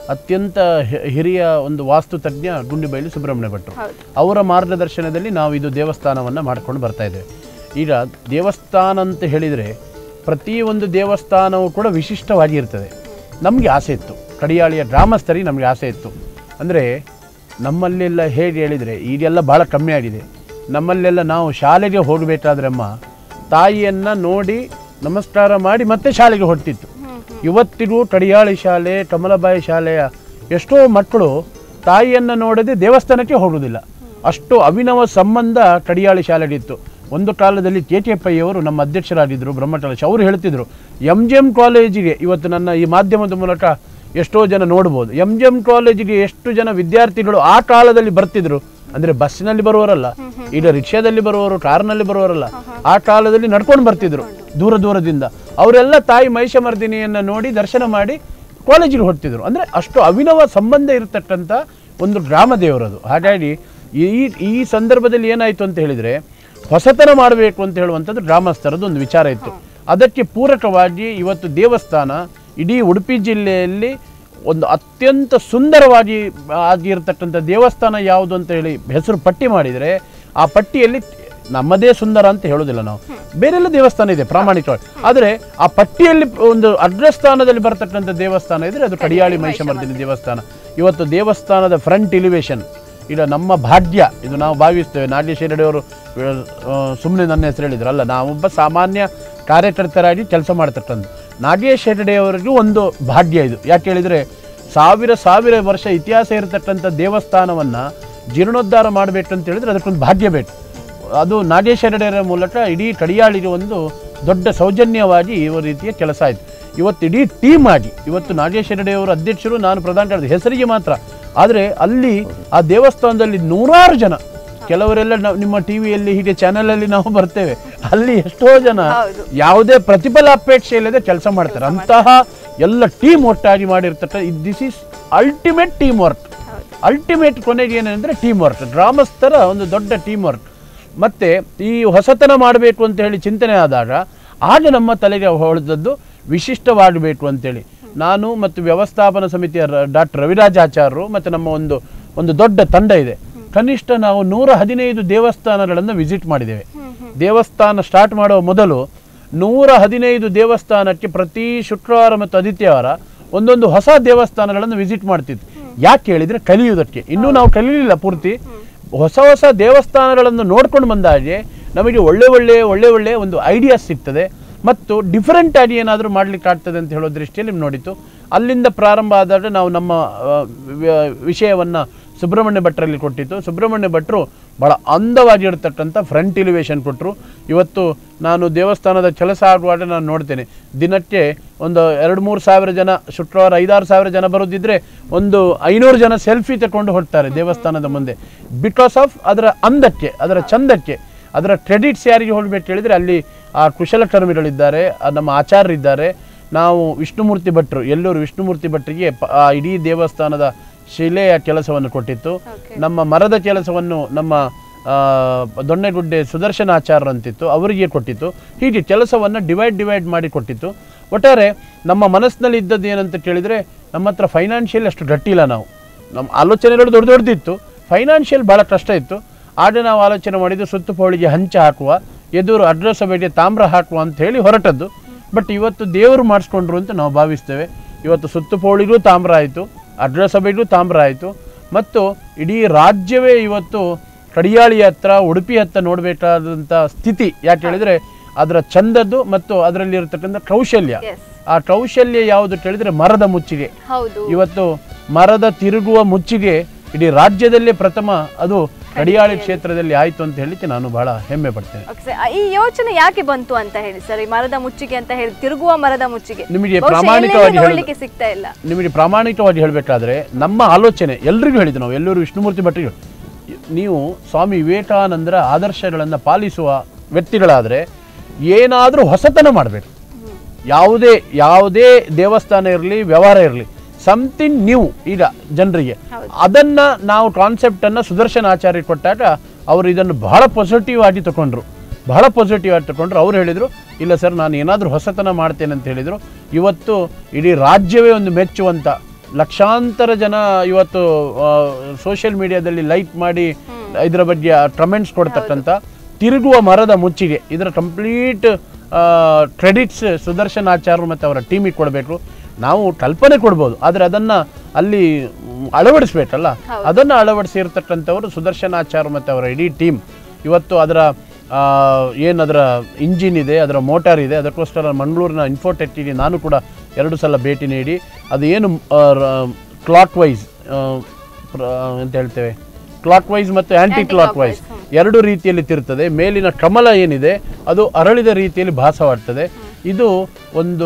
Speaker 5: ಅತ್ಯಂತ ಹಿ- ಹಿರಿಯ ಒಂದು ವಾಸ್ತು ತಜ್ಞ ಗುಂಡಿಬೈಲು ಸುಬ್ರಹ್ಮಣ್ಯ ಭಟ್ರು
Speaker 2: ಹೌದು.
Speaker 5: ಅವರ ಮಾರ್ಗದರ್ಶನದಲ್ಲಿ ನಾವು ಇದು ದೇವಸ್ಥಾನವನ್ನು ಮಾಡ್ಕೊಂಡು ಬರ್ತಾ ಇದ್ದೇವೆ ಈಗ ದೇವಸ್ಥಾನ ಅಂತ ಹೇಳಿದರೆ ಪ್ರತಿಯೊಂದು ದೇವಸ್ಥಾನವೂ ಕೂಡ ವಿಶಿಷ್ಟವಾಗಿ ಇರ್ತದೆ ನಮಗೆ ಆಸೆ ಇತ್ತು ಕಡಿಯಾಳಿಯ ಗ್ರಾಮಸ್ಥರಿಗೆ ನಮಗೆ ಆಸೆ ಇತ್ತು ಅಂದರೆ ನಮ್ಮಲ್ಲೆಲ್ಲ ಹೇಗೆ ಹೇಳಿದರೆ ಈಗೆಲ್ಲ ಭಾಳ ಕಮ್ಮಿ ಆಗಿದೆ ನಮ್ಮಲ್ಲೆಲ್ಲ ನಾವು ಶಾಲೆಗೆ ಹೋಗಬೇಕಾದ್ರಮ್ಮ ತಾಯಿಯನ್ನು ನೋಡಿ ನಮಸ್ಕಾರ ಮಾಡಿ ಮತ್ತೆ ಶಾಲೆಗೆ ಹೊರಟಿತ್ತು ಇವತ್ತಿಗೂ ಕಡಿಯಾಳಿ ಶಾಲೆ ಕಮಲಬಾಯಿ ಶಾಲೆಯ ಎಷ್ಟೋ ಮಕ್ಕಳು ತಾಯಿಯನ್ನು ನೋಡದೆ ದೇವಸ್ಥಾನಕ್ಕೆ ಹೋಗುವುದಿಲ್ಲ ಅಷ್ಟು ಅಭಿನವ ಸಂಬಂಧ ಕಡಿಯಾಳಿ ಶಾಲೆಗಿತ್ತು ಒಂದು ಕಾಲದಲ್ಲಿ ಕೆ ಟಿ ಅವರು ನಮ್ಮ ಅಧ್ಯಕ್ಷರಾಗಿದ್ದರು ಬ್ರಹ್ಮಕಲಶ ಅವರು ಹೇಳ್ತಿದ್ರು ಎಂ ಜಿ ಎಂ ಕಾಲೇಜಿಗೆ ಇವತ್ತು ನನ್ನ ಈ ಮಾಧ್ಯಮದ ಮೂಲಕ ಎಷ್ಟೋ ಜನ ನೋಡ್ಬೋದು ಎಂ ಜಿ ಎಂ ಕಾಲೇಜಿಗೆ ಎಷ್ಟು ಜನ ವಿದ್ಯಾರ್ಥಿಗಳು ಆ ಕಾಲದಲ್ಲಿ ಬರ್ತಿದ್ರು ಅಂದರೆ ಬಸ್ಸಿನಲ್ಲಿ ಬರುವವರಲ್ಲ ಈಗ ರಿಕ್ಷಾದಲ್ಲಿ ಬರುವವರು ಕಾರ್ನಲ್ಲಿ ಬರುವವರಲ್ಲ ಆ ಕಾಲದಲ್ಲಿ ನಡ್ಕೊಂಡು ಬರ್ತಿದ್ರು ದೂರ ದೂರದಿಂದ ಅವರೆಲ್ಲ ತಾಯಿ ಮಹಿಷಮರ್ದಿನಿಯನ್ನು ನೋಡಿ ದರ್ಶನ ಮಾಡಿ ಕಾಲೇಜಿಗೆ ಹೊರಟಿದ್ರು ಅಂದರೆ ಅಷ್ಟು ಅಭಿನವ ಸಂಬಂಧ ಇರತಕ್ಕಂಥ ಒಂದು ಗ್ರಾಮ ದೇವರದು ಹಾಗಾಗಿ ಈ ಈ ಸಂದರ್ಭದಲ್ಲಿ ಏನಾಯಿತು ಅಂತ ಹೇಳಿದರೆ ಹೊಸತನ ಮಾಡಬೇಕು ಅಂತ ಹೇಳುವಂಥದ್ದು ಗ್ರಾಮಸ್ಥರದ್ದು ಒಂದು ವಿಚಾರ ಇತ್ತು ಅದಕ್ಕೆ ಪೂರಕವಾಗಿ ಇವತ್ತು ದೇವಸ್ಥಾನ ಇಡೀ ಉಡುಪಿ ಜಿಲ್ಲೆಯಲ್ಲಿ ಒಂದು ಅತ್ಯಂತ ಸುಂದರವಾಗಿ ಆಗಿರ್ತಕ್ಕಂಥ ದೇವಸ್ಥಾನ ಯಾವುದು ಅಂತ ಹೇಳಿ ಹೆಸರು ಪಟ್ಟಿ ಮಾಡಿದರೆ ಆ ಪಟ್ಟಿಯಲ್ಲಿ ನಮ್ಮದೇ ಸುಂದರ ಅಂತ ಹೇಳೋದಿಲ್ಲ ನಾವು ಬೇರೆಲ್ಲ ದೇವಸ್ಥಾನ ಇದೆ ಪ್ರಾಮಾಣಿಕವಾಗಿ ಆದರೆ ಆ ಪಟ್ಟಿಯಲ್ಲಿ ಒಂದು ಅಗ್ರಸ್ಥಾನದಲ್ಲಿ ಬರ್ತಕ್ಕಂಥ ದೇವಸ್ಥಾನ ಇದ್ರೆ ಅದು ಕಡಿಯಾಳಿ ಮಹಿಷಮರ್ದಿನಿ ದೇವಸ್ಥಾನ ಇವತ್ತು ದೇವಸ್ಥಾನದ ಫ್ರಂಟ್ ಎಲಿವೇಶನ್ ಈಗ ನಮ್ಮ ಭಾಗ್ಯ ಇದು ನಾವು ಭಾವಿಸ್ತೇವೆ ನಾಗೇಶ್ ಹೆಗಡೆಯವರು ಸುಮ್ಮನೆ ನನ್ನ ಹೆಸರು ಹೇಳಿದ್ರು ಅಲ್ಲ ನಾವೊಬ್ಬ ಸಾಮಾನ್ಯ ಕಾರ್ಯಕರ್ತರಾಗಿ ಕೆಲಸ ಮಾಡ್ತಕ್ಕಂಥ ನಾಗೇಶ್ ಹೆಗಡೆಯವರಿಗೂ ಒಂದು ಭಾಗ್ಯ ಇದು ಯಾಕೆ ಹೇಳಿದರೆ ಸಾವಿರ ಸಾವಿರ ವರ್ಷ ಇತಿಹಾಸ ಇರತಕ್ಕಂಥ ದೇವಸ್ಥಾನವನ್ನು ಜೀರ್ಣೋದ್ಧಾರ ಮಾಡಬೇಕಂತ ಹೇಳಿದ್ರೆ ಅದಕ್ಕೊಂದು ಭಾಗ್ಯ ಬೇಕು ಅದು ನಾಗೇಶ್ ಹೆಗಡೆಯವರ ಮೂಲಕ ಇಡೀ ಕಡಿಯಾಳಿಗೆ ಒಂದು ದೊಡ್ಡ ಸೌಜನ್ಯವಾಗಿ ಈ ರೀತಿಯ ಕೆಲಸ ಆಯಿತು ಇವತ್ತು ಇಡೀ ಟೀಮ್ ಆಗಿ ಇವತ್ತು ನಾಗೇಶ್ ಹೆಗಡೆಯವರು ಅಧ್ಯಕ್ಷರು ನಾನು ಪ್ರಧಾನ ಕಾರ್ಯದರ್ಶಿ ಹೆಸರಿಗೆ ಮಾತ್ರ ಆದರೆ ಅಲ್ಲಿ ಆ ದೇವಸ್ಥಾನದಲ್ಲಿ ನೂರಾರು ಜನ ಕೆಲವರೆಲ್ಲ ನಾವು ನಿಮ್ಮ ಟಿವಿಯಲ್ಲಿ ಹೀಗೆ ಚಾನೆಲಲ್ಲಿ ನಾವು ಬರ್ತೇವೆ ಅಲ್ಲಿ ಎಷ್ಟೋ ಜನ
Speaker 2: ಹೌದು.
Speaker 5: ಯಾವುದೇ ಪ್ರತಿಫಲಾಪೇಕ್ಷೆ ಇಲ್ಲದೆ ಕೆಲಸ ಮಾಡ್ತಾರೆ ಅಂತಹ ಎಲ್ಲ ಟೀಮ್ ಒಟ್ಟಾಗಿ ಮಾಡಿರ್ತಕ್ಕ this is ultimate team work ultimate ಕೊನೆಗೆ ಏನಂದ್ರೆ ಟೀಮ್ ವರ್ಕ್ ಗ್ರಾಮಸ್ಥರ ಒಂದು ದೊಡ್ಡ ಟೀಮ್ ವರ್ಕ್ ಮತ್ತೆ ಈ ಹೊಸತನ ಮಾಡಬೇಕು ಅಂತ ಹೇಳಿ ಚಿಂತನೆ ಆದಾಗ ಆಗ ನಮ್ಮ ತಲೆಗೆ ಹೊಳೆದದ್ದು ವಿಶಿಷ್ಟವಾಗಬೇಕು ಅಂತೇಳಿ ನಾನು ಮತ್ತು ವ್ಯವಸ್ಥಾಪನಾ ಸಮಿತಿಯ ಡಾಕ್ಟರ್ ರವಿರಾಜಾಚಾರ್ಯರು ಮತ್ತು ನಮ್ಮ ಒಂದು ಒಂದು ದೊಡ್ಡ ತಂಡ ಇದೆ ಕನಿಷ್ಠ ನಾವು ನೂರ ಹದಿನೈದು ದೇವಸ್ಥಾನಗಳನ್ನು ವಿಸಿಟ್ ಮಾಡಿದ್ದೇವೆ ದೇವಸ್ಥಾನ ಸ್ಟಾರ್ಟ್ ಮಾಡುವ ಮೊದಲು ನೂರ ಹದಿನೈದು ದೇವಸ್ಥಾನಕ್ಕೆ ಪ್ರತಿ ಶುಕ್ರವಾರ ಮತ್ತು ಆದಿತ್ಯವಾರ ಒಂದೊಂದು ಹೊಸ ದೇವಸ್ಥಾನಗಳನ್ನು ವಿಸಿಟ್ ಮಾಡ್ತಿದ್ವಿ ಯಾಕೆ ಹೇಳಿದ್ರೆ ಕಲಿಯುವುದಕ್ಕೆ ಇನ್ನೂ ನಾವು ಕಲೀಲಿಲ್ಲ ಪೂರ್ತಿ ಹೊಸ ಹೊಸ ದೇವಸ್ಥಾನಗಳನ್ನು ನೋಡ್ಕೊಂಡು ಬಂದಾಗೆ ನಮಗೆ ಒಳ್ಳೆ ಒಳ್ಳೆ ಒಳ್ಳೆ ಒಳ್ಳೆ ಒಂದು ಐಡಿಯಾಸ್ ಸಿಗ್ತದೆ ಮತ್ತು ಡಿಫರೆಂಟ್ ಆಗಿ ಏನಾದರೂ ಮಾಡ್ಲಿಕ್ಕೆ ಆಗ್ತದೆ ಅಂತ ಹೇಳೋ ದೃಷ್ಟಿಯಲ್ಲಿ ನೋಡಿತು ಅಲ್ಲಿಂದ ಪ್ರಾರಂಭ ಆದಾಗ ನಾವು ನಮ್ಮ ಆ, ವ- ವಿಷಯವನ್ನು ಸುಬ್ರಹ್ಮಣ್ಯ ಭಟ್ರಲ್ಲಿ ಕೊಟ್ಟಿತ್ತು ಸುಬ್ರಹ್ಮಣ್ಯ ಭಟ್ರು ಭಾಳ ಅಂದವಾಗಿರ್ತಕ್ಕಂಥ ಫ್ರಂಟ್ ಎಲಿವೇಶನ್ ಕೊಟ್ಟರು ಇವತ್ತು ನಾನು ದೇವಸ್ಥಾನದ ಕೆಲಸ ಆಗುವಾಗ ನಾನು ನೋಡ್ತೇನೆ ದಿನಕ್ಕೆ ಒಂದು ಎರಡು ಮೂರು ಸಾವಿರ ಜನ ಶುಕ್ರವಾರ ಐದಾರು ಸಾವಿರ ಜನ ಬರೋದಿದ್ರೆ ಒಂದು ಐನೂರು ಜನ ಸೆಲ್ಫಿ ತಗೊಂಡು ಹೊರಡ್ತಾರೆ ದೇವಸ್ಥಾನದ ಮುಂದೆ ಬಿಕಾಸ್ ಆಫ್ ಅದರ ಅಂದಕ್ಕೆ ಅದರ ಚಂದಕ್ಕೆ ಅದರ ಕ್ರೆಡಿಟ್ಸ್ ಯಾರಿಗೆ ಹೋಗ್ಬೇಕು ಹೇಳಿದರೆ ಅಲ್ಲಿ ಆ ಕುಶಲಕರ್ಮಿಗಳಿದ್ದಾರೆ ಆ ನಮ್ಮ ಆಚಾರ್ಯರಿದ್ದಾರೆ ನಾವು ವಿಷ್ಣುಮೂರ್ತಿ ಭಟ್ರು ಎಲ್ಲರೂ ವಿಷ್ಣುಮೂರ್ತಿ ಭಟ್ರಿಗೆ ಪ- ಆ ಇಡೀ ದೇವಸ್ಥಾನದ ಶಿಲೆಯ ಕೆಲಸವನ್ನು ಕೊಟ್ಟಿತ್ತು ನಮ್ಮ ಮರದ ಕೆಲಸವನ್ನು ನಮ್ಮ ಆ, ದೊಣ್ಣೆಗುಡ್ಡೆ ಸುದರ್ಶನ ಆಚಾರ್ಯ ಅಂತಿತ್ತು ಅವರಿಗೆ ಕೊಟ್ಟಿತ್ತು ಹೀಗೆ ಕೆಲಸವನ್ನು ಡಿವೈಡ್ ಡಿವೈಡ್ ಮಾಡಿ ಕೊಟ್ಟಿತ್ತು ಒಟ್ಟಾರೆ ನಮ್ಮ ಮನಸ್ಸಿನಲ್ಲಿ ಇದ್ದದ್ದು ಏನಂತ ಕೇಳಿದರೆ ನಮ್ಮ ಹತ್ರ ಫೈನಾನ್ಷಿಯಲ್ ಅಷ್ಟು ಗಟ್ಟಿಲ್ಲ ನಾವು ನಮ್ಮ ಆಲೋಚನೆಗಳು ದೊಡ್ಡ ದೊಡ್ಡದಿತ್ತು ಫೈನಾನ್ಷಿಯಲ್ ಭಾಳ ಕಷ್ಟ ಇತ್ತು ಆಗ ನಾವು ಆಲೋಚನೆ ಮಾಡಿದ್ದು ಸುತ್ತು ಪೋಳಿಗೆ ಹಂಚ ಹಾಕುವ ಎದುರು ಅಡ್ರಸಭೆಗೆ ತಾಮ್ರ ಹಾಕುವ ಅಂತ ಹೇಳಿ ಹೊರಟದ್ದು ಬಟ್ ಇವತ್ತು ದೇವರು ಮಾಡಿಸ್ಕೊಂಡ್ರು ಅಂತ ನಾವು ಭಾವಿಸ್ತೇವೆ ಇವತ್ತು ಸುತ್ತು ಪೋಳಿಗೂ ತಾಮ್ರ ಆಯಿತು ಅಡ್ರಸಭೆಗೂ ತಾಮ್ರ ಆಯಿತು ಮತ್ತು ಇಡೀ ರಾಜ್ಯವೇ ಇವತ್ತು ಕಡಿಯಾಳಿ ಹತ್ರ ಉಡುಪಿ ಹತ್ರ ನೋಡಬೇಕಾದಂಥ ಸ್ಥಿತಿ ಯಾಕೆ ಹೇಳಿದರೆ ಅದರ ಚಂದದ್ದು ಮತ್ತು ಅದರಲ್ಲಿ ಇರತಕ್ಕಂಥ ಕೌಶಲ್ಯ
Speaker 2: Yes.
Speaker 5: ಆ ಕೌಶಲ್ಯ ಯಾವುದು ಕೇಳಿದರೆ ಮರದ ಮುಚ್ಚಿಗೆ
Speaker 2: ಹೌದು
Speaker 5: ಇವತ್ತು ಮರದ ತಿರುಗುವ ಮುಚ್ಚಿಗೆ ಇಡೀ ರಾಜ್ಯದಲ್ಲೇ ಪ್ರಥಮ ಅದು ಕಡಿಯಾಳಿ ಕ್ಷೇತ್ರದಲ್ಲಿ ಆಯಿತು ಅಂತ ಹೇಳಿಕ್ಕೆ ನಾನು ಬಹಳ ಹೆಮ್ಮೆ ಪಡ್ತೇನೆ
Speaker 2: Okay, sir. ಈ ಯೋಚನೆ ಯಾಕೆ ಬಂತು ಅಂತ ಹೇಳಿ ಸರ್ ಈ ಮರದ ಮುಚ್ಚಿಗೆ ಅಂತ ಹೇಳಿ ತಿರುಗುವ ಮರದ ಮುಚ್ಚಿಗೆ
Speaker 5: ನಿಮಗೆ
Speaker 2: ಬಹುಶಃ
Speaker 5: ಪ್ರಾಮಾಣಿಕವಾಗಿ
Speaker 2: ಎಲ್ಲೆಲ್ಲಿ
Speaker 5: ಹೇಳುದು-
Speaker 2: ನೋಡ್ಲಿಕ್ಕೆ ಸಿಗ್ತಾ ಇಲ್ಲ
Speaker 5: ನಿಮಗೆ ಪ್ರಾಮಾಣಿಕವಾಗಿ ಹೇಳಬೇಕಾದ್ರೆ ನಮ್ಮ ಆಲೋಚನೆ ಎಲ್ರಿಗೂ ಹೇಳಿದ್ದು ನಾವು ಎಲ್ಲರೂ ವಿಷ್ಣುಮೂರ್ತಿ ಭಟ್ಟಿಗೆ ನೀವು ಸ್ವಾಮಿ ವಿವೇಕಾನಂದರ ಆದರ್ಶಗಳನ್ನು ಪಾಲಿಸುವ ವ್ಯಕ್ತಿಗಳಾದರೆ ಏನಾದರೂ ಹೊಸತನ ಮಾಡಬೇಕು ಯಾವುದೇ ಯಾವುದೇ ದೇವಸ್ಥಾನ ಇರಲಿ ವ್ಯವಹಾರ ಇರಲಿ ಸಮಥಿಂಗ್ ನ್ಯೂ ಈಗ ಜನರಿಗೆ ಅದನ್ನ ನಾವು ಕಾನ್ಸೆಪ್ಟನ್ನು ಸುದರ್ಶನ ಆಚಾರ್ಯ ಕೊಟ್ಟಾಗ ಅವರು ಇದನ್ನು ಬಹಳ ಪಾಸಿಟಿವ್ ಆಗಿ ತಗೊಂಡ್ರು ಬಹಳ ಪಾಸಿಟಿವ್ ಆಗಿ ತಗೊಂಡ್ರು ಅವ್ರು ಹೇಳಿದರು ಇಲ್ಲ ಸರ್ ನಾನು ಏನಾದರೂ ಹೊಸತನ ಮಾಡ್ತೇನೆ ಅಂತ ಹೇಳಿದರು ಇವತ್ತು ಇಡೀ ರಾಜ್ಯವೇ ಒಂದು ಮೆಚ್ಚುವಂಥ ಲಕ್ಷಾಂತರ ಜನ ಇವತ್ತು ಸೋಷಿಯಲ್ ಮೀಡಿಯಾದಲ್ಲಿ ಲೈಕ್ ಮಾಡಿ ಇದರ ಬಗ್ಗೆ ಟ್ರಮೆಂಟ್ಸ್ ಕೊಡ್ತಕ್ಕಂಥ ತಿರುಗುವ ಮರದ ಮುಚ್ಚಿಗೆ ಇದರ ಕಂಪ್ಲೀಟ್ ಕ್ರೆಡಿಟ್ಸ್ ಸುದರ್ಶನ್ ಆಚಾರ್ಯರು ಮತ್ತು ಅವರ ಟೀಮಿಗೆ ಕೊಡಬೇಕು ನಾವು ಕಲ್ಪನೆ ಕೊಡ್ಬೋದು ಆದರೆ ಅದನ್ನು ಅಲ್ಲಿ ಮ್, ಅಳವಡಿಸ್ಬೇಕಲ್ಲ ಅದನ್ನು ಅಳವಡಿಸಿರ್ತಕ್ಕಂಥವರು ಸುದರ್ಶನ್ ಆಚಾರ್ಯ ಮತ್ತು ಅವರ ಇಡೀ ಟೀಮ್ ಇವತ್ತು ಅದರ ಏನು ಅದರ ಇಂಜಿನ್ ಇದೆ ಅದರ ಮೋಟಾರ್ ಇದೆ ಅದಕ್ಕೋಸ್ಕರ ಮಂಗಳೂರಿನ ಇನ್ಫೋಟೆಕ್ಟಿಗೆ ನಾನು ಕೂಡ ಎರಡು ಸಲ ಭೇಟಿ ನೀಡಿ ಅದು ಏನು ಕ್ಲಾಕ್ ವೈಸ್ ಅಂತ ಹೇಳ್ತೇವೆ ಕ್ಲಾಕ್ ವೈಸ್ ಮತ್ತು ಆ್ಯಂಟಿ ಕ್ಲಾಕ್ ವೈಸ್ ಎರಡು ರೀತಿಯಲ್ಲಿ ತಿರುತ್ತದೆ ಮೇಲಿನ ಕಮಲ ಏನಿದೆ ಅದು ಅರಳಿದ ರೀತಿಯಲ್ಲಿ ಭಾಸವಾಗ್ತದೆ ಇದು ಒಂದು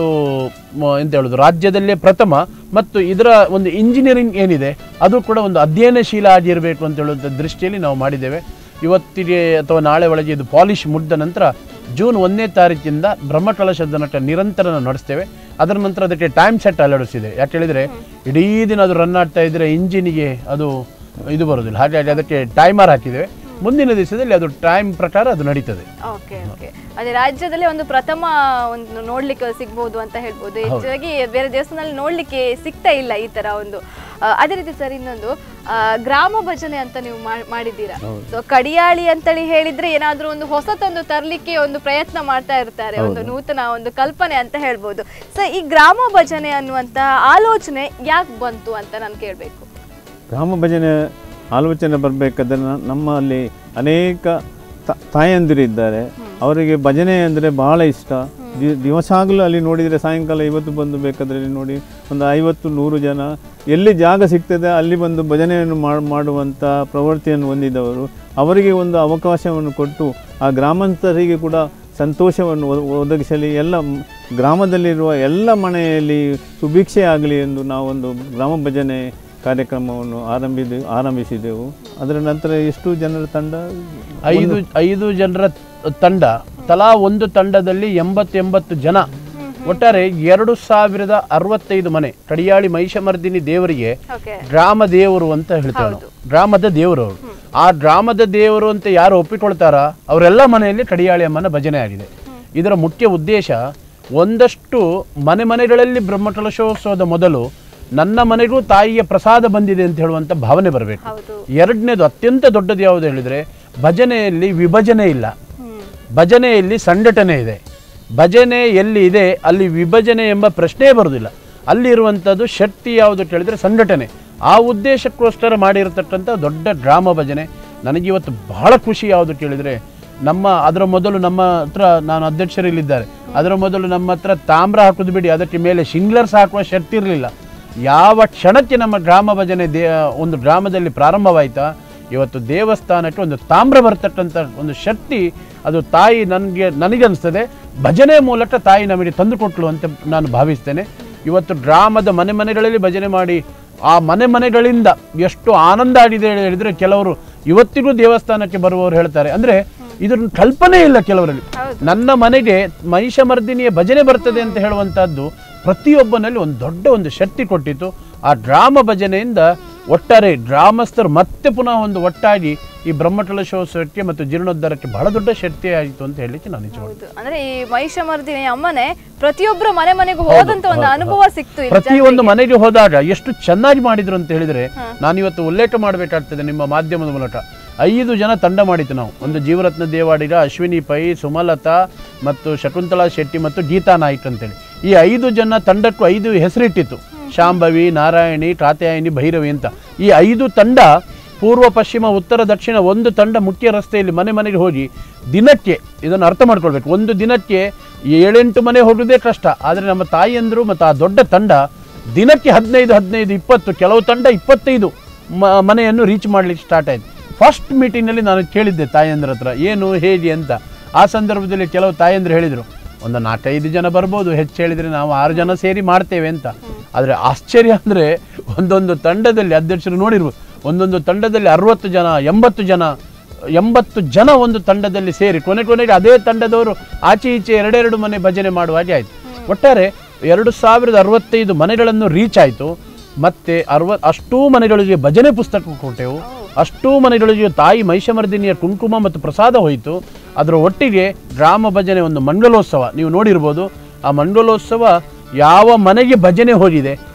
Speaker 5: ಮ- ಎಂತ ಹೇಳೋದು ರಾಜ್ಯದಲ್ಲೇ ಪ್ರಥಮ ಮತ್ತು ಇದರ ಒಂದು ಇಂಜಿನಿಯರಿಂಗ್ ಏನಿದೆ ಅದು ಕೂಡ ಒಂದು ಅಧ್ಯಯನಶೀಲ ಆಗಿರಬೇಕು ಅಂತ ಹೇಳುವಂಥ ದೃಷ್ಟಿಯಲ್ಲಿ ನಾವು ಮಾಡಿದ್ದೇವೆ ಇವತ್ತಿಗೆ ಅಥವಾ ನಾಳೆ ಒಳಗೆ ಇದು ಪಾಲಿಶ್ ಮುಗಿದ ನಂತರ ಜೂನ್ ಒಂದನೇ ತಾರೀಕಿಂದ ಬ್ರಹ್ಮಕಲಶದ ನಟ ನಿರಂತರ ನಾವು ನಡೆಸ್ತೇವೆ ಅದರ ನಂತರ ಅದಕ್ಕೆ ಟೈಮ್ ಸೆಟ್ ಅಳವಡಿಸಿದೆ ಯಾಕೆ ಹೇಳಿದರೆ ಇಡೀ ದಿನ ಅದು ರನ್ ಆಗ್ತಾ ಇದ್ದರೆ ಇಂಜಿನಿಗೆ ಅದು ಇದು ಬರೋದಿಲ್ಲ ಹಾಗಾಗಿ ಅದಕ್ಕೆ ಟೈಮರ್ ಹಾಕಿದ್ದೇವೆ ಮುಂದಿನ ದಿವಸದಲ್ಲಿ ಅದು ಟೈಮ್ ಪ್ರಕಾರ ಅದು ನಡೀತದೆ
Speaker 2: ಓಕೆ ಓಕೆ ಅದೇ ರಾಜ್ಯದಲ್ಲೇ ಒಂದು ಪ್ರಥಮ ಒಂದು ನೋಡ್ಲಿಕ್ಕೆ ಸಿಗ್ಬೋದು ಅಂತ ಹೇಳ್ಬೋದು ಹೆಚ್ಚಾಗಿ ಬೇರೆ ದೇವಸ್ಥಾನದಲ್ಲಿ ನೋಡ್ಲಿಕ್ಕೆ ಸಿಗ್ತಾ ಇಲ್ಲ ಈ ತರ ಒಂದು ಆ, ಅದೇ ರೀತಿ ಸರ್ ಇನ್ನೊಂದು ಆ, ಗ್ರಾಮ ಭಜನೆ ಅಂತ ನೀವು ಮಾ- ಮಾಡಿದ್ದೀರಾ ಸೊ ಕಡಿಯಾಳಿ ಅಂತೇಳಿ ಹೇಳಿದ್ರೆ ಏನಾದ್ರೂ ಒಂದು ಹೊಸತೊಂದು ತರ್ಲಿಕ್ಕೆ ಒಂದು ಪ್ರಯತ್ನ ಮಾಡ್ತಾ ಇರ್ತಾರೆ ಒಂದು ನೂತನ ಒಂದು ಕಲ್ಪನೆ ಅಂತ ಹೇಳ್ಬೋದು ಸೊ ಈ ಗ್ರಾಮ ಭಜನೆ ಅನ್ನುವಂತ ಆಲೋಚನೆ ಯಾಕೆ ಬಂತು ಅಂತ ನಾನು ಕೇಳಬೇಕು
Speaker 4: ಗ್ರಾಮ ಭಜನೆ ಆಲೋಚನೆ ಬರಬೇಕಾದ್ರೆ ನಮ್ಮಲ್ಲಿ ಅನೇಕ ತ- ತಾಯಂದಿರಿದ್ದಾರೆ ಅವರಿಗೆ ಭಜನೆ ಅಂದರೆ ಬಹಳ ಇಷ್ಟ ದಿ- ದಿವಸಾಗಲೂ ಅಲ್ಲಿ ನೋಡಿದರೆ ಸಾಯಂಕಾಲ ಇವತ್ತು ಬಂದು ಬೇಕಾದರೆ ಇಲ್ಲಿ ನೋಡಿ ಒಂದು ಐವತ್ತು ನೂರು ಜನ ಎಲ್ಲಿ ಜಾಗ ಸಿಗ್ತದೆ ಅಲ್ಲಿ ಬಂದು ಭಜನೆಯನ್ನು ಮಾಡ್- ಮಾಡುವಂಥ ಪ್ರವೃತ್ತಿಯನ್ನು ಹೊಂದಿದವರು ಅವರಿಗೆ ಒಂದು ಅವಕಾಶವನ್ನು ಕೊಟ್ಟು ಆ ಗ್ರಾಮಾಂತರಿಗೆ ಕೂಡ ಸಂತೋಷವನ್ನು ಒ- ಒದಗಿಸಲಿ ಎಲ್ಲ ಮ್- ಗ್ರಾಮದಲ್ಲಿರುವ ಎಲ್ಲ ಮನೆಯಲ್ಲಿ ಸುಭಿಕ್ಷೆ ಆಗಲಿ ಎಂದು ನಾವೊಂದು ಗ್ರಾಮ ಭಜನೆ ಕಾರ್ಯಕ್ರಮವನ್ನು ಆರಂಭಿದೆ ಆರಂಭಿಸಿದೆವು ಅದರ ನಂತರ ಎಷ್ಟು ಜನರ ತಂಡ
Speaker 5: ಐದು ಐದು ಜನರ ತಂಡ ತಲಾ ಒಂದು ತಂಡದಲ್ಲಿ ಎಂಬತ್ತು ಎಂಬತ್ತು ಜನ ಒಟ್ಟಾರೆ ಎರಡು ಸಾವಿರದ ಅರವತ್ತೈದು ಮನೆ ಕಡಿಯಾಳಿ ಮಹಿಷಮರ್ದಿನಿ ದೇವರಿಗೆ
Speaker 2: ಓಕೆ
Speaker 5: ಗ್ರಾಮ ದೇವರು ಅಂತ ಹೇಳ್ತೇವೆ ನಾವು ಗ್ರಾಮದ ದೇವರು ಅವರು ಆ ಗ್ರಾಮದ ದೇವರು ಅಂತ ಯಾರು ಒಪ್ಪಿಕೊಳ್ತಾರ ಅವರೆಲ್ಲ ಮನೆಯಲ್ಲಿ ಕಡಿಯಾಳಿ ಅಮ್ಮನ ಭಜನೆ ಆಗಿದೆ ಇದರ ಮುಖ್ಯ ಉದ್ದೇಶ ಒಂದಷ್ಟು ಮನೆ ಮನೆಗಳಲ್ಲಿ ಬ್ರಹ್ಮಕಲಶೋತ್ಸವದ ಮೊದಲು ನನ್ನ ಮನೆಗೂ ತಾಯಿಯ ಪ್ರಸಾದ ಬಂದಿದೆ ಅಂತ ಹೇಳುವಂತ ಭಾವನೆ ಬರಬೇಕು
Speaker 2: ಹೌದು
Speaker 5: ಎರಡನೇದು ಅತ್ಯಂತ ದೊಡ್ಡದು ಯಾವುದು ಹೇಳಿದ್ರೆ ಭಜನೆಯಲ್ಲಿ ವಿಭಜನೆ ಇಲ್ಲ
Speaker 2: ಹ್ಮ್
Speaker 5: ಭಜನೆಯಲ್ಲಿ ಸಂಘಟನೆ ಇದೆ ಭಜನೆ ಎಲ್ಲಿ ಇದೆ ಅಲ್ಲಿ ವಿಭಜನೆ ಎಂಬ ಪ್ರಶ್ನೆ ಬರುವುದಿಲ್ಲ ಅಲ್ಲಿರುವಂಥದ್ದು ಶಕ್ತಿ ಯಾವುದು ಕೇಳಿದ್ರೆ ಸಂಘಟನೆ ಆ ಉದ್ದೇಶಕ್ಕೋಸ್ಕರ ಮಾಡಿರತಕ್ಕಂಥ ದೊಡ್ಡ ಗ್ರಾಮ ಭಜನೆ ನನಗೆ ಇವತ್ತು ಬಹಳ ಖುಷಿ ಯಾವುದು ಕೇಳಿದರೆ ನಮ್ಮ ಅದರ ಮೊದಲು ನಮ್ಮ ಹತ್ರ ನಾನು ಅಧ್ಯಕ್ಷರಲ್ಲಿದ್ದಾರೆ ಅದರ ಮೊದಲು ನಮ್ಮ ಹತ್ರ ತಾಮ್ರ ಹಾಕೋದು ಬಿಡಿ ಅದಕ್ಕೆ ಮೇಲೆ ಶಿಂಗ್ಲರ್ಸ್ ಹಾಕುವ ಶಕ್ತಿ ಇರಲಿಲ್ಲ ಯಾವ ಕ್ಷಣಕ್ಕೆ ನಮ್ಮ ಗ್ರಾಮ ಭಜನೆ ದೇ ಒಂದು ಗ್ರಾಮದಲ್ಲಿ ಪ್ರಾರಂಭವಾಯ್ತಾ ಇವತ್ತು ದೇವಸ್ಥಾನಕ್ಕೆ ಒಂದು ತಾಮ್ರ ಬರ್ತಕ್ಕಂಥ ಒಂದು ಶಕ್ತಿ ಅದು ತಾಯಿ ನನಗೆ ನನಗನ್ಸ್ತದೆ ಭಜನೆ ಮೂಲಕ ತಾಯಿ ನಮಗೆ ತಂದು ಕೊಟ್ಲು ಅಂತ ನಾನು ಭಾವಿಸ್ತೇನೆ ಇವತ್ತು ಗ್ರಾಮದ ಮನೆ ಮನೆಗಳಲ್ಲಿ ಭಜನೆ ಮಾಡಿ ಆ ಮನೆ ಮನೆಗಳಿಂದ ಎಷ್ಟು ಆನಂದ ಆಗಿದೆ ಹೇಳಿದ್ರೆ ಕೆಲವರು ಇವತ್ತಿಗೂ ದೇವಸ್ಥಾನಕ್ಕೆ ಬರುವವರು ಹೇಳ್ತಾರೆ ಅಂದ್ರೆ ಇದ್ರ ಕಲ್ಪನೆ ಇಲ್ಲ ಕೆಲವರಲ್ಲಿ ನನ್ನ ಮನೆಗೆ ಮಹಿಷಮರ್ದಿನಿಯ ಭಜನೆ ಬರ್ತದೆ ಅಂತ ಹೇಳುವಂತಹದ್ದು ಪ್ರತಿಯೊಬ್ಬನಲ್ಲಿ ಒಂದು ದೊಡ್ಡ ಒಂದು ಶಕ್ತಿ ಕೊಟ್ಟಿತ್ತು ಆ ಗ್ರಾಮ ಭಜನೆಯಿಂದ ಒಟ್ಟಾರೆ ಗ್ರಾಮಸ್ಥರು ಮತ್ತೆ ಪುನಃ ಒಂದು ಒಟ್ಟಾಗಿ ಈ ಬ್ರಹ್ಮಕಲಶೋತ್ಸವಕ್ಕೆ ಮತ್ತು ಜೀರ್ಣೋದ್ಧಾರಕ್ಕೆ ಬಹಳ ದೊಡ್ಡ ಶಕ್ತಿ ಆಯಿತು ಅಂತ ಹೇಳಲಿಕ್ಕೆ ನಾನು ನಿಜ
Speaker 2: ಹೌದು ಅಂದ್ರೆ ಈ ಮಹಿಷಮರ್ದಿನಿ ಅಮ್ಮನೆ ಪ್ರತಿಯೊಬ್ಬರ ಮನೆ ಮನೆಗೂ ಹೋದಂತ ಒಂದು ಅನುಭವ ಸಿಕ್ತು ಇಲ್ಲಿ
Speaker 5: ಪ್ರತಿಯೊಂದು ಮನೆಗೆ ಹೋದಾಗ ಎಷ್ಟು ಚೆನ್ನಾಗಿ ಮಾಡಿದ್ರು ಅಂತ ಹೇಳಿದ್ರೆ ನಾನು ಇವತ್ತು ಉಲ್ಲೇಖ ಮಾಡಬೇಕಾಗ್ತದೆ ನಿಮ್ಮ ಮಾಧ್ಯಮದ ಮೂಲಕ ಐದು ಜನ ತಂಡ ಮಾಡಿತ್ತು ನಾವು ಒಂದು ಜೀವರತ್ನ ದೇವಾಡಿಗ ಅಶ್ವಿನಿ ಪೈ ಸುಮಲತಾ ಮತ್ತು ಶಕುಂತಲಾ ಶೆಟ್ಟಿ ಮತ್ತು ಗೀತಾ ನಾಯ್ಕ್ ಅಂತೇಳಿ ಈ ಐದು ಜನ ತಂಡಕ್ಕೂ ಐದು ಹೆಸರಿಟ್ಟಿತ್ತು ಶಾಂಭವಿ ನಾರಾಯಣಿ ಕಾತ್ಯಾಯಿನಿ ಭೈರವಿ ಅಂತ ಈ ಐದು ತಂಡ ಪೂರ್ವ ಪಶ್ಚಿಮ ಉತ್ತರ ದಕ್ಷಿಣ ಒಂದು ತಂಡ ಮುಖ್ಯ ರಸ್ತೆಯಲ್ಲಿ ಮನೆ ಮನೆಗೆ ಹೋಗಿ ದಿನಕ್ಕೆ ಇದನ್ನು ಅರ್ಥ ಮಾಡ್ಕೊಳ್ಬೇಕು ಒಂದು ದಿನಕ್ಕೆ ಏಳೆಂಟು ಮನೆ ಹೋಗೋದೇ ಕಷ್ಟ ಆದರೆ ನಮ್ಮ ತಾಯಿಯಂದರು ಮತ್ತು ಆ ದೊಡ್ಡ ತಂಡ ದಿನಕ್ಕೆ ಹದಿನೈದು ಹದಿನೈದು ಇಪ್ಪತ್ತು ಕೆಲವು ತಂಡ ಇಪ್ಪತ್ತೈದು ಮ- ಮನೆಯನ್ನು ರೀಚ್ ಮಾಡಲಿಕ್ಕೆ ಸ್ಟಾರ್ಟ್ ಆಯಿತು ಫಸ್ಟ್ ಮೀಟಿಂಗ್ನಲ್ಲಿ ನಾನು ಕೇಳಿದ್ದೆ ತಾಯಂದ್ರ ಹತ್ರ ಏನು ಹೇಗೆ ಅಂತ ಆ ಸಂದರ್ಭದಲ್ಲಿ ಕೆಲವು ತಾಯಂದ್ರು ಹೇಳಿದರು ಒಂದು ನಾಲ್ಕೈದು ಜನ ಬರ್ಬೋದು ಹೆಚ್ಚು ಹೇಳಿದರೆ ನಾವು ಆರು ಜನ ಸೇರಿ ಮಾಡ್ತೇವೆ ಅಂತ ಆದರೆ ಆಶ್ಚರ್ಯ ಅಂದರೆ ಒಂದೊಂದು ತಂಡದಲ್ಲಿ ಅಧ್ಯಕ್ಷರು ನೋಡಿರ್ಬೋದು ಒಂದೊಂದು ತಂಡದಲ್ಲಿ ಅರವತ್ತು ಜನ ಎಂಬತ್ತು ಜನ ಎಂಬತ್ತು ಜನ ಒಂದು ತಂಡದಲ್ಲಿ ಸೇರಿ ಕೊನೆ ಕೊನೆಗೆ ಅದೇ ತಂಡದವರು ಆಚೆ ಈಚೆ ಎರಡೆರಡು ಮನೆ ಭಜನೆ ಮಾಡುವ ಹಾಗೆ ಆಯಿತು ಒಟ್ಟಾರೆ ಎರಡು ಸಾವಿರದ ಅರವತ್ತೈದು ಮನೆಗಳನ್ನು ರೀಚ್ ಆಯಿತು ಮತ್ತೆ ಅರವ ಅಷ್ಟೂ ಮನೆಗಳಿಗೆ ಭಜನೆ ಪುಸ್ತಕ ಕೊಟ್ಟೆವು ಅಷ್ಟೂ ಮನೆಗಳಿಗೆ ತಾಯಿ ಮಹಿಷಮರ್ದಿನಿಯ ಕುಂಕುಮ ಮತ್ತು ಪ್ರಸಾದ ಹೋಯಿತು ಅದರ ಒಟ್ಟಿಗೆ ಗ್ರಾಮ ಭಜನೆ ಒಂದು ಮಂಡಲೋತ್ಸವ ನೀವು ನೋಡಿರ್ಬೋದು ಆ ಮಂಡಲೋತ್ಸವ ಯಾವ ಮನೆಗೆ ಭಜನೆ ಹೋಗಿದೆ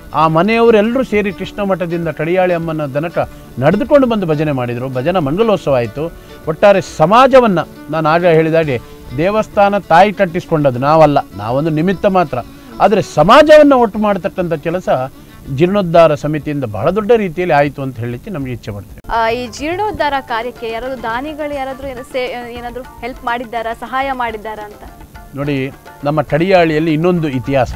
Speaker 5: ಆ ಮನೆಯವರೆಲ್ಲರೂ ಸೇರಿ ಕೃಷ್ಣ ಮಠದಿಂದ ಕಡಿಯಾಳಿ ಅಮ್ಮನ ದನಕ ನಡೆದುಕೊಂಡು ಬಂದು ಭಜನೆ ಮಾಡಿದರು ಭಜನಾ ಮಂಡಲೋತ್ಸವ ಆಯಿತು ಒಟ್ಟಾರೆ ಸಮಾಜವನ್ನು ನಾನು ಆಗ ಹೇಳಿದಾಗೆ ದೇವಸ್ಥಾನ ತಾಯಿ ಕಟ್ಟಿಸ್ಕೊಂಡದ್ದು ನಾವಲ್ಲ ನಾವೊಂದು ನಿಮಿತ್ತ ಮಾತ್ರ ಆದರೆ ಸಮಾಜವನ್ನು ಒಟ್ಟು ಮಾಡತಕ್ಕಂಥ ಕೆಲಸ ಜೀರ್ಣೋದ್ಧಾರ ಸಮಿತಿಯಿಂದ ಬಹಳ ದೊಡ್ಡ ರೀತಿಯಲ್ಲಿ ಆಯಿತು ಅಂತ ಹೇಳಲಿಕ್ಕೆ ನಮಗೆ ಇಚ್ಛೆ ಪಡ್ತೇವೆ
Speaker 2: ಆ, ಈ ಜೀರ್ಣೋದ್ಧಾರ ಕಾರ್ಯಕ್ಕೆ ಯಾರಾದ್ರೂ ದಾನಿಗಳು ಯಾರಾದ್ರೂ ಏನು ಸೇ ಏನಾದರೂ ಹೆಲ್ಪ್ ಮಾಡಿದ್ದಾರಾ ಸಹಾಯ ಮಾಡಿದ್ದಾರಾ ಅಂತ
Speaker 5: ನೋಡಿ ನಮ್ಮ ಕಡಿಯಾಳಿಯಲ್ಲಿ ಇನ್ನೊಂದು ಇತಿಹಾಸ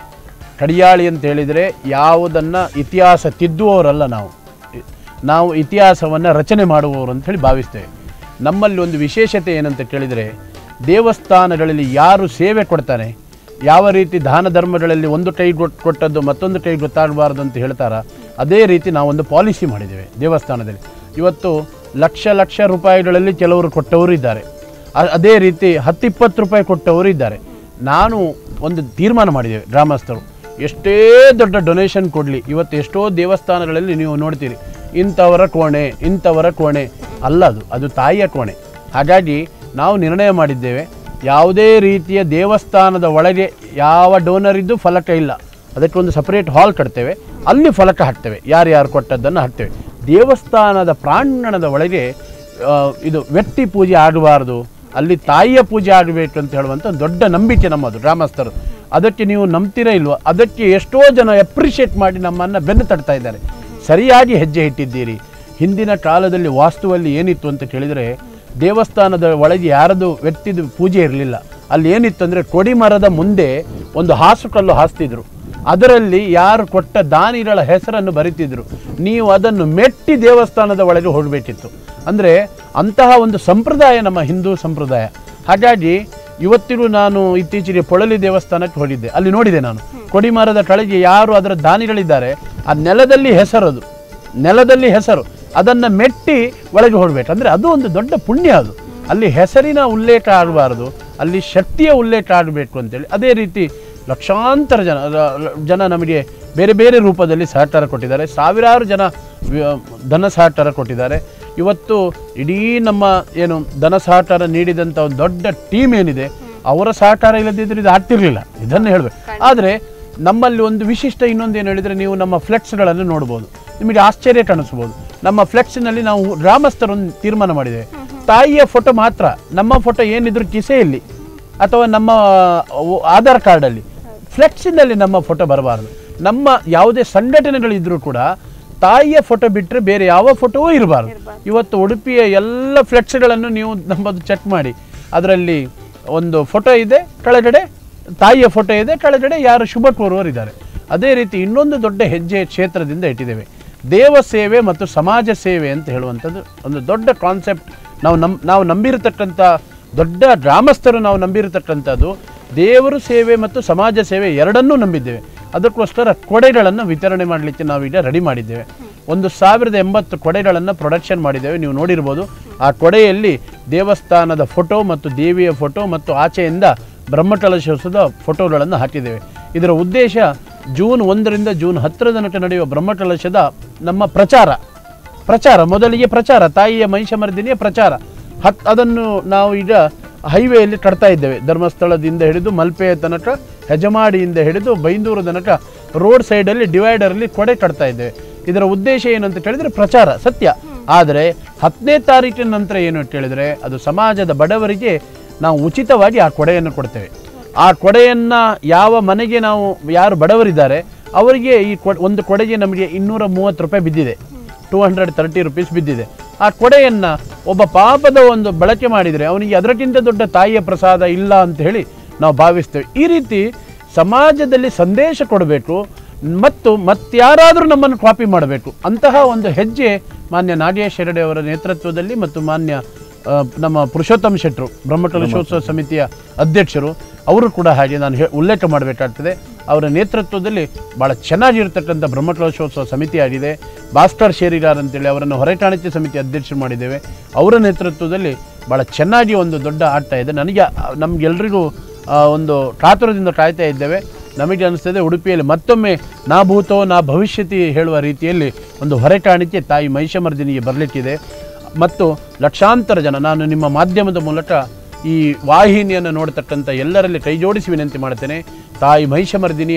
Speaker 5: ಕಡಿಯಾಳಿ ಅಂತ ಹೇಳಿದರೆ ಯಾವುದನ್ನು ಇತಿಹಾಸ ತಿದ್ದುವವರಲ್ಲ ನಾವು ಇ- ನಾವು ಇತಿಹಾಸವನ್ನು ರಚನೆ ಮಾಡುವವರು ಅಂತ ಹೇಳಿ ಭಾವಿಸ್ತೇವೆ ನಮ್ಮಲ್ಲಿ ಒಂದು ವಿಶೇಷತೆ ಏನಂತ ಕೇಳಿದರೆ ದೇವಸ್ಥಾನಗಳಲ್ಲಿ ಯಾರು ಸೇವೆ ಕೊಡ್ತಾನೆ ಯಾವ ರೀತಿ ದಾನ ಧರ್ಮಗಳಲ್ಲಿ ಒಂದು ಕೈ ಗೊಟ್- ಕೊಟ್ಟದ್ದು ಮತ್ತೊಂದು ಕೈ ಗೊತ್ತಾಗಬಾರ್ದು ಅಂತ ಹೇಳ್ತಾರ ಅದೇ ರೀತಿ ನಾವೊಂದು ಪಾಲಿಸಿ ಮಾಡಿದ್ದೇವೆ ದೇವಸ್ಥಾನದಲ್ಲಿ ಇವತ್ತು ಲಕ್ಷ ಲಕ್ಷ ರೂಪಾಯಿಗಳಲ್ಲಿ ಕೆಲವರು ಕೊಟ್ಟವರು ಇದ್ದಾರೆ ಅ- ಅದೇ ರೀತಿ ಹತ್ತಿಪ್ಪತ್ತು ರೂಪಾಯಿ ಕೊಟ್ಟವರು ಇದ್ದಾರೆ ನಾನು ಒಂದು ತೀರ್ಮಾನ ಮಾಡಿದ್ದೇವೆ ಗ್ರಾಮಸ್ಥರು ಎಷ್ಟೇ ದೊಡ್ಡ ಡೊನೇಷನ್ ಕೊಡಲಿ ಇವತ್ತು ಎಷ್ಟೋ ದೇವಸ್ಥಾನಗಳಲ್ಲಿ ನೀವು ನೋಡ್ತೀರಿ ಇಂಥವರ ಕೋಣೆ ಇಂಥವರ ಕೋಣೆ ಅಲ್ಲ ಅದು ಅದು ತಾಯಿಯ ಕೋಣೆ ಹಾಗಾಗಿ ನಾವು ನಿರ್ಣಯ ಮಾಡಿದ್ದೇವೆ ಯಾವುದೇ ರೀತಿಯ ದೇವಸ್ಥಾನದ ಒಳಗೆ ಯಾವ ಡೋನರ್ ಇದ್ದು ಫಲಕ ಇಲ್ಲ ಅದಕ್ಕೊಂದು ಸಪರೇಟ್ ಹಾಲ್ ಕಟ್ತೇವೆ ಅಲ್ಲಿ ಫಲಕ ಹಾಕ್ತೇವೆ ಯಾರ್ಯಾರು ಕೊಟ್ಟದ್ದನ್ನು ಹಾಕ್ತೇವೆ ದೇವಸ್ಥಾನದ ಪ್ರಾಂಗಣದ ಒಳಗೆ ಆ, ಇದು ವ್ಯಕ್ತಿ ಪೂಜೆ ಆಗಬಾರ್ದು ಅಲ್ಲಿ ತಾಯಿಯ ಪೂಜೆ ಆಗಬೇಕು ಅಂತ ಹೇಳುವಂಥ ದೊಡ್ಡ ನಂಬಿಕೆ ನಮ್ಮದು ಗ್ರಾಮಸ್ಥರು ಅದಕ್ಕೆ ನೀವು ನಂಬ್ತೀರಾ ಇಲ್ವೋ ಅದಕ್ಕೆ ಎಷ್ಟೋ ಜನ ಅಪ್ರಿಷಿಯೇಟ್ ಮಾಡಿ ನಮ್ಮನ್ನು ಬೆನ್ನು ತಟ್ತಾ ಇದ್ದಾರೆ ಸರಿಯಾಗಿ ಹೆಜ್ಜೆ ಇಟ್ಟಿದ್ದೀರಿ ಹಿಂದಿನ ಕಾಲದಲ್ಲಿ ವಾಸ್ತುವಲ್ಲಿ ಏನಿತ್ತು ಅಂತ ಕೇಳಿದರೆ ದೇವಸ್ಥಾನದ ಒಳಗೆ ಯಾರದು ವ್ಯಕ್ತಿದು ಪೂಜೆ ಇರಲಿಲ್ಲ ಅಲ್ಲಿ ಏನಿತ್ತು ಅಂದರೆ ಕೊಡಿ ಮರದ ಮುಂದೆ ಒಂದು ಹಾಸುಕಲ್ಲು ಹಾಸ್ತಿದ್ರು ಅದರಲ್ಲಿ ಯಾರು ಕೊಟ್ಟ ದಾನಿಗಳ ಹೆಸರನ್ನು ಬರಿತಿದ್ರು ನೀವು ಅದನ್ನು ಮೆಟ್ಟಿ ದೇವಸ್ಥಾನದ ಒಳಗೆ ಹೋಗಬೇಕಿತ್ತು ಅಂದರೆ ಅಂತಹ ಒಂದು ಸಂಪ್ರದಾಯ ನಮ್ಮ ಹಿಂದೂ ಸಂಪ್ರದಾಯ ಹಾಗಾಗಿ ಇವತ್ತಿಗೂ ನಾನು ಇತ್ತೀಚೆಗೆ ಪೊಳಲಿ ದೇವಸ್ಥಾನಕ್ಕೆ ಹೋಗಿದ್ದೆ ಅಲ್ಲಿ ನೋಡಿದೆ ನಾನು ಕೊಡಿಮರದ ಕೆಳಗೆ ಯಾರು ಅದರ ದಾನಿಗಳಿದ್ದಾರೆ ಆ ನೆಲದಲ್ಲಿ ಹೆಸರದು ನೆಲದಲ್ಲಿ ಹೆಸರು ಅದನ್ನು ಮೆಟ್ಟಿ ಒಳಗೆ ಹೊಡಬೇಕು ಅಂದರೆ ಅದು ಒಂದು ದೊಡ್ಡ ಪುಣ್ಯ ಅದು ಅಲ್ಲಿ ಹೆಸರಿನ ಉಲ್ಲೇಖ ಆಗಬಾರ್ದು ಅಲ್ಲಿ ಶಕ್ತಿಯ ಉಲ್ಲೇಖ ಆಗಬೇಕು ಅಂತೇಳಿ ಅದೇ ರೀತಿ ಲಕ್ಷಾಂತರ ಜನ ರ- ರ- ಜನ ನಮಗೆ ಬೇರೆ ಬೇರೆ ರೂಪದಲ್ಲಿ ಸಹಕಾರ ಕೊಟ್ಟಿದ್ದಾರೆ ಸಾವಿರಾರು ಜನ ವ್ಯ- ಧನ ಸಹಕಾರ ಕೊಟ್ಟಿದ್ದಾರೆ ಇವತ್ತು ಇಡೀ ನಮ್ಮ ಏನು ಧನ ಸಹಕಾರ ನೀಡಿದಂಥ ಒಂದು ದೊಡ್ಡ ಟೀಮ್ ಏನಿದೆ ಅವರ ಸಹಕಾರ ಇಲ್ಲದಿದ್ದರೆ ಇದು ಆಗ್ತಿರ್ಲಿಲ್ಲ ಇದನ್ನು ಹೇಳಬೇಕು ಆದರೆ ನಮ್ಮಲ್ಲಿ ಒಂದು ವಿಶಿಷ್ಟ ಇನ್ನೊಂದು ಏನು ಹೇಳಿದರೆ ನೀವು ನಮ್ಮ ಫ್ಲೆಕ್ಸ್ಗಳನ್ನು ನೋಡ್ಬೋದು ನಿಮಗೆ ಆಶ್ಚರ್ಯ ಕಾಣಿಸ್ಬೋದು ನಮ್ಮ ಫ್ಲೆಕ್ಸ್ನಲ್ಲಿ ನಾವು ಗ್ರಾಮಸ್ಥರೊಂದು ತೀರ್ಮಾನ ಮಾಡಿದ್ದೇವೆ ತಾಯಿಯ ಫೋಟೋ ಮಾತ್ರ ನಮ್ಮ ಫೋಟೋ ಏನಿದ್ರು ಕಿಸೆಯಲ್ಲಿ ಅಥವಾ ನಮ್ಮ ಅಹ್, ಆಧಾರ್ ಕಾರ್ಡಲ್ಲಿ ಫ್ಲೆಕ್ಸಿನಲ್ಲಿ ನಮ್ಮ ಫೋಟೋ ಬರಬಾರ್ದು ನಮ್ಮ ಯಾವುದೇ ಸಂಘಟನೆಗಳಿದ್ರೂ ಕೂಡ ತಾಯಿಯ ಫೋಟೋ ಬಿಟ್ಟರೆ ಬೇರೆ ಯಾವ ಫೋಟೋವೂ ಇರಬಾರ್ದು ಇವತ್ತು ಉಡುಪಿಯ ಎಲ್ಲ ಫ್ಲೆಕ್ಸ್ಗಳನ್ನು ನೀವು ನಮ್ಮದು ಚೆಕ್ ಮಾಡಿ ಅದರಲ್ಲಿ ಒಂದು ಫೋಟೋ ಇದೆ ಕೆಳಗಡೆ ತಾಯಿಯ ಫೋಟೋ ಇದೆ ಕೆಳಗಡೆ ಯಾರು ಶುಭ ಕೋರುವವರು ಇದ್ದಾರೆ ಅದೇ ರೀತಿ ಇನ್ನೊಂದು ದೊಡ್ಡ ಹೆಜ್ಜೆ ಕ್ಷೇತ್ರದಿಂದ ಇಟ್ಟಿದ್ದೇವೆ ದೇವ ಸೇವೆ ಮತ್ತು ಸಮಾಜ ಸೇವೆ ಅಂತ ಹೇಳುವಂಥದ್ದು ಒಂದು ದೊಡ್ಡ ಕಾನ್ಸೆಪ್ಟ್ ನಾವು ನಮ್ ನಾವು ನಂಬಿರತಕ್ಕಂಥ ದೊಡ್ಡ ಗ್ರಾಮಸ್ಥರು ನಾವು ನಂಬಿರತಕ್ಕಂಥದ್ದು ದೇವರು ಸೇವೆ ಮತ್ತು ಸಮಾಜ ಸೇವೆ ಎರಡನ್ನೂ ನಂಬಿದ್ದೇವೆ ಅದಕ್ಕೋಸ್ಕರ ಕೊಡೆಗಳನ್ನು ವಿತರಣೆ ಮಾಡಲಿಕ್ಕೆ ನಾವೀಗ ರೆಡಿ ಮಾಡಿದ್ದೇವೆ ಒಂದು ಸಾವಿರದ ಎಂಬತ್ತು ಕೊಡೆಗಳನ್ನು ಪ್ರೊಡಕ್ಷನ್ ಮಾಡಿದ್ದೇವೆ ನೀವು ನೋಡಿರ್ಬೋದು ಆ ಕೊಡೆಯಲ್ಲಿ ದೇವಸ್ಥಾನದ ಫೋಟೋ ಮತ್ತು ದೇವಿಯ ಫೋಟೋ ಮತ್ತು ಆಚೆಯಿಂದ ಬ್ರಹ್ಮಕಲಶೋತ್ಸವದ ಫೋಟೋಗಳನ್ನು ಹಾಕಿದ್ದೇವೆ ಇದರ ಉದ್ದೇಶ ಜೂನ್ ಒಂದರಿಂದ ಜೂನ್ ಹತ್ತರ ತನಕ ನಡೆಯುವ ಬ್ರಹ್ಮಕಲಶದ ನಮ್ಮ ಪ್ರಚಾರ ಪ್ರಚಾರ ಮೊದಲಿಗೆ ಪ್ರಚಾರ ತಾಯಿಯ ಮಹಿಷಮರ್ದಿನಿಯ ಪ್ರಚಾರ ಹತ್ ಅದನ್ನು ನಾವು ಈಗ ಹೈವೇಯಲ್ಲಿ ಕಟ್ತಾ ಇದ್ದೇವೆ ಧರ್ಮಸ್ಥಳದಿಂದ ಹಿಡಿದು ಮಲ್ಪೆಯ ತನಕ ಹೆಜಮಾಡಿಯಿಂದ ಹಿಡಿದು ಬೈಂದೂರು ತನಕ ರೋಡ್ ಸೈಡಲ್ಲಿ ಡಿವೈಡರಲ್ಲಿ ಕೊಡೆ ಕಟ್ತಾ ಇದ್ದೇವೆ ಇದರ ಉದ್ದೇಶ ಏನು ಅಂತ ಕೇಳಿದರೆ ಪ್ರಚಾರ ಸತ್ಯ ಆದರೆ ಹತ್ತನೇ ತಾರೀಕಿನ ನಂತರ ಏನು ಅಂತ ಕೇಳಿದರೆ ಅದು ಸಮಾಜದ ಬಡವರಿಗೆ ನಾವು ಉಚಿತವಾಗಿ ಆ ಕೊಡೆಯನ್ನು ಕೊಡ್ತೇವೆ ಆ ಕೊಡೆಯನ್ನು ಯಾವ ಮನೆಗೆ ನಾವು ಯಾರು ಬಡವರಿದ್ದಾರೆ ಅವರಿಗೆ ಈ ಕೊ ಒಂದು ಕೊಡೆಗೆ ನಮಗೆ ಇನ್ನೂರ ಮೂವತ್ತು ರೂಪಾಯಿ ಬಿದ್ದಿದೆ ಟೂ ಹಂಡ್ರೆಡ್ ತರ್ಟಿ ರುಪೀಸ್ ಬಿದ್ದಿದೆ ಆ ಕೊಡೆಯನ್ನು ಒಬ್ಬ ಪಾಪದ ಒಂದು ಬಳಕೆ ಮಾಡಿದರೆ ಅವನಿಗೆ ಅದಕ್ಕಿಂತ ದೊಡ್ಡ ತಾಯಿಯ ಪ್ರಸಾದ ಇಲ್ಲ ಅಂತ ಹೇಳಿ ನಾವು ಭಾವಿಸ್ತೇವೆ ಈ ರೀತಿ ಸಮಾಜದಲ್ಲಿ ಸಂದೇಶ ಕೊಡಬೇಕು ಮತ್ತು ಮತ್ತಾರಾದರೂ ನಮ್ಮನ್ನು ಕಾಪಿ ಮಾಡಬೇಕು ಅಂತಹ ಒಂದು ಹೆಜ್ಜೆ ಮಾನ್ಯ ನಾಗೇಶ್ ಹೆರಡೆ ಅವರ ನೇತೃತ್ವದಲ್ಲಿ ಮತ್ತು ಮಾನ್ಯ ಆ, ನಮ್ಮ ಪುರುಷೋತ್ತಮ ಶೆಟ್ಟರು ಬ್ರಹ್ಮಕಲಶೋತ್ಸವ ಸಮಿತಿಯ ಅಧ್ಯಕ್ಷರು ಅವರು ಕೂಡ ಹಾಗೆ ನಾನು ಹೇ ಉಲ್ಲೇಖ ಮಾಡಬೇಕಾಗ್ತದೆ ಅವರ ನೇತೃತ್ವದಲ್ಲಿ ಭಾಳ ಚೆನ್ನಾಗಿರ್ತಕ್ಕಂಥ ಬ್ರಹ್ಮಕಲಶೋತ್ಸವ ಸಮಿತಿ ಆಗಿದೆ ಭಾಸ್ಕರ್ ಶೇರಿಗಾರ್ ಅಂತೇಳಿ ಅವರನ್ನು ಹೊರಟಾಣಿಕೆ ಸಮಿತಿ ಅಧ್ಯಕ್ಷರು ಮಾಡಿದ್ದೇವೆ ಅವರ ನೇತೃತ್ವದಲ್ಲಿ ಭಾಳ ಚೆನ್ನಾಗಿ ಒಂದು ದೊಡ್ಡ ಆಟ ಇದೆ ನನಗೆ ಆ, ನಮಗೆಲ್ರಿಗೂ ಆ, ಒಂದು ಕಾತುರದಿಂದ ಕಾಯ್ತಾ ಇದ್ದೇವೆ ನಮಗೆ ಅನಿಸ್ತದೆ ಉಡುಪಿಯಲ್ಲಿ ಮತ್ತೊಮ್ಮೆ ನಾ ಭೂತೋ ನಾ ಭವಿಷ್ಯತಿ ಹೇಳುವ ರೀತಿಯಲ್ಲಿ ಒಂದು ಹೊರಟಾಣಿಕೆ ತಾಯಿ ಮಹಿಷಮರ್ದಿನಿಗೆ ಬರಲಿಕ್ಕಿದೆ ಮತ್ತು ಲಕ್ಷಾಂತರ ಜನ ನಾನು ನಿಮ್ಮ ಮಾಧ್ಯಮದ ಮೂಲಕ ಈ ವಾಹಿನಿಯನ್ನು ನೋಡ್ತಕ್ಕಂಥ ಎಲ್ಲರಲ್ಲಿ ಕೈ ಜೋಡಿಸಿ ವಿನಂತಿ ಮಾಡ್ತೇನೆ ತಾಯಿ ಮಹಿಷಮರ್ದಿನಿಯ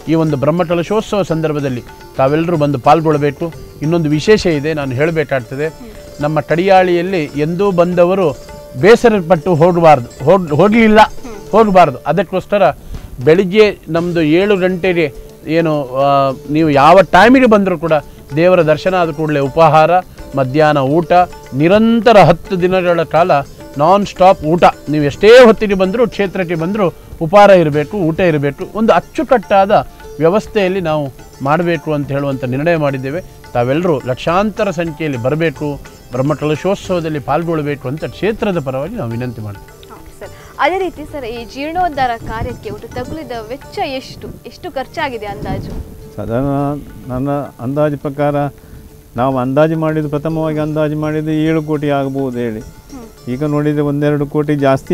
Speaker 5: ಈ ಒಂದು ಬ್ರಹ್ಮಕಲಶೋತ್ಸವ ಸಂದರ್ಭದಲ್ಲಿ ತಾವೆಲ್ಲರೂ ಬಂದು ಪಾಲ್ಗೊಳ್ಳಬೇಕು ಇನ್ನೊಂದು ವಿಶೇಷ ಇದೆ ನಾನು ಹೇಳಬೇಕಾಗ್ತದೆ ನಮ್ಮ ಕಡಿಯಾಳಿಯಲ್ಲಿ ಎಂದೂ ಬಂದವರು ಬೇಸರಪಟ್ಟು ಹೋಗಬಾರ್ದು ಹೋಗ್ ಹೋಗಲಿಲ್ಲ ಹೋಗಬಾರ್ದು ಅದಕ್ಕೋಸ್ಕರ ಬೆಳಿಗ್ಗೆ ನಮ್ಮದು ಏಳು ಗಂಟೆಗೆ ಏನು ಆ, ನೀವು ಯಾವ ಟೈಮಿಗೆ ಬಂದರೂ ಕೂಡ ದೇವರ ದರ್ಶನ ಆದ ಕೂಡಲೇ ಉಪಹಾರ ಮಧ್ಯಾಹ್ನ ಊಟ ನಿರಂತರ ಹತ್ತು ದಿನಗಳ ಕಾಲ ನಾನ್ ಸ್ಟಾಪ್ ಊಟ ನೀವು ಎಷ್ಟೇ ಹೊತ್ತಿಗೆ ಬಂದರೂ ಕ್ಷೇತ್ರಕ್ಕೆ ಬಂದರೂ ಉಪಹಾರ ಇರಬೇಕು ಊಟ ಇರಬೇಕು ಒಂದು ಅಚ್ಚುಕಟ್ಟಾದ ವ್ಯವಸ್ಥೆಯಲ್ಲಿ ನಾವು ಮಾಡಬೇಕು ಅಂತ ಹೇಳುವಂಥ ನಿರ್ಣಯ ಮಾಡಿದ್ದೇವೆ ತಾವೆಲ್ಲರೂ ಲಕ್ಷಾಂತರ ಸಂಖ್ಯೆಯಲ್ಲಿ ಬರಬೇಕು ಬ್ರಹ್ಮಕಲಶೋತ್ಸವದಲ್ಲಿ ಪಾಲ್ಗೊಳ್ಳಬೇಕು ಅಂತ ಕ್ಷೇತ್ರದ ಪರವಾಗಿ ನಾವು ವಿನಂತಿ ಮಾಡ್ತೀವಿ
Speaker 2: ಓಕೆ ಸರ್ ಅದೇ ರೀತಿ ಸರ್ ಈ ಜೀರ್ಣೋದ್ಧಾರ ಕಾರ್ಯಕ್ಕೆ ಒಟ್ಟು ತಗುಲಿದ ವೆಚ್ಚ ಎಷ್ಟು ಎಷ್ಟು ಖರ್ಚಾಗಿದೆ ಅಂದಾಜು
Speaker 4: ಸಾಧಾರಣ ನನ್ನ ಅಂದಾಜು ಪ್ರಕಾರ ನಾವು ಅಂದಾಜು ಮಾಡಿದ್ದು ಪ್ರಥಮವಾಗಿ ಅಂದಾಜು ಮಾಡಿದ್ದು ಏಳು ಕೋಟಿ ಆಗಬಹುದು ಹೇಳಿ ಈಗ ನೋಡಿದರೆ ಒಂದೆರಡು ಕೋಟಿ ಜಾಸ್ತಿ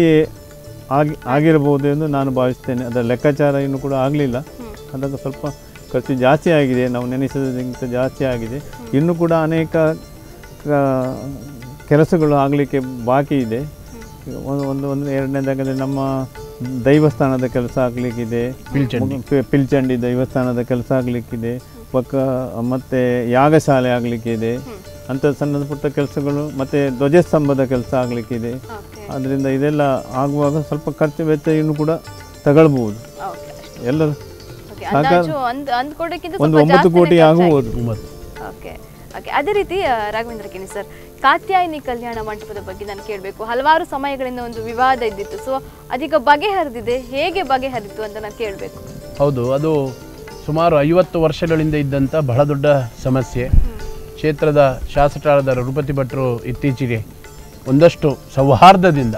Speaker 4: ಆಗಿ ಆಗಿರಬಹುದು ಎಂದು ನಾನು ಭಾವಿಸ್ತೇನೆ ಅದರ ಲೆಕ್ಕಾಚಾರ ಇನ್ನೂ ಕೂಡ ಆಗಲಿಲ್ಲ ಅದಕ್ಕೆ ಸ್ವಲ್ಪ ಖರ್ಚು ಜಾಸ್ತಿ ಆಗಿದೆ ನಾವು ನೆನೆಸಿದಂಥ ಜಾಸ್ತಿ ಆಗಿದೆ ಇನ್ನೂ ಕೂಡ ಅನೇಕ ಆ, ಕೆಲಸಗಳು ಆಗಲಿಕ್ಕೆ ಬಾಕಿ ಇದೆ ಒಂದು ಒಂದು ಒಂದು ಎರಡನೇದಾಗಲಿ ನಮ್ಮ ದೈವಸ್ಥಾನದ ಕೆಲಸ ಆಗಲಿಕ್ಕಿದೆ
Speaker 5: ಪಿಲ್ಚಂಡಿ.
Speaker 4: ಪಿಲ್ಚಂಡಿ ದೈವಸ್ಥಾನದ ಕೆಲಸ ಆಗಲಿಕ್ಕಿದೆ ಪಕ್ಕ ಮತ್ತು ಯಾಗಶಾಲೆ ಆಗಲಿಕ್ಕಿದೆ ಅಂಥ ಸಣ್ಣ ಪುಟ್ಟ ಕೆಲಸಗಳು ಮತ್ತು ಧ್ವಜಸ್ತಂಭದ ಕೆಲಸ ಆಗಲಿಕ್ಕಿದೆ
Speaker 2: ಓಕೆ
Speaker 4: ಅದರಿಂದ ಇದೆಲ್ಲ ಆಗುವಾಗ ಸ್ವಲ್ಪ ಖರ್ಚು ವೆಚ್ಚ ಇನ್ನು ಕೂಡ ತಗೊಳ್ಬೋದು
Speaker 2: ಓಕೆ
Speaker 4: ಎಲ್ಲ
Speaker 2: ಓಕೆ ಅಂದಾಜು ಅಂದ್ ಅಂದ್ಕೊಡೋಕ್ಕಿಂತ
Speaker 4: ಒಂದು
Speaker 2: ಸ್ವಲ್ಪ
Speaker 4: ಒಂಬತ್ತು
Speaker 2: ಜಾಸ್ತಿನೇ
Speaker 4: ಕೋಟಿ
Speaker 2: ಖರ್ಚಾಗಿದೆ.
Speaker 4: ಆಗಬಹುದು
Speaker 5: ಒಂಬತ್ತು
Speaker 2: ಓಕೆ ಓಕೆ ಅದೇ ರೀತಿ ಆ, ರಾಘವೇಂದ್ರ ಕಿನಿ ಸರ್ ಕಾತ್ಯಾಯಿನಿ ಕಲ್ಯಾಣ ಮಂಟಪದ ಬಗ್ಗೆ ನಾನು ಕೇಳಬೇಕು ಹಲವಾರು ಸಮಯಗಳಿಂದ ಒಂದು ವಿವಾದ ಇದ್ದಿತ್ತು ಸೊ ಅದೀಗ ಬಗೆಹರಿದಿದೆ ಹೇಗೆ ಬಗೆಹರಿತು ಅಂತ ನಾನು ಕೇಳಬೇಕು
Speaker 5: ಹೌದು ಅದು ಸುಮಾರು ಐವತ್ತು ವರ್ಷಗಳಿಂದ ಇದ್ದಂಥ ಬಹಳ ದೊಡ್ಡ ಸಮಸ್ಯೆ ಕ್ಷೇತ್ರದ ಶಾಸಕರಾದ ರಘುಪತಿ ಭಟ್ರು ಇತ್ತೀಚೆಗೆ ಒಂದಷ್ಟು ಸೌಹಾರ್ದದಿಂದ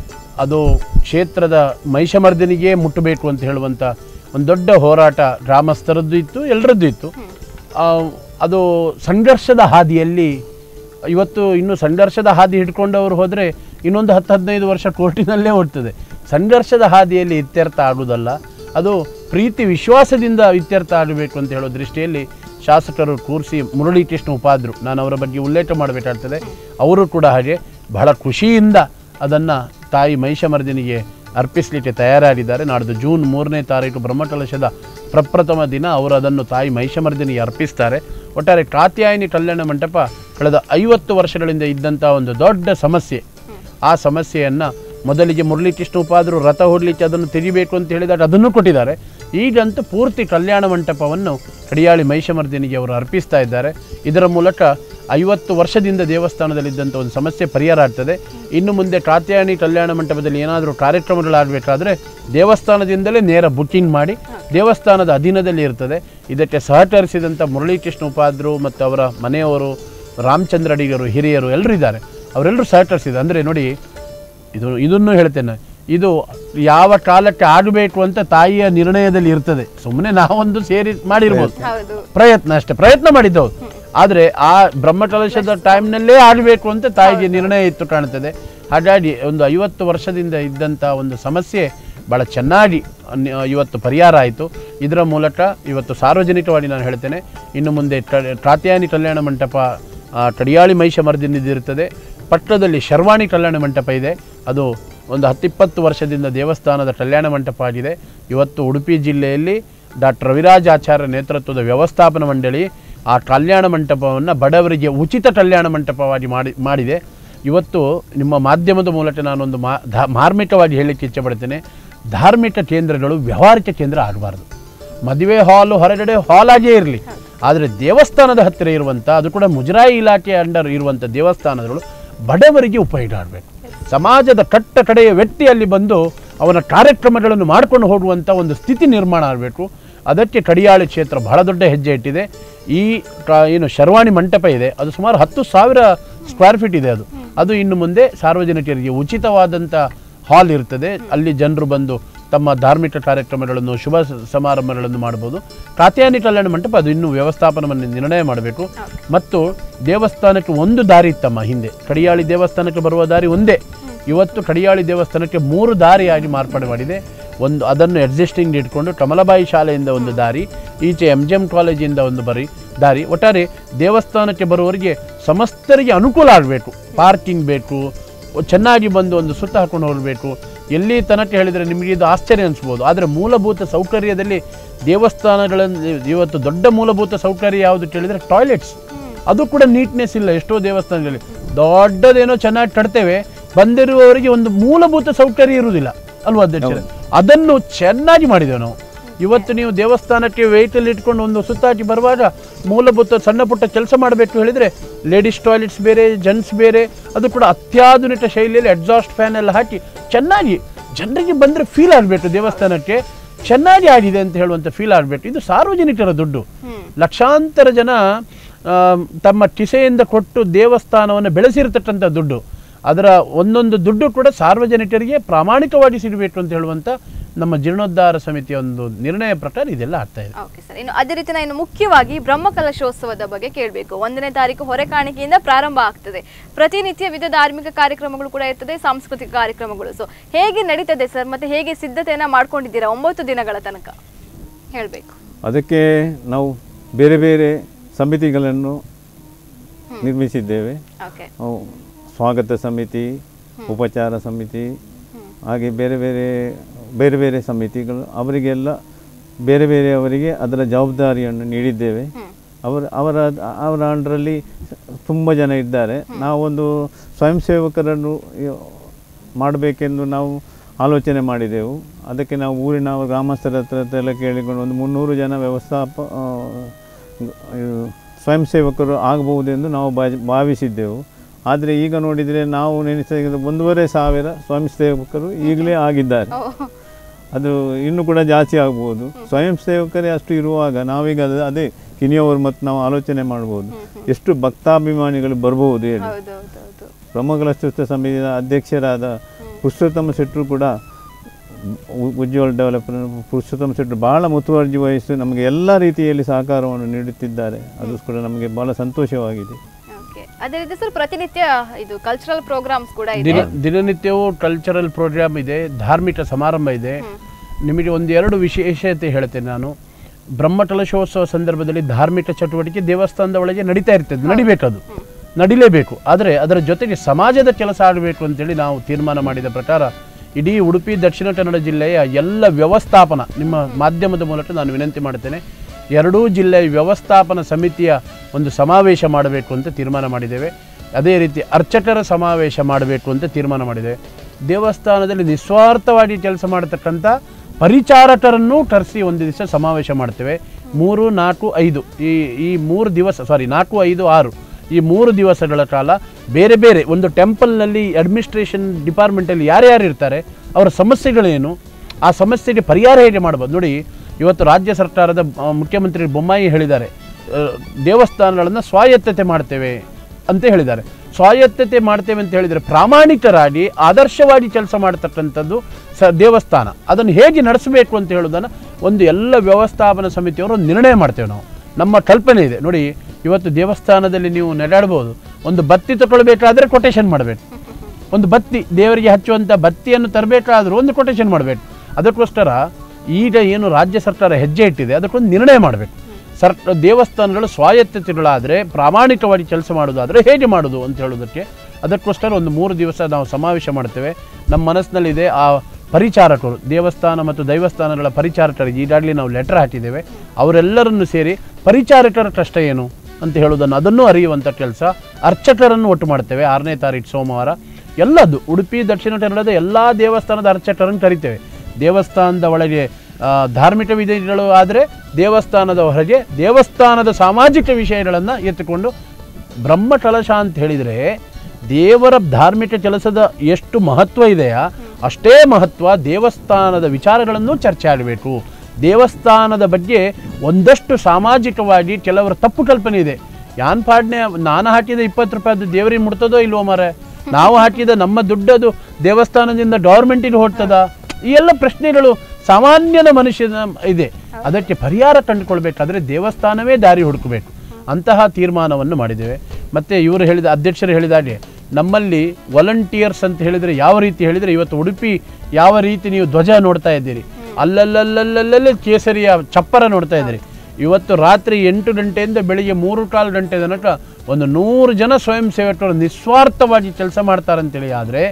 Speaker 5: ಅದು ಕ್ಷೇತ್ರದ ಮಹಿಷಮರ್ದನಿಗೆ ಮುಟ್ಟಬೇಕು ಅಂತ ಹೇಳುವಂಥ ಒಂದು ದೊಡ್ಡ ಹೋರಾಟ ಗ್ರಾಮಸ್ಥರದ್ದು ಇತ್ತು ಎಲ್ಲರದ್ದು ಇತ್ತು ಆ, ಅದು ಸಂಘರ್ಷದ ಹಾದಿಯಲ್ಲಿ ಇವತ್ತು ಇನ್ನು ಸಂಘರ್ಷದ ಹಾದಿ ಹಿಡ್ಕೊಂಡವರು ಹೋದರೆ ಇನ್ನೊಂದು ಹತ್ತು ಹದಿನೈದು ವರ್ಷ ಕೋರ್ಟಿನಲ್ಲೇ ಓಡ್ತದೆ ಸಂಘರ್ಷದ ಹಾದಿಯಲ್ಲಿ ಇತ್ಯರ್ಥ ಆಗುವುದಲ್ಲ ಅದು ಪ್ರೀತಿ ವಿಶ್ವಾಸದಿಂದ ಇತ್ಯರ್ಥ ಆಗಬೇಕು ಅಂತ ಹೇಳೋ ದೃಷ್ಟಿಯಲ್ಲಿ ಶಾಸಕರು ಕೂರಿಸಿ ಮುರಳೀಕೃಷ್ಣ ಉಪಾದ್ರು ನಾನು ಅವರ ಬಗ್ಗೆ ಉಲ್ಲೇಖ ಮಾಡಬೇಕಾಗ್ತದೆ ಅವರು ಕೂಡ ಹಾಗೆ ಬಹಳ ಖುಷಿಯಿಂದ ಅದನ್ನು ತಾಯಿ ಮಹಿಷಮರ್ದಿನಿಗೆ ಅರ್ಪಿಸಲಿಕ್ಕೆ ತಯಾರಾಗಿದ್ದಾರೆ ನಾಡ್ದು ಜೂನ್ ಮೂರನೇ ತಾರೀಕು ಬ್ರಹ್ಮಕಲಶದ ಪ್ರಪ್ರಥಮ ದಿನ ಅವರು ಅದನ್ನು ತಾಯಿ ಮಹಿಷಮರ್ದಿನಿಗೆ ಅರ್ಪಿಸ್ತಾರೆ ಒಟ್ಟಾರೆ ಕಾತ್ಯಾಯಿನಿ ಕಲ್ಯಾಣ ಮಂಟಪ ಕಳೆದ ಐವತ್ತು ವರ್ಷಗಳಿಂದ ಇದ್ದಂಥ ಒಂದು ದೊಡ್ಡ ಸಮಸ್ಯೆ ಆ ಸಮಸ್ಯೆಯನ್ನು ಮೊದಲಿಗೆ ಮುರಳೀಕೃಷ್ಣ ಉಪಾದರು ರಥ ಹೊಡ್ಲಿಕ್ಕೆ ಅದನ್ನು ತೆಗಿಬೇಕು ಅಂತ ಹೇಳಿದಾಗ ಅದನ್ನು ಕೊಟ್ಟಿದ್ದಾರೆ ಈಗಂತೂ ಪೂರ್ತಿ ಕಲ್ಯಾಣ ಮಂಟಪವನ್ನು ಕಡಿಯಾಳಿ ಮಹಿಷಮರ್ದಿನಿಗೆ ಅವರು ಅರ್ಪಿಸ್ತಾ ಇದ್ದಾರೆ ಇದರ ಮೂಲಕ ಐವತ್ತು ವರ್ಷದಿಂದ ದೇವಸ್ಥಾನದಲ್ಲಿದ್ದಂಥ ಒಂದು ಸಮಸ್ಯೆ ಪರಿಹಾರ ಆಗ್ತದೆ ಇನ್ನು ಮುಂದೆ ಕಾತ್ಯಾಯನಿ ಕಲ್ಯಾಣ ಮಂಟಪದಲ್ಲಿ ಏನಾದರೂ ಕಾರ್ಯಕ್ರಮಗಳಾಗಬೇಕಾದ್ರೆ ದೇವಸ್ಥಾನದಿಂದಲೇ ನೇರ ಬುಕ್ಕಿಂಗ್ ಮಾಡಿ ದೇವಸ್ಥಾನದ ಅಧೀನದಲ್ಲಿ ಇರ್ತದೆ ಇದಕ್ಕೆ ಸಹಕರಿಸಿದಂಥ ಮುರಳೀಕೃಷ್ಣ ಉಪಾದ್ರು ಮತ್ತು ಅವರ ಮನೆಯವರು ರಾಮಚಂದ್ರ ಅಡಿಗರು ಹಿರಿಯರು ಎಲ್ಲರೂ ಇದ್ದಾರೆ ಅವರೆಲ್ಲರೂ ಸಹಕರಿಸಿದ್ದಾರೆ ಅಂದರೆ ನೋಡಿ ಇದು ಇದನ್ನು ಹೇಳ್ತೇನೆ ಇದು ಯಾವ ಕಾಲಕ್ಕೆ ಆಗಬೇಕು ಅಂತ ತಾಯಿಯ ನಿರ್ಣಯದಲ್ಲಿ ಇರ್ತದೆ ಸುಮ್ಮನೆ ನಾವೊಂದು ಸೇರಿ ಮಾಡಿರ್ಬೋದು
Speaker 2: ಹೌದು
Speaker 5: ಪ್ರಯತ್ನ ಅಷ್ಟೇ ಪ್ರಯತ್ನ ಮಾಡಿದ್ದವು ಆದರೆ ಆ ಬ್ರಹ್ಮಕಲಶದ ಟೈಮ್ನಲ್ಲೇ ಆಗಬೇಕು ಅಂತ ತಾಯಿಗೆ ನಿರ್ಣಯ ಇತ್ತು ಕಾಣ್ತದೆ ಹಾಗಾಗಿ ಒಂದು ಐವತ್ತು ವರ್ಷದಿಂದ ಇದ್ದಂಥ ಒಂದು ಸಮಸ್ಯೆ ಭಾಳ ಚೆನ್ನಾಗಿ ಅನ್- ಇವತ್ತು ಪರಿಹಾರ ಆಯಿತು ಇದರ ಮೂಲಕ ಇವತ್ತು ಸಾರ್ವಜನಿಕವಾಗಿ ನಾನು ಹೇಳ್ತೇನೆ ಇನ್ನು ಮುಂದೆ ಕ- ಕಾತ್ಯಾಯನಿ ಕಲ್ಯಾಣ ಮಂಟಪ ಆ, ಕಡಿಯಾಳಿ ಮಹಿಷಮರ್ದಿನಿದಿರುತ್ತದೆ ಪಟ್ಟಣದಲ್ಲಿ ಶರ್ವಾಣಿ ಕಲ್ಯಾಣ ಮಂಟಪ ಇದೆ ಅದು ಒಂದು ಹತ್ತಿಪ್ಪತ್ತು ವರ್ಷದಿಂದ ದೇವಸ್ಥಾನದ ಕಲ್ಯಾಣ ಮಂಟಪ ಆಗಿದೆ ಇವತ್ತು ಉಡುಪಿ ಜಿಲ್ಲೆಯಲ್ಲಿ ಡಾಕ್ಟರ್ ರವಿರಾಜ್ ಆಚಾರ್ಯ ನೇತೃತ್ವದ ವ್ಯವಸ್ಥಾಪನಾ ಮಂಡಳಿ ಆ ಕಲ್ಯಾಣ ಮಂಟಪವನ್ನು ಬಡವರಿಗೆ ಉಚಿತ ಕಲ್ಯಾಣ ಮಂಟಪವಾಗಿ ಮಾಡಿ ಮಾಡಿದೆ ಇವತ್ತು ನಿಮ್ಮ ಮಾಧ್ಯಮದ ಮೂಲಕ ನಾನೊಂದು ಮಾ ಧಾ- ಮಾರ್ಮಿಕವಾಗಿ ಹೇಳಲಿಕ್ಕೆ ಇಚ್ಛೆಪಡ್ತೇನೆ ಧಾರ್ಮಿಕ ಕೇಂದ್ರಗಳು ವ್ಯವಹಾರಿಕ ಕೇಂದ್ರ ಆಗಬಾರ್ದು ಮದುವೆ ಹಾಲು ಹೊರಗಡೆ ಹಾಲಾಗೇ ಇರಲಿ ಆದರೆ ದೇವಸ್ಥಾನದ ಹತ್ತಿರ ಇರುವಂಥ ಅದು ಕೂಡ ಮುಜರಾಯಿ ಇಲಾಖೆ ಅಂಡರ್ ಇರುವಂಥ ದೇವಸ್ಥಾನಗಳು ಬಡವರಿಗೆ ಉಪಯೋಗ ಆಗಬೇಕು ಸಮಾಜದ ಕಟ್ಟ ಕಡೆಯ ವ್ಯಕ್ತಿ ಅಲ್ಲಿ ಬಂದು ಅವನ ಕಾರ್ಯಕ್ರಮಗಳನ್ನು ಮಾಡ್ಕೊಂಡು ಹೋಗುವಂಥ ಒಂದು ಸ್ಥಿತಿ ನಿರ್ಮಾಣ ಆಗಬೇಕು ಅದಕ್ಕೆ ಕಡಿಯಾಳಿ ಕ್ಷೇತ್ರ ಬಹಳ ದೊಡ್ಡ ಹೆಜ್ಜೆ ಇಟ್ಟಿದೆ ಈ ಕ- ಏನು ಶರ್ವಾಣಿ ಮಂಟಪ ಇದೆ ಅದು ಸುಮಾರು ಹತ್ತು ಸಾವಿರ ಸ್ಕ್ವೇರ್ ಫೀಟ್ ಇದೆ ಅದು ಅದು ಇನ್ನು ಮುಂದೆ ಸಾರ್ವಜನಿಕರಿಗೆ ಉಚಿತವಾದಂಥ ಹಾಲ್ ಇರ್ತದೆ ಅಲ್ಲಿ ಜನರು ಬಂದು ತಮ್ಮ ಧಾರ್ಮಿಕ ಕಾರ್ಯಕ್ರಮಗಳನ್ನು ಶುಭ ಸ- ಸಮಾರಂಭಗಳನ್ನು ಮಾಡ್ಬೋದು ಕಾತ್ಯಾಯನಿ ಕಲ್ಯಾಣ ಮಂಟಪ ಅದು ಇನ್ನೂ ವ್ಯವಸ್ಥಾಪನವನ್ನು ನಿರ್ಣಯ ಮಾಡಬೇಕು ಮತ್ತು ದೇವಸ್ಥಾನಕ್ಕೆ ಒಂದು ದಾರಿ ಇತ್ತಮ್ಮ ಹಿಂದೆ ಕಡಿಯಾಳಿ ದೇವಸ್ಥಾನಕ್ಕೆ ಬರುವ ದಾರಿ ಒಂದೇ ಇವತ್ತು ಕಡಿಯಾಳಿ ದೇವಸ್ಥಾನಕ್ಕೆ ಮೂರು ದಾರಿಯಾಗಿ ಮಾರ್ಪಾಡು ಮಾಡಿದೆ ಒಂದು ಅದನ್ನು ಎಕ್ಸಿಸ್ಟಿಂಗ್ ಇಟ್ಕೊಂಡು ಕಮಲಬಾಯಿ ಶಾಲೆಯಿಂದ ಒಂದು ದಾರಿ ಈಚೆ ಎಮ್ ಜಿ ಎಮ್ ಕಾಲೇಜಿಂದ ಒಂದು ಬರಿ ದಾರಿ ಒಟ್ಟಾರೆ ದೇವಸ್ಥಾನಕ್ಕೆ ಬರುವವರಿಗೆ ಸಮಸ್ತರಿಗೆ ಅನುಕೂಲ ಆಗಬೇಕು ಪಾರ್ಕಿಂಗ್ ಬೇಕು ಚೆನ್ನಾಗಿ ಬಂದು ಒಂದು ಸುತ್ತ ಹಾಕೊಂಡು ಹೋಗಬೇಕು ಎಲ್ಲಿ ತನಕ ಹೇಳಿದರೆ ನಿಮಗೆ ಇದು ಆಶ್ಚರ್ಯ ಅನಿಸ್ಬೋದು ಆದರೆ ಮೂಲಭೂತ ಸೌಕರ್ಯದಲ್ಲಿ ದೇವಸ್ಥಾನಗಳನ್ನು ಇವತ್ತು ದೊಡ್ಡ ಮೂಲಭೂತ ಸೌಕರ್ಯ ಯಾವುದು ಅಂತ ಹೇಳಿದರೆ ಟಾಯ್ಲೆಟ್ಸ್ ಅದು ಕೂಡ ನೀಟ್ನೆಸ್ ಇಲ್ಲ ಎಷ್ಟೋ ದೇವಸ್ಥಾನಗಳಲ್ಲಿ ದೊಡ್ಡದೇನೋ ಚೆನ್ನಾಗಿ ಕಟ್ತೇವೆ ಬಂದಿರುವವರಿಗೆ ಒಂದು ಮೂಲಭೂತ ಸೌಕರ್ಯ ಇರುವುದಿಲ್ಲ ಅಲ್ವಾ ಅಧ್ಯಕ್ಷರೇ ಅದನ್ನು ಚೆನ್ನಾಗಿ ಮಾಡಿದ್ದೇವೆ ನಾವು ಇವತ್ತು ನೀವು ದೇವಸ್ಥಾನಕ್ಕೆ ವೆಹಿಕಲ್ ಇಟ್ಕೊಂಡು ಒಂದು ಸುತ್ತಾಟಿ ಬರುವಾಗ ಮೂಲಭೂತ ಸಣ್ಣ ಪುಟ್ಟ ಕೆಲಸ ಮಾಡಬೇಕು ಹೇಳಿದರೆ ಲೇಡೀಸ್ ಟಾಯ್ಲೆಟ್ಸ್ ಬೇರೆ ಜೆಂಟ್ಸ್ ಬೇರೆ ಅದು ಕೂಡ ಅತ್ಯಾಧುನಿಕ ಶೈಲಿಯಲ್ಲಿ ಎಕ್ಸಾಸ್ಟ್ ಫ್ಯಾನ್ ಎಲ್ಲ ಹಾಕಿ ಚೆನ್ನಾಗಿ ಜನರಿಗೆ ಬಂದರೆ ಫೀಲ್ ಆಗಬೇಕು ದೇವಸ್ಥಾನಕ್ಕೆ ಚೆನ್ನಾಗಿ ಆಗಿದೆ ಅಂತ ಹೇಳುವಂಥ ಫೀಲ್ ಆಗಬೇಕು ಇದು ಸಾರ್ವಜನಿಕರ ದುಡ್ಡು ಲಕ್ಷಾಂತರ ಜನ ಆ, ತಮ್ಮ ಕಿಸೆಯಿಂದ ಕೊಟ್ಟು ದೇವಸ್ಥಾನವನ್ನು ಬೆಳೆಸಿರ್ತಕ್ಕಂಥ ದುಡ್ಡು ಅದರ ಒಂದೊಂದು ದುಡ್ಡು ಕೂಡ ಸಾರ್ವಜನಿಕರಿಗೆ ಪ್ರಾಮಾಣಿಕವಾಗಿ ಸಿಗಬೇಕು ಅಂತ ಹೇಳುವಂಥ ನಮ್ಮ ಜೀರ್ಣೋದ್ಧಾರ ಸಮಿತಿಯ ಒಂದು ನಿರ್ಣಯ ಪ್ರಕಾರ ಇದೆಲ್ಲ ಆಗ್ತಾ ಇದೆ
Speaker 2: ಓಕೆ ಸರ್ ಇನ್ನು ಅದೇ ರೀತಿ ಇನ್ನು ಮುಖ್ಯವಾಗಿ ಬ್ರಹ್ಮಕಲಶೋತ್ಸವದ ಬಗ್ಗೆ ಕೇಳಬೇಕು ಒಂದನೇ ತಾರೀಕು ಹೊರೆ ಕಾಣಿಕೆಯಿಂದ ಪ್ರಾರಂಭ ಆಗ್ತದೆ ಪ್ರತಿನಿತ್ಯ ವಿವಿಧ ಧಾರ್ಮಿಕ ಕಾರ್ಯಕ್ರಮಗಳು ಕೂಡ ಇರ್ತದೆ ಸಾಂಸ್ಕೃತಿಕ ಕಾರ್ಯಕ್ರಮಗಳು ಸೊ ಹೇಗೆ ನಡೀತದೆ ಸರ್ ಮತ್ತೆ ಹೇಗೆ ಸಿದ್ಧತೆಯನ್ನ ಮಾಡ್ಕೊಂಡಿದ್ದೀರಾ ಒಂಬತ್ತು ದಿನಗಳ ತನಕ ಹೇಳಬೇಕು
Speaker 4: ಅದಕ್ಕೆ ನಾವು ಬೇರೆ ಬೇರೆ ಸಮಿತಿಗಳನ್ನು ನಿರ್ಮಿಸಿದ್ದೇವೆ
Speaker 2: ಓಕೆ
Speaker 4: ಅವು ಸ್ವಾಗತ ಸಮಿತಿ ಉಪಚಾರ ಸಮಿತಿ ಹಾಗೆ ಬೇರೆ ಬೇರೆ ಬೇರೆ ಬೇರೆ ಸಮಿತಿಗಳು ಅವರಿಗೆಲ್ಲ ಬೇರೆ ಬೇರೆಯವರಿಗೆ ಅದರ ಜವಾಬ್ದಾರಿಯನ್ನು ನೀಡಿದ್ದೇವೆ ಅವರ ಅವರ ಅವರ ಅಂಡರಲ್ಲಿ ತುಂಬ ಜನ ಇದ್ದಾರೆ ನಾವೊಂದು ಸ್ವಯಂ ಸೇವಕರನ್ನು ಇ- ಮಾಡಬೇಕೆಂದು ನಾವು ಆಲೋಚನೆ ಮಾಡಿದೆವು ಅದಕ್ಕೆ ನಾವು ಊರಿನ ಗ್ರಾಮಸ್ಥರ ಹತ್ರ ಹತ್ರ ಎಲ್ಲ ಕೇಳಿಕೊಂಡು ಒಂದು ಮುನ್ನೂರು ಜನ ವ್ಯವಸ್ಥಾಪ ಆ, ಇದು ಸ್ವಯಂ ಸೇವಕರು ಆಗಬಹುದೆಂದು ನಾವು ಭಾವಿ- ಭಾವಿಸಿದ್ದೆವು ಆದರೆ ಈಗ ನೋಡಿದರೆ ನಾವು ನೆನೆಸಿದ ಒಂದೂವರೆ ಸಾವಿರ ಸ್ವಯಂ ಸೇವಕರು ಈಗಲೇ ಆಗಿದ್ದಾರೆ ಅದು ಇನ್ನೂ ಕೂಡ ಜಾಸ್ತಿ ಆಗ್ಬೋದು ಸ್ವಯಂ ಸೇವಕರೇ ಅಷ್ಟು ಇರುವಾಗ ನಾವೀಗ ಅದು ಅದೇ ಕಿನಿಯವರು ಮತ್ತು ನಾವು ಆಲೋಚನೆ ಮಾಡ್ಬೋದು ಎಷ್ಟು ಭಕ್ತಾಭಿಮಾನಿಗಳು ಬರ್ಬೋದು ಹೇಳಿ
Speaker 2: ಹೌದೌದೌದು
Speaker 4: ಬ್ರಹ್ಮಕಲಶೋತ್ಸವ ಸಮಿತಿಯ ಅಧ್ಯಕ್ಷರಾದ ಪುರುಷೋತ್ತಮ ಶೆಟ್ಟರು ಕೂಡ ಉ- ಉಜ್ವಲ್ ಡೆವಲಪರ್ ಪುರುಷೋತ್ತಮ ಶೆಟ್ಟರು ಬಹಳ ಮುತುವರ್ಜಿ ವಹಿಸಿ ನಮಗೆ ಎಲ್ಲ ರೀತಿಯಲ್ಲಿ ಸಹಕಾರವನ್ನು ನೀಡುತ್ತಿದ್ದಾರೆ ಅದು ಕೂಡ ನಮಗೆ ಬಹಳ ಸಂತೋಷವಾಗಿದೆ
Speaker 2: ಓಕೆ ಅದೇ ರೀತಿ ಸರ್ ಪ್ರತಿನಿತ್ಯ ಇದು ಕಲ್ಚರಲ್ ಪ್ರೋಗ್ರಾಮ್ಸ್ ಕೂಡ ಇದೆ
Speaker 5: ದಿನ ದಿನನಿತ್ಯವೂ ಕಲ್ಚರಲ್ ಪ್ರೋಗ್ರಾಮ್ ಇದೆ ಧಾರ್ಮಿಕ ಸಮಾರಂಭ ಇದೆ ನಿಮಗೆ ಒಂದೆರಡು ವಿಶೇಷತೆ ಹೇಳ್ತೇನೆ ನಾನು ಬ್ರಹ್ಮಕಲಶೋತ್ಸವ ಸಂದರ್ಭದಲ್ಲಿ ಧಾರ್ಮಿಕ ಚಟುವಟಿಕೆ ದೇವಸ್ಥಾನದ ಒಳಗೆ ನಡೀತಾ ಇರ್ತದೆ ನಡಿಬೇಕದು ನಡಿಲೇಬೇಕು ಆದರೆ ಅದರ ಜೊತೆಗೆ ಸಮಾಜದ ಕೆಲಸ ಆಗಬೇಕು ಅಂತೇಳಿ ನಾವು ತೀರ್ಮಾನ ಮಾಡಿದ ಪ್ರಕಾರ ಇಡೀ ಉಡುಪಿ ದಕ್ಷಿಣ ಕನ್ನಡ ಜಿಲ್ಲೆಯ ಎಲ್ಲ ವ್ಯವಸ್ಥಾಪನ ನಿಮ್ಮ ಮಾಧ್ಯಮದ ಮೂಲಕ ನಾನು ವಿನಂತಿ ಮಾಡ್ತೇನೆ ಎರಡೂ ಜಿಲ್ಲೆಯ ವ್ಯವಸ್ಥಾಪನ ಸಮಿತಿಯ ಒಂದು ಸಮಾವೇಶ ಮಾಡಬೇಕು ಅಂತ ತೀರ್ಮಾನ ಮಾಡಿದ್ದೇವೆ ಅದೇ ರೀತಿ ಅರ್ಚಕರ ಸಮಾವೇಶ ಮಾಡಬೇಕು ಅಂತ ತೀರ್ಮಾನ ಮಾಡಿದ್ದೇವೆ ದೇವಸ್ಥಾನದಲ್ಲಿ ನಿಸ್ವಾರ್ಥವಾಗಿ ಕೆಲಸ ಮಾಡತಕ್ಕಂಥ ಪರಿಚಾರಕರನ್ನು ಕರೆಸಿ ಒಂದು ದಿವಸ ಸಮಾವೇಶ ಮಾಡ್ತೇವೆ ಮೂರು ನಾಲ್ಕು ಐದು ಈ ಈ ಮೂರು ದಿವಸ ಸಾರಿ ನಾಲ್ಕು ಐದು ಆರು ಈ ಮೂರು ದಿವಸಗಳ ಕಾಲ ಬೇರೆ ಬೇರೆ ಒಂದು ಟೆಂಪಲ್ನಲ್ಲಿ ಅಡ್ಮಿನಿಸ್ಟ್ರೇಷನ್ ಡಿಪಾರ್ಟ್ಮೆಂಟಲ್ಲಿ ಯಾರ್ಯಾರು ಇರ್ತಾರೆ ಅವರ ಸಮಸ್ಯೆಗಳೇನು ಆ ಸಮಸ್ಯೆಗೆ ಪರಿಹಾರ ಹೇಗೆ ಮಾಡ್ಬೋದು ನೋಡಿ ಇವತ್ತು ರಾಜ್ಯ ಸರ್ಕಾರದ ಆ, ಮುಖ್ಯಮಂತ್ರಿ ಬೊಮ್ಮಾಯಿ ಹೇಳಿದ್ದಾರೆ ಆ, ದೇವಸ್ಥಾನಗಳನ್ನು ಸ್ವಾಯತ್ತತೆ ಮಾಡ್ತೇವೆ ಅಂತ ಹೇಳಿದ್ದಾರೆ ಸ್ವಾಯತ್ತತೆ ಮಾಡ್ತೇವೆ ಅಂತ ಹೇಳಿದರೆ ಪ್ರಾಮಾಣಿಕರಾಗಿ ಆದರ್ಶವಾಗಿ ಕೆಲಸ ಮಾಡತಕ್ಕಂಥದ್ದು ಸ ದೇವಸ್ಥಾನ ಅದನ್ನು ಹೇಗೆ ನಡೆಸಬೇಕು ಅಂತ ಹೇಳೋದನ್ನು ಒಂದು ಎಲ್ಲ ವ್ಯವಸ್ಥಾಪನಾ ಸಮಿತಿಯವರು ಒಂದು ನಿರ್ಣಯ ಮಾಡ್ತೇವೆ ನಾವು ನಮ್ಮ ಕಲ್ಪನೆ ಇದೆ ನೋಡಿ ಇವತ್ತು ದೇವಸ್ಥಾನದಲ್ಲಿ ನೀವು ನಡೆಯಾಡ್ಬೋದು ಒಂದು ಬತ್ತಿ ತಗೊಳ್ಬೇಕಾದ್ರೆ ಕೊಟೇಶನ್ ಮಾಡಬೇಕು ಒಂದು ಬತ್ತಿ ದೇವರಿಗೆ ಹಚ್ಚುವಂಥ ಬತ್ತಿಯನ್ನು ತರಬೇಕಾದ್ರೂ ಒಂದು ಕೊಟೇಶನ್ ಮಾಡಬೇಕು ಅದಕ್ಕೋಸ್ಕರ ಈಗ ಏನು ರಾಜ್ಯ ಸರ್ಕಾರ ಹೆಜ್ಜೆ ಇಟ್ಟಿದೆ ಅದಕ್ಕೊಂದು ನಿರ್ಣಯ ಮಾಡಬೇಕು ಸರ್ ದೇವಸ್ಥಾನಗಳು ಸ್ವಾಯತ್ತತೆಗಳಾದರೆ ಪ್ರಾಮಾಣಿಕವಾಗಿ ಕೆಲಸ ಮಾಡೋದಾದರೆ ಹೇಗೆ ಮಾಡೋದು ಅಂತ ಹೇಳೋದಕ್ಕೆ ಅದಕ್ಕೋಸ್ಕರ ಒಂದು ಮೂರು ದಿವಸ ನಾವು ಸಮಾವೇಶ ಮಾಡ್ತೇವೆ ನಮ್ಮ ಮನಸ್ಸಿನಲ್ಲಿದೆ ಆ ಪರಿಚಾರಕರು ದೇವಸ್ಥಾನ ಮತ್ತು ದೈವಸ್ಥಾನಗಳ ಪರಿಚಾರಕರಿಗೆ ಈಗಾಗಲೇ ನಾವು ಲೆಟರ್ ಹಾಕಿದ್ದೇವೆ ಅವರೆಲ್ಲರನ್ನು ಸೇರಿ ಪರಿಚಾರಕರ ಕಷ್ಟ ಏನು ಅಂತ ಹೇಳೋದನ್ನು ಅದನ್ನು ಅರಿಯುವಂಥ ಕೆಲಸ ಅರ್ಚಕರನ್ನು ಒಟ್ಟು ಮಾಡ್ತೇವೆ ಆರನೇ ತಾರೀಕು ಸೋಮವಾರ ಎಲ್ಲದ್ದು ಉಡುಪಿ ದಕ್ಷಿಣ ಕನ್ನಡದ ಎಲ್ಲ ದೇವಸ್ಥಾನದ ಅರ್ಚಕರನ್ನು ಕರಿತೇವೆ ದೇವಸ್ಥಾನದ ಒಳಗೆ ಆ, ಧಾರ್ಮಿಕ ವಿಧಿಗಳು ಆದರೆ ದೇವಸ್ಥಾನದ ಹೊರಗೆ ದೇವಸ್ಥಾನದ ಸಾಮಾಜಿಕ ವಿಷಯಗಳನ್ನು ಎತ್ತುಕೊಂಡು ಬ್ರಹ್ಮ ಕಲಶ ಅಂತ ಹೇಳಿದರೆ ದೇವರ ಧಾರ್ಮಿಕ ಕೆಲಸದ ಎಷ್ಟು ಮಹತ್ವ ಇದೆಯಾ ಅಷ್ಟೇ ಮಹತ್ವ ದೇವಸ್ಥಾನದ ವಿಚಾರಗಳನ್ನು ಚರ್ಚೆ ಆಗಬೇಕು ದೇವಸ್ಥಾನದ ಬಗ್ಗೆ ಒಂದಷ್ಟು ಸಾಮಾಜಿಕವಾಗಿ ಕೆಲವರ ತಪ್ಪು ಕಲ್ಪನೆ ಇದೆ ಯಾನ್ ಪಾಡ್ನೆ ನಾನು ಹಾಕಿದ ಇಪ್ಪತ್ತು ರೂಪಾಯಿದು ದೇವರಿಗೆ ಮುಟ್ತದೋ ಇಲ್ವೋ ಮಾರೆ ನಾವು ಹಾಕಿದ ನಮ್ಮ ದುಡ್ಡದು ದೇವಸ್ಥಾನದಿಂದ ಗೌರ್ಮೆಂಟಿಗೆ ಹೊಡ್ತದ ಈ ಎಲ್ಲ ಪ್ರಶ್ನೆಗಳು ಸಾಮಾನ್ಯನ ಮನುಷ್ಯನ ಇದೆ ಅದಕ್ಕೆ ಪರಿಹಾರ ಕಂಡುಕೊಳ್ಬೇಕಾದ್ರೆ ದೇವಸ್ಥಾನವೇ ದಾರಿ ಹುಡುಕಬೇಕು ಅಂತಹ ತೀರ್ಮಾನವನ್ನು ಮಾಡಿದ್ದೇವೆ ಮತ್ತು ಇವರು ಹೇಳಿದ ಅಧ್ಯಕ್ಷರು ಹೇಳಿದ ಹಾಗೆ ನಮ್ಮಲ್ಲಿ ವಾಲಂಟಿಯರ್ಸ್ ಅಂತ ಹೇಳಿದರೆ ಯಾವ ರೀತಿ ಹೇಳಿದರೆ ಇವತ್ತು ಉಡುಪಿ ಯಾವ ರೀತಿ ನೀವು ಧ್ವಜ ನೋಡ್ತಾ ಇದ್ದೀರಿ ಅಲ್ಲಲ್ಲಲ್ಲಲ್ಲಲ್ಲೇ ಕೇಸರಿಯ ಚಪ್ಪರ ನೋಡ್ತಾ ಇದ್ದೀರಿ ಇವತ್ತು ರಾತ್ರಿ ಎಂಟು ಗಂಟೆಯಿಂದ ಬೆಳಿಗ್ಗೆ ಮೂರು ಕಾಲು ಗಂಟೆ ತನಕ ಒಂದು ನೂರು ಜನ ಸ್ವಯಂ ಸೇವಕರು ನಿಸ್ವಾರ್ಥವಾಗಿ ಕೆಲಸ ಮಾಡ್ತಾರಂತೇಳಿ ಆದರೆ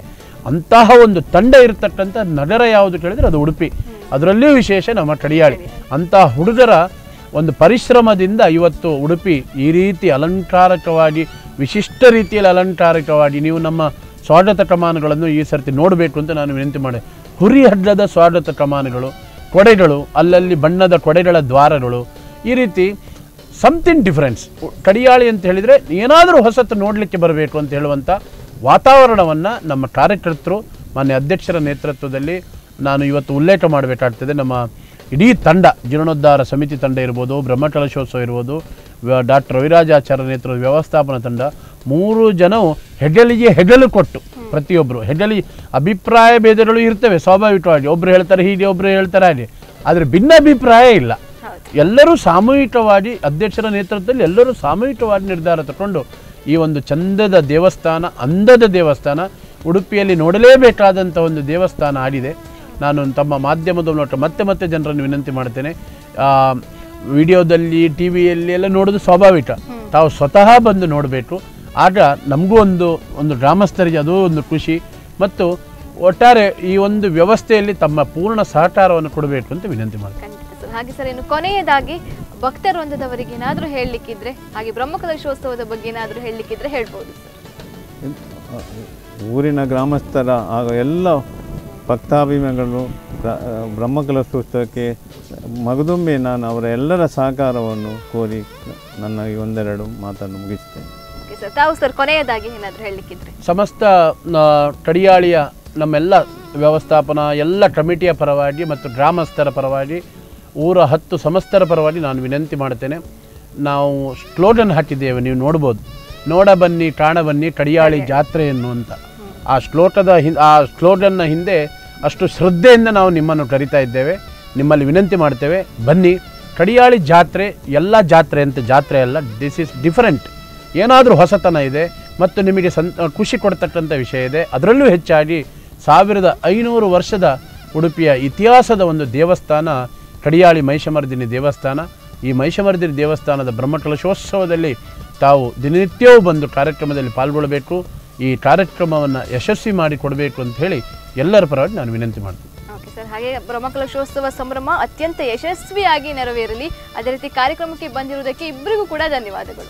Speaker 5: ಅಂತಹ ಒಂದು ತಂಡ ಇರತಕ್ಕಂಥ ನಗರ ಯಾವುದು ಕೇಳಿದ್ರೆ ಅದು ಉಡುಪಿ ಅದರಲ್ಲಿಯೂ ವಿಶೇಷ ನಮ್ಮ ಕಡಿಯಾಳಿ ಅಂತಹ ಹುಡುಗರ ಒಂದು ಪರಿಶ್ರಮದಿಂದ ಇವತ್ತು ಉಡುಪಿ ಈ ರೀತಿ ಅಲಂಕಾರಕವಾಗಿ ವಿಶಿಷ್ಟ ರೀತಿಯಲ್ಲಿ ಅಲಂಕಾರಕವಾಗಿ ನೀವು ನಮ್ಮ ಸ್ವಾಗತ ಕಮಾನುಗಳನ್ನು ಈ ಸರ್ತಿ ನೋಡಬೇಕು ಅಂತ ನಾನು ವಿನಂತಿ ಮಾಡಿದೆ ಹುರಿ ಹಡ್ಲದ ಸ್ವಾಗತ ಕಮಾನುಗಳು ಕೊಡೆಗಳು ಅಲ್ಲಲ್ಲಿ ಬಣ್ಣದ ಕೊಡೆಗಳ ದ್ವಾರಗಳು ಈ ರೀತಿ ಸಮಥಿಂಗ್ ಡಿಫರೆನ್ಸ್ ಕಡಿಯಾಳಿ ಅಂತ ಹೇಳಿದರೆ ಏನಾದರೂ ಹೊಸತು ನೋಡಲಿಕ್ಕೆ ಬರಬೇಕು ಅಂತ ಹೇಳುವಂಥ ವಾತಾವರಣವನ್ನು ನಮ್ಮ ಕಾರ್ಯಕರ್ತರು ಮಾನ್ಯ ಅಧ್ಯಕ್ಷರ ನೇತೃತ್ವದಲ್ಲಿ ನಾನು ಇವತ್ತು ಉಲ್ಲೇಖ ಮಾಡಬೇಕಾಗ್ತದೆ ನಮ್ಮ ಇಡೀ ತಂಡ ಜೀರ್ಣೋದ್ಧಾರ ಸಮಿತಿ ತಂಡ ಇರ್ಬೋದು ಬ್ರಹ್ಮಕಲಶೋತ್ಸವ ಇರ್ಬೋದು ವ- ಡಾಕ್ಟರ್ ರವಿರಾಜಾಚಾರ್ಯ ನೇತೃತ್ವದ ವ್ಯವಸ್ಥಾಪನಾ ತಂಡ ಮೂರು ಜನವು ಹೆಗಲಿಗೆ ಹೆಗಲು ಕೊಟ್ಟು ಪ್ರತಿಯೊಬ್ಬರು ಹೆಗಲಿ ಅಭಿಪ್ರಾಯ ಭೇದಗಳು ಇರ್ತವೆ ಸ್ವಾಭಾವಿಕವಾಗಿ ಒಬ್ಬರು ಹೇಳ್ತಾರೆ ಹೀಗೆ ಒಬ್ಬರು ಹೇಳ್ತಾರೆ ಹಾಗೆ ಆದರೆ ಭಿನ್ನಾಭಿಪ್ರಾಯ ಇಲ್ಲ ಎಲ್ಲರೂ ಸಾಮೂಹಿಕವಾಗಿ ಅಧ್ಯಕ್ಷರ ನೇತೃತ್ವದಲ್ಲಿ ಎಲ್ಲರೂ ಸಾಮೂಹಿಕವಾಗಿ ನಿರ್ಧಾರ ತಗೊಂಡು ಈ ಒಂದು ಚಂದದ ದೇವಸ್ಥಾನ ಅಂದದ ದೇವಸ್ಥಾನ ಉಡುಪಿಯಲ್ಲಿ ನೋಡಲೇಬೇಕಾದಂಥ ಒಂದು ದೇವಸ್ಥಾನ ಆಡಿದೆ ನಾನು ತಮ್ಮ ಮಾಧ್ಯಮದ ಮೂಲಕ ಮತ್ತೆ ಮತ್ತೆ ಜನರನ್ನು ವಿನಂತಿ ಮಾಡ್ತೇನೆ ಆ, ವಿಡಿಯೋದಲ್ಲಿ ಟಿ ವಿಯಲ್ಲಿ ಎಲ್ಲ ನೋಡೋದು ಸ್ವಾಭಾವಿಕ ತಾವು ಸ್ವತಃ ಬಂದು ನೋಡಬೇಕು ಆಗ ನಮಗೂ ಒಂದು ಒಂದು ಗ್ರಾಮಸ್ಥರಿಗೆ ಅದೂ ಒಂದು ಖುಷಿ ಮತ್ತು ಒಟ್ಟಾರೆ ಈ ಒಂದು ವ್ಯವಸ್ಥೆಯಲ್ಲಿ ತಮ್ಮ ಪೂರ್ಣ ಸಹಕಾರವನ್ನು ಕೊಡಬೇಕು ಅಂತ ವಿನಂತಿ ಮಾಡ್ತೇನೆ
Speaker 2: ಖಂಡಿತ ಸರ್ ಹಾಗೆ ಸರ್ ಇನ್ನು ಕೊನೆಯದಾಗಿ ಭಕ್ತ ವೃಂದದವರಿಗೆ ಏನಾದರೂ ಹೇಳಲಿಕ್ಕಿದ್ರೆ ಹಾಗೆ ಬ್ರಹ್ಮಕಲಶೋತ್ಸವದ ಬಗ್ಗೆ ಏನಾದರೂ ಹೇಳಲಿಕ್ಕಿದ್ರೆ ಹೇಳ್ಬೋದು ಸರ್
Speaker 4: ಊರಿನ ಗ್ರಾಮಸ್ಥರ ಹಾಗೂ ಎಲ್ಲ ಭಕ್ತಾಭಿಮಾನಿಗಳು ಬ್ರ- ಬ್ರಹ್ಮಕಲಶೋತ್ಸವಕ್ಕೆ ಮಗದೊಮ್ಮೆ ನಾನು ಅವರ ಎಲ್ಲರ ಸಹಕಾರವನ್ನು ಕೋರಿ ನನ್ನ ಈ ಒಂದೆರಡು ಮಾತನ್ನು ಮುಗಿಸ್ತೇನೆ
Speaker 2: ಓಕೆ ಸರ್ ತಾವು ಸರ್ ಕೊನೆಯದಾಗಿ ಏನಾದರೂ ಹೇಳಲಿಕ್ಕಿದ್ರೆ
Speaker 5: ಸಮಸ್ತ ಆ, ಕಡಿಯಾಳಿಯ ನಮ್ಮೆಲ್ಲ ವ್ಯವಸ್ಥಾಪನಾ ಎಲ್ಲ ಕಮಿಟಿಯ ಪರವಾಗಿ ಮತ್ತು ಗ್ರಾಮಸ್ಥರ ಪರವಾಗಿ ಊರ ಹತ್ತು ಸಮಸ್ತರ ಪರವಾಗಿ ನಾನು ವಿನಂತಿ ಮಾಡ್ತೇನೆ ನಾವು ಸ್ಲೋಗನ್ ಹಾಕಿದ್ದೇವೆ ನೀವು ನೋಡ್ಬೋದು ನೋಡ ಬನ್ನಿ ಕಾಣ ಬನ್ನಿ ಕಡಿಯಾಳಿ ಜಾತ್ರೆಯನ್ನು ಅಂತ ಆ ಶ್ಲೋಕದ ಹಿಂ ಆ ಸ್ಲೋಗನ್ನ ಹಿಂದೆ ಅಷ್ಟು ಶ್ರದ್ಧೆಯಿಂದ ನಾವು ನಿಮ್ಮನ್ನು ಕರಿತಾ ಇದ್ದೇವೆ ನಿಮ್ಮಲ್ಲಿ ವಿನಂತಿ ಮಾಡ್ತೇವೆ ಬನ್ನಿ ಕಡಿಯಾಳಿ ಜಾತ್ರೆ ಎಲ್ಲ ಜಾತ್ರೆ ಅಂತ ಜಾತ್ರೆ ಅಲ್ಲ ದಿಸ್ ಇಸ್ ಡಿಫರೆಂಟ್ ಏನಾದರೂ ಹೊಸತನ ಇದೆ ಮತ್ತು ನಿಮಗೆ ಸಂ ಖುಷಿ ಕೊಡ್ತಕ್ಕಂಥ ವಿಷಯ ಇದೆ ಅದರಲ್ಲೂ ಹೆಚ್ಚಾಗಿ ಸಾವಿರದ ಐನೂರು ವರ್ಷದ ಉಡುಪಿಯ ಇತಿಹಾಸದ ಒಂದು ದೇವಸ್ಥಾನ ಕಡಿಯಾಳಿ ಮಹಿಷಮರ್ದಿನಿ ದೇವಸ್ಥಾನ ಈ ಮಹಿಷಮರ್ದಿನಿ ದೇವಸ್ಥಾನದ ಬ್ರಹ್ಮಕಲಶೋತ್ಸವದಲ್ಲಿ ತಾವು ದಿನನಿತ್ಯವೂ ಬಂದು ಕಾರ್ಯಕ್ರಮದಲ್ಲಿ ಪಾಲ್ಗೊಳ್ಳಬೇಕು ಈ ಕಾರ್ಯಕ್ರಮವನ್ನು ಯಶಸ್ವಿ ಮಾಡಿಕೊಡಬೇಕು ಅಂತ ಹೇಳಿ ಎಲ್ಲರ ಪರವಾಗಿ ನಾನು ವಿನಂತಿ ಮಾಡ್ತೀನಿ
Speaker 2: ಓಕೆ ಸರ್ ಹಾಗೆ ಬ್ರಹ್ಮಕಲಶೋತ್ಸವ ಸಂಭ್ರಮ ಅತ್ಯಂತ ಯಶಸ್ವಿಯಾಗಿ ನೆರವೇರಲಿ ಅದೇ ರೀತಿ ಕಾರ್ಯಕ್ರಮಕ್ಕೆ ಬಂದಿರುವುದಕ್ಕೆ ಇಬ್ಬರಿಗೂ ಕೂಡ ಧನ್ಯವಾದಗಳು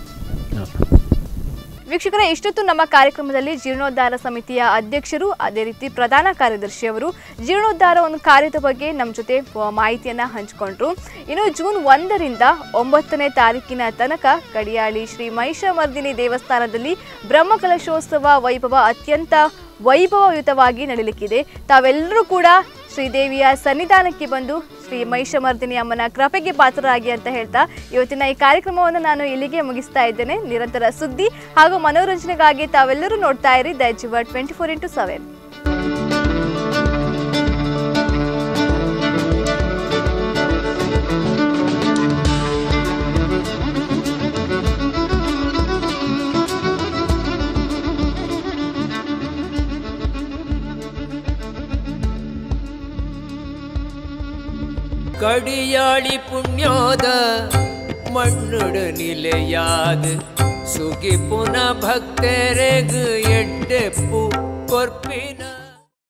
Speaker 2: ವೀಕ್ಷಕರೇ ಇಷ್ಟೊತ್ತು ನಮ್ಮ ಕಾರ್ಯಕ್ರಮದಲ್ಲಿ ಜೀರ್ಣೋದ್ಧಾರ ಸಮಿತಿಯ ಅಧ್ಯಕ್ಷರು ಅದೇ ರೀತಿ ಪ್ರಧಾನ ಕಾರ್ಯದರ್ಶಿಯವರು ಜೀರ್ಣೋದ್ಧಾರ ಒಂದು ಕಾರ್ಯದ ಬಗ್ಗೆ ನಮ್ಮ ಜೊತೆ ಆ, ಮಾಹಿತಿಯನ್ನ ಹಂಚಿಕೊಂಡ್ರು ಇನ್ನು ಜೂನ್ ಒಂದರಿಂದ ಒಂಬತ್ತನೇ ತಾರೀಕಿನ ತನಕ ಕಡಿಯಾಳಿ ಶ್ರೀ ಮಹಿಷಮರ್ದಿನಿ ದೇವಸ್ಥಾನದಲ್ಲಿ ಬ್ರಹ್ಮಕಲಶೋತ್ಸವ ವೈಭವ ಅತ್ಯಂತ ವೈಭವಯುತವಾಗಿ ನಡೀಲಿಕ್ಕಿದೆ ತಾವೆಲ್ಲರೂ ಕೂಡ ಶ್ರೀದೇವಿಯ ಸನ್ನಿಧಾನಕ್ಕೆ ಬಂದು ಶ್ರೀ ಮಹಿಷಮರ್ದಿನಿ ಅಮ್ಮನ ಕೃಪೆಗೆ ಪಾತ್ರರಾಗಿ ಅಂತ ಹೇಳ್ತಾ ಇವತ್ತಿನ ಈ ಕಾರ್ಯಕ್ರಮವನ್ನು ನಾನು ಇಲ್ಲಿಗೆ ಮುಗಿಸ್ತಾ ಇದ್ದೇನೆ ನಿರಂತರ ಸುದ್ದಿ ಹಾಗೂ ಮನೋರಂಜನೆಗಾಗಿ ತಾವೆಲ್ಲರೂ ನೋಡ್ತಾ ಇರಿ ದ ಜಿವ ಟ್ವೆಂಟಿ ಫೋರ್ ಇಂಟು ಸೆವೆನ್
Speaker 1: ಕಡಿಯಾಳಿ ಪುಣ್ಯೋದ ಮಣ್ಣುಡು ನಿಲೆಯಾದ ಸುಗಿ ಪುನ ಭಕ್ತರೆಗ್ ಎಡ್ಡೆಪ್ಪು ಕೊರ್ಪಿನ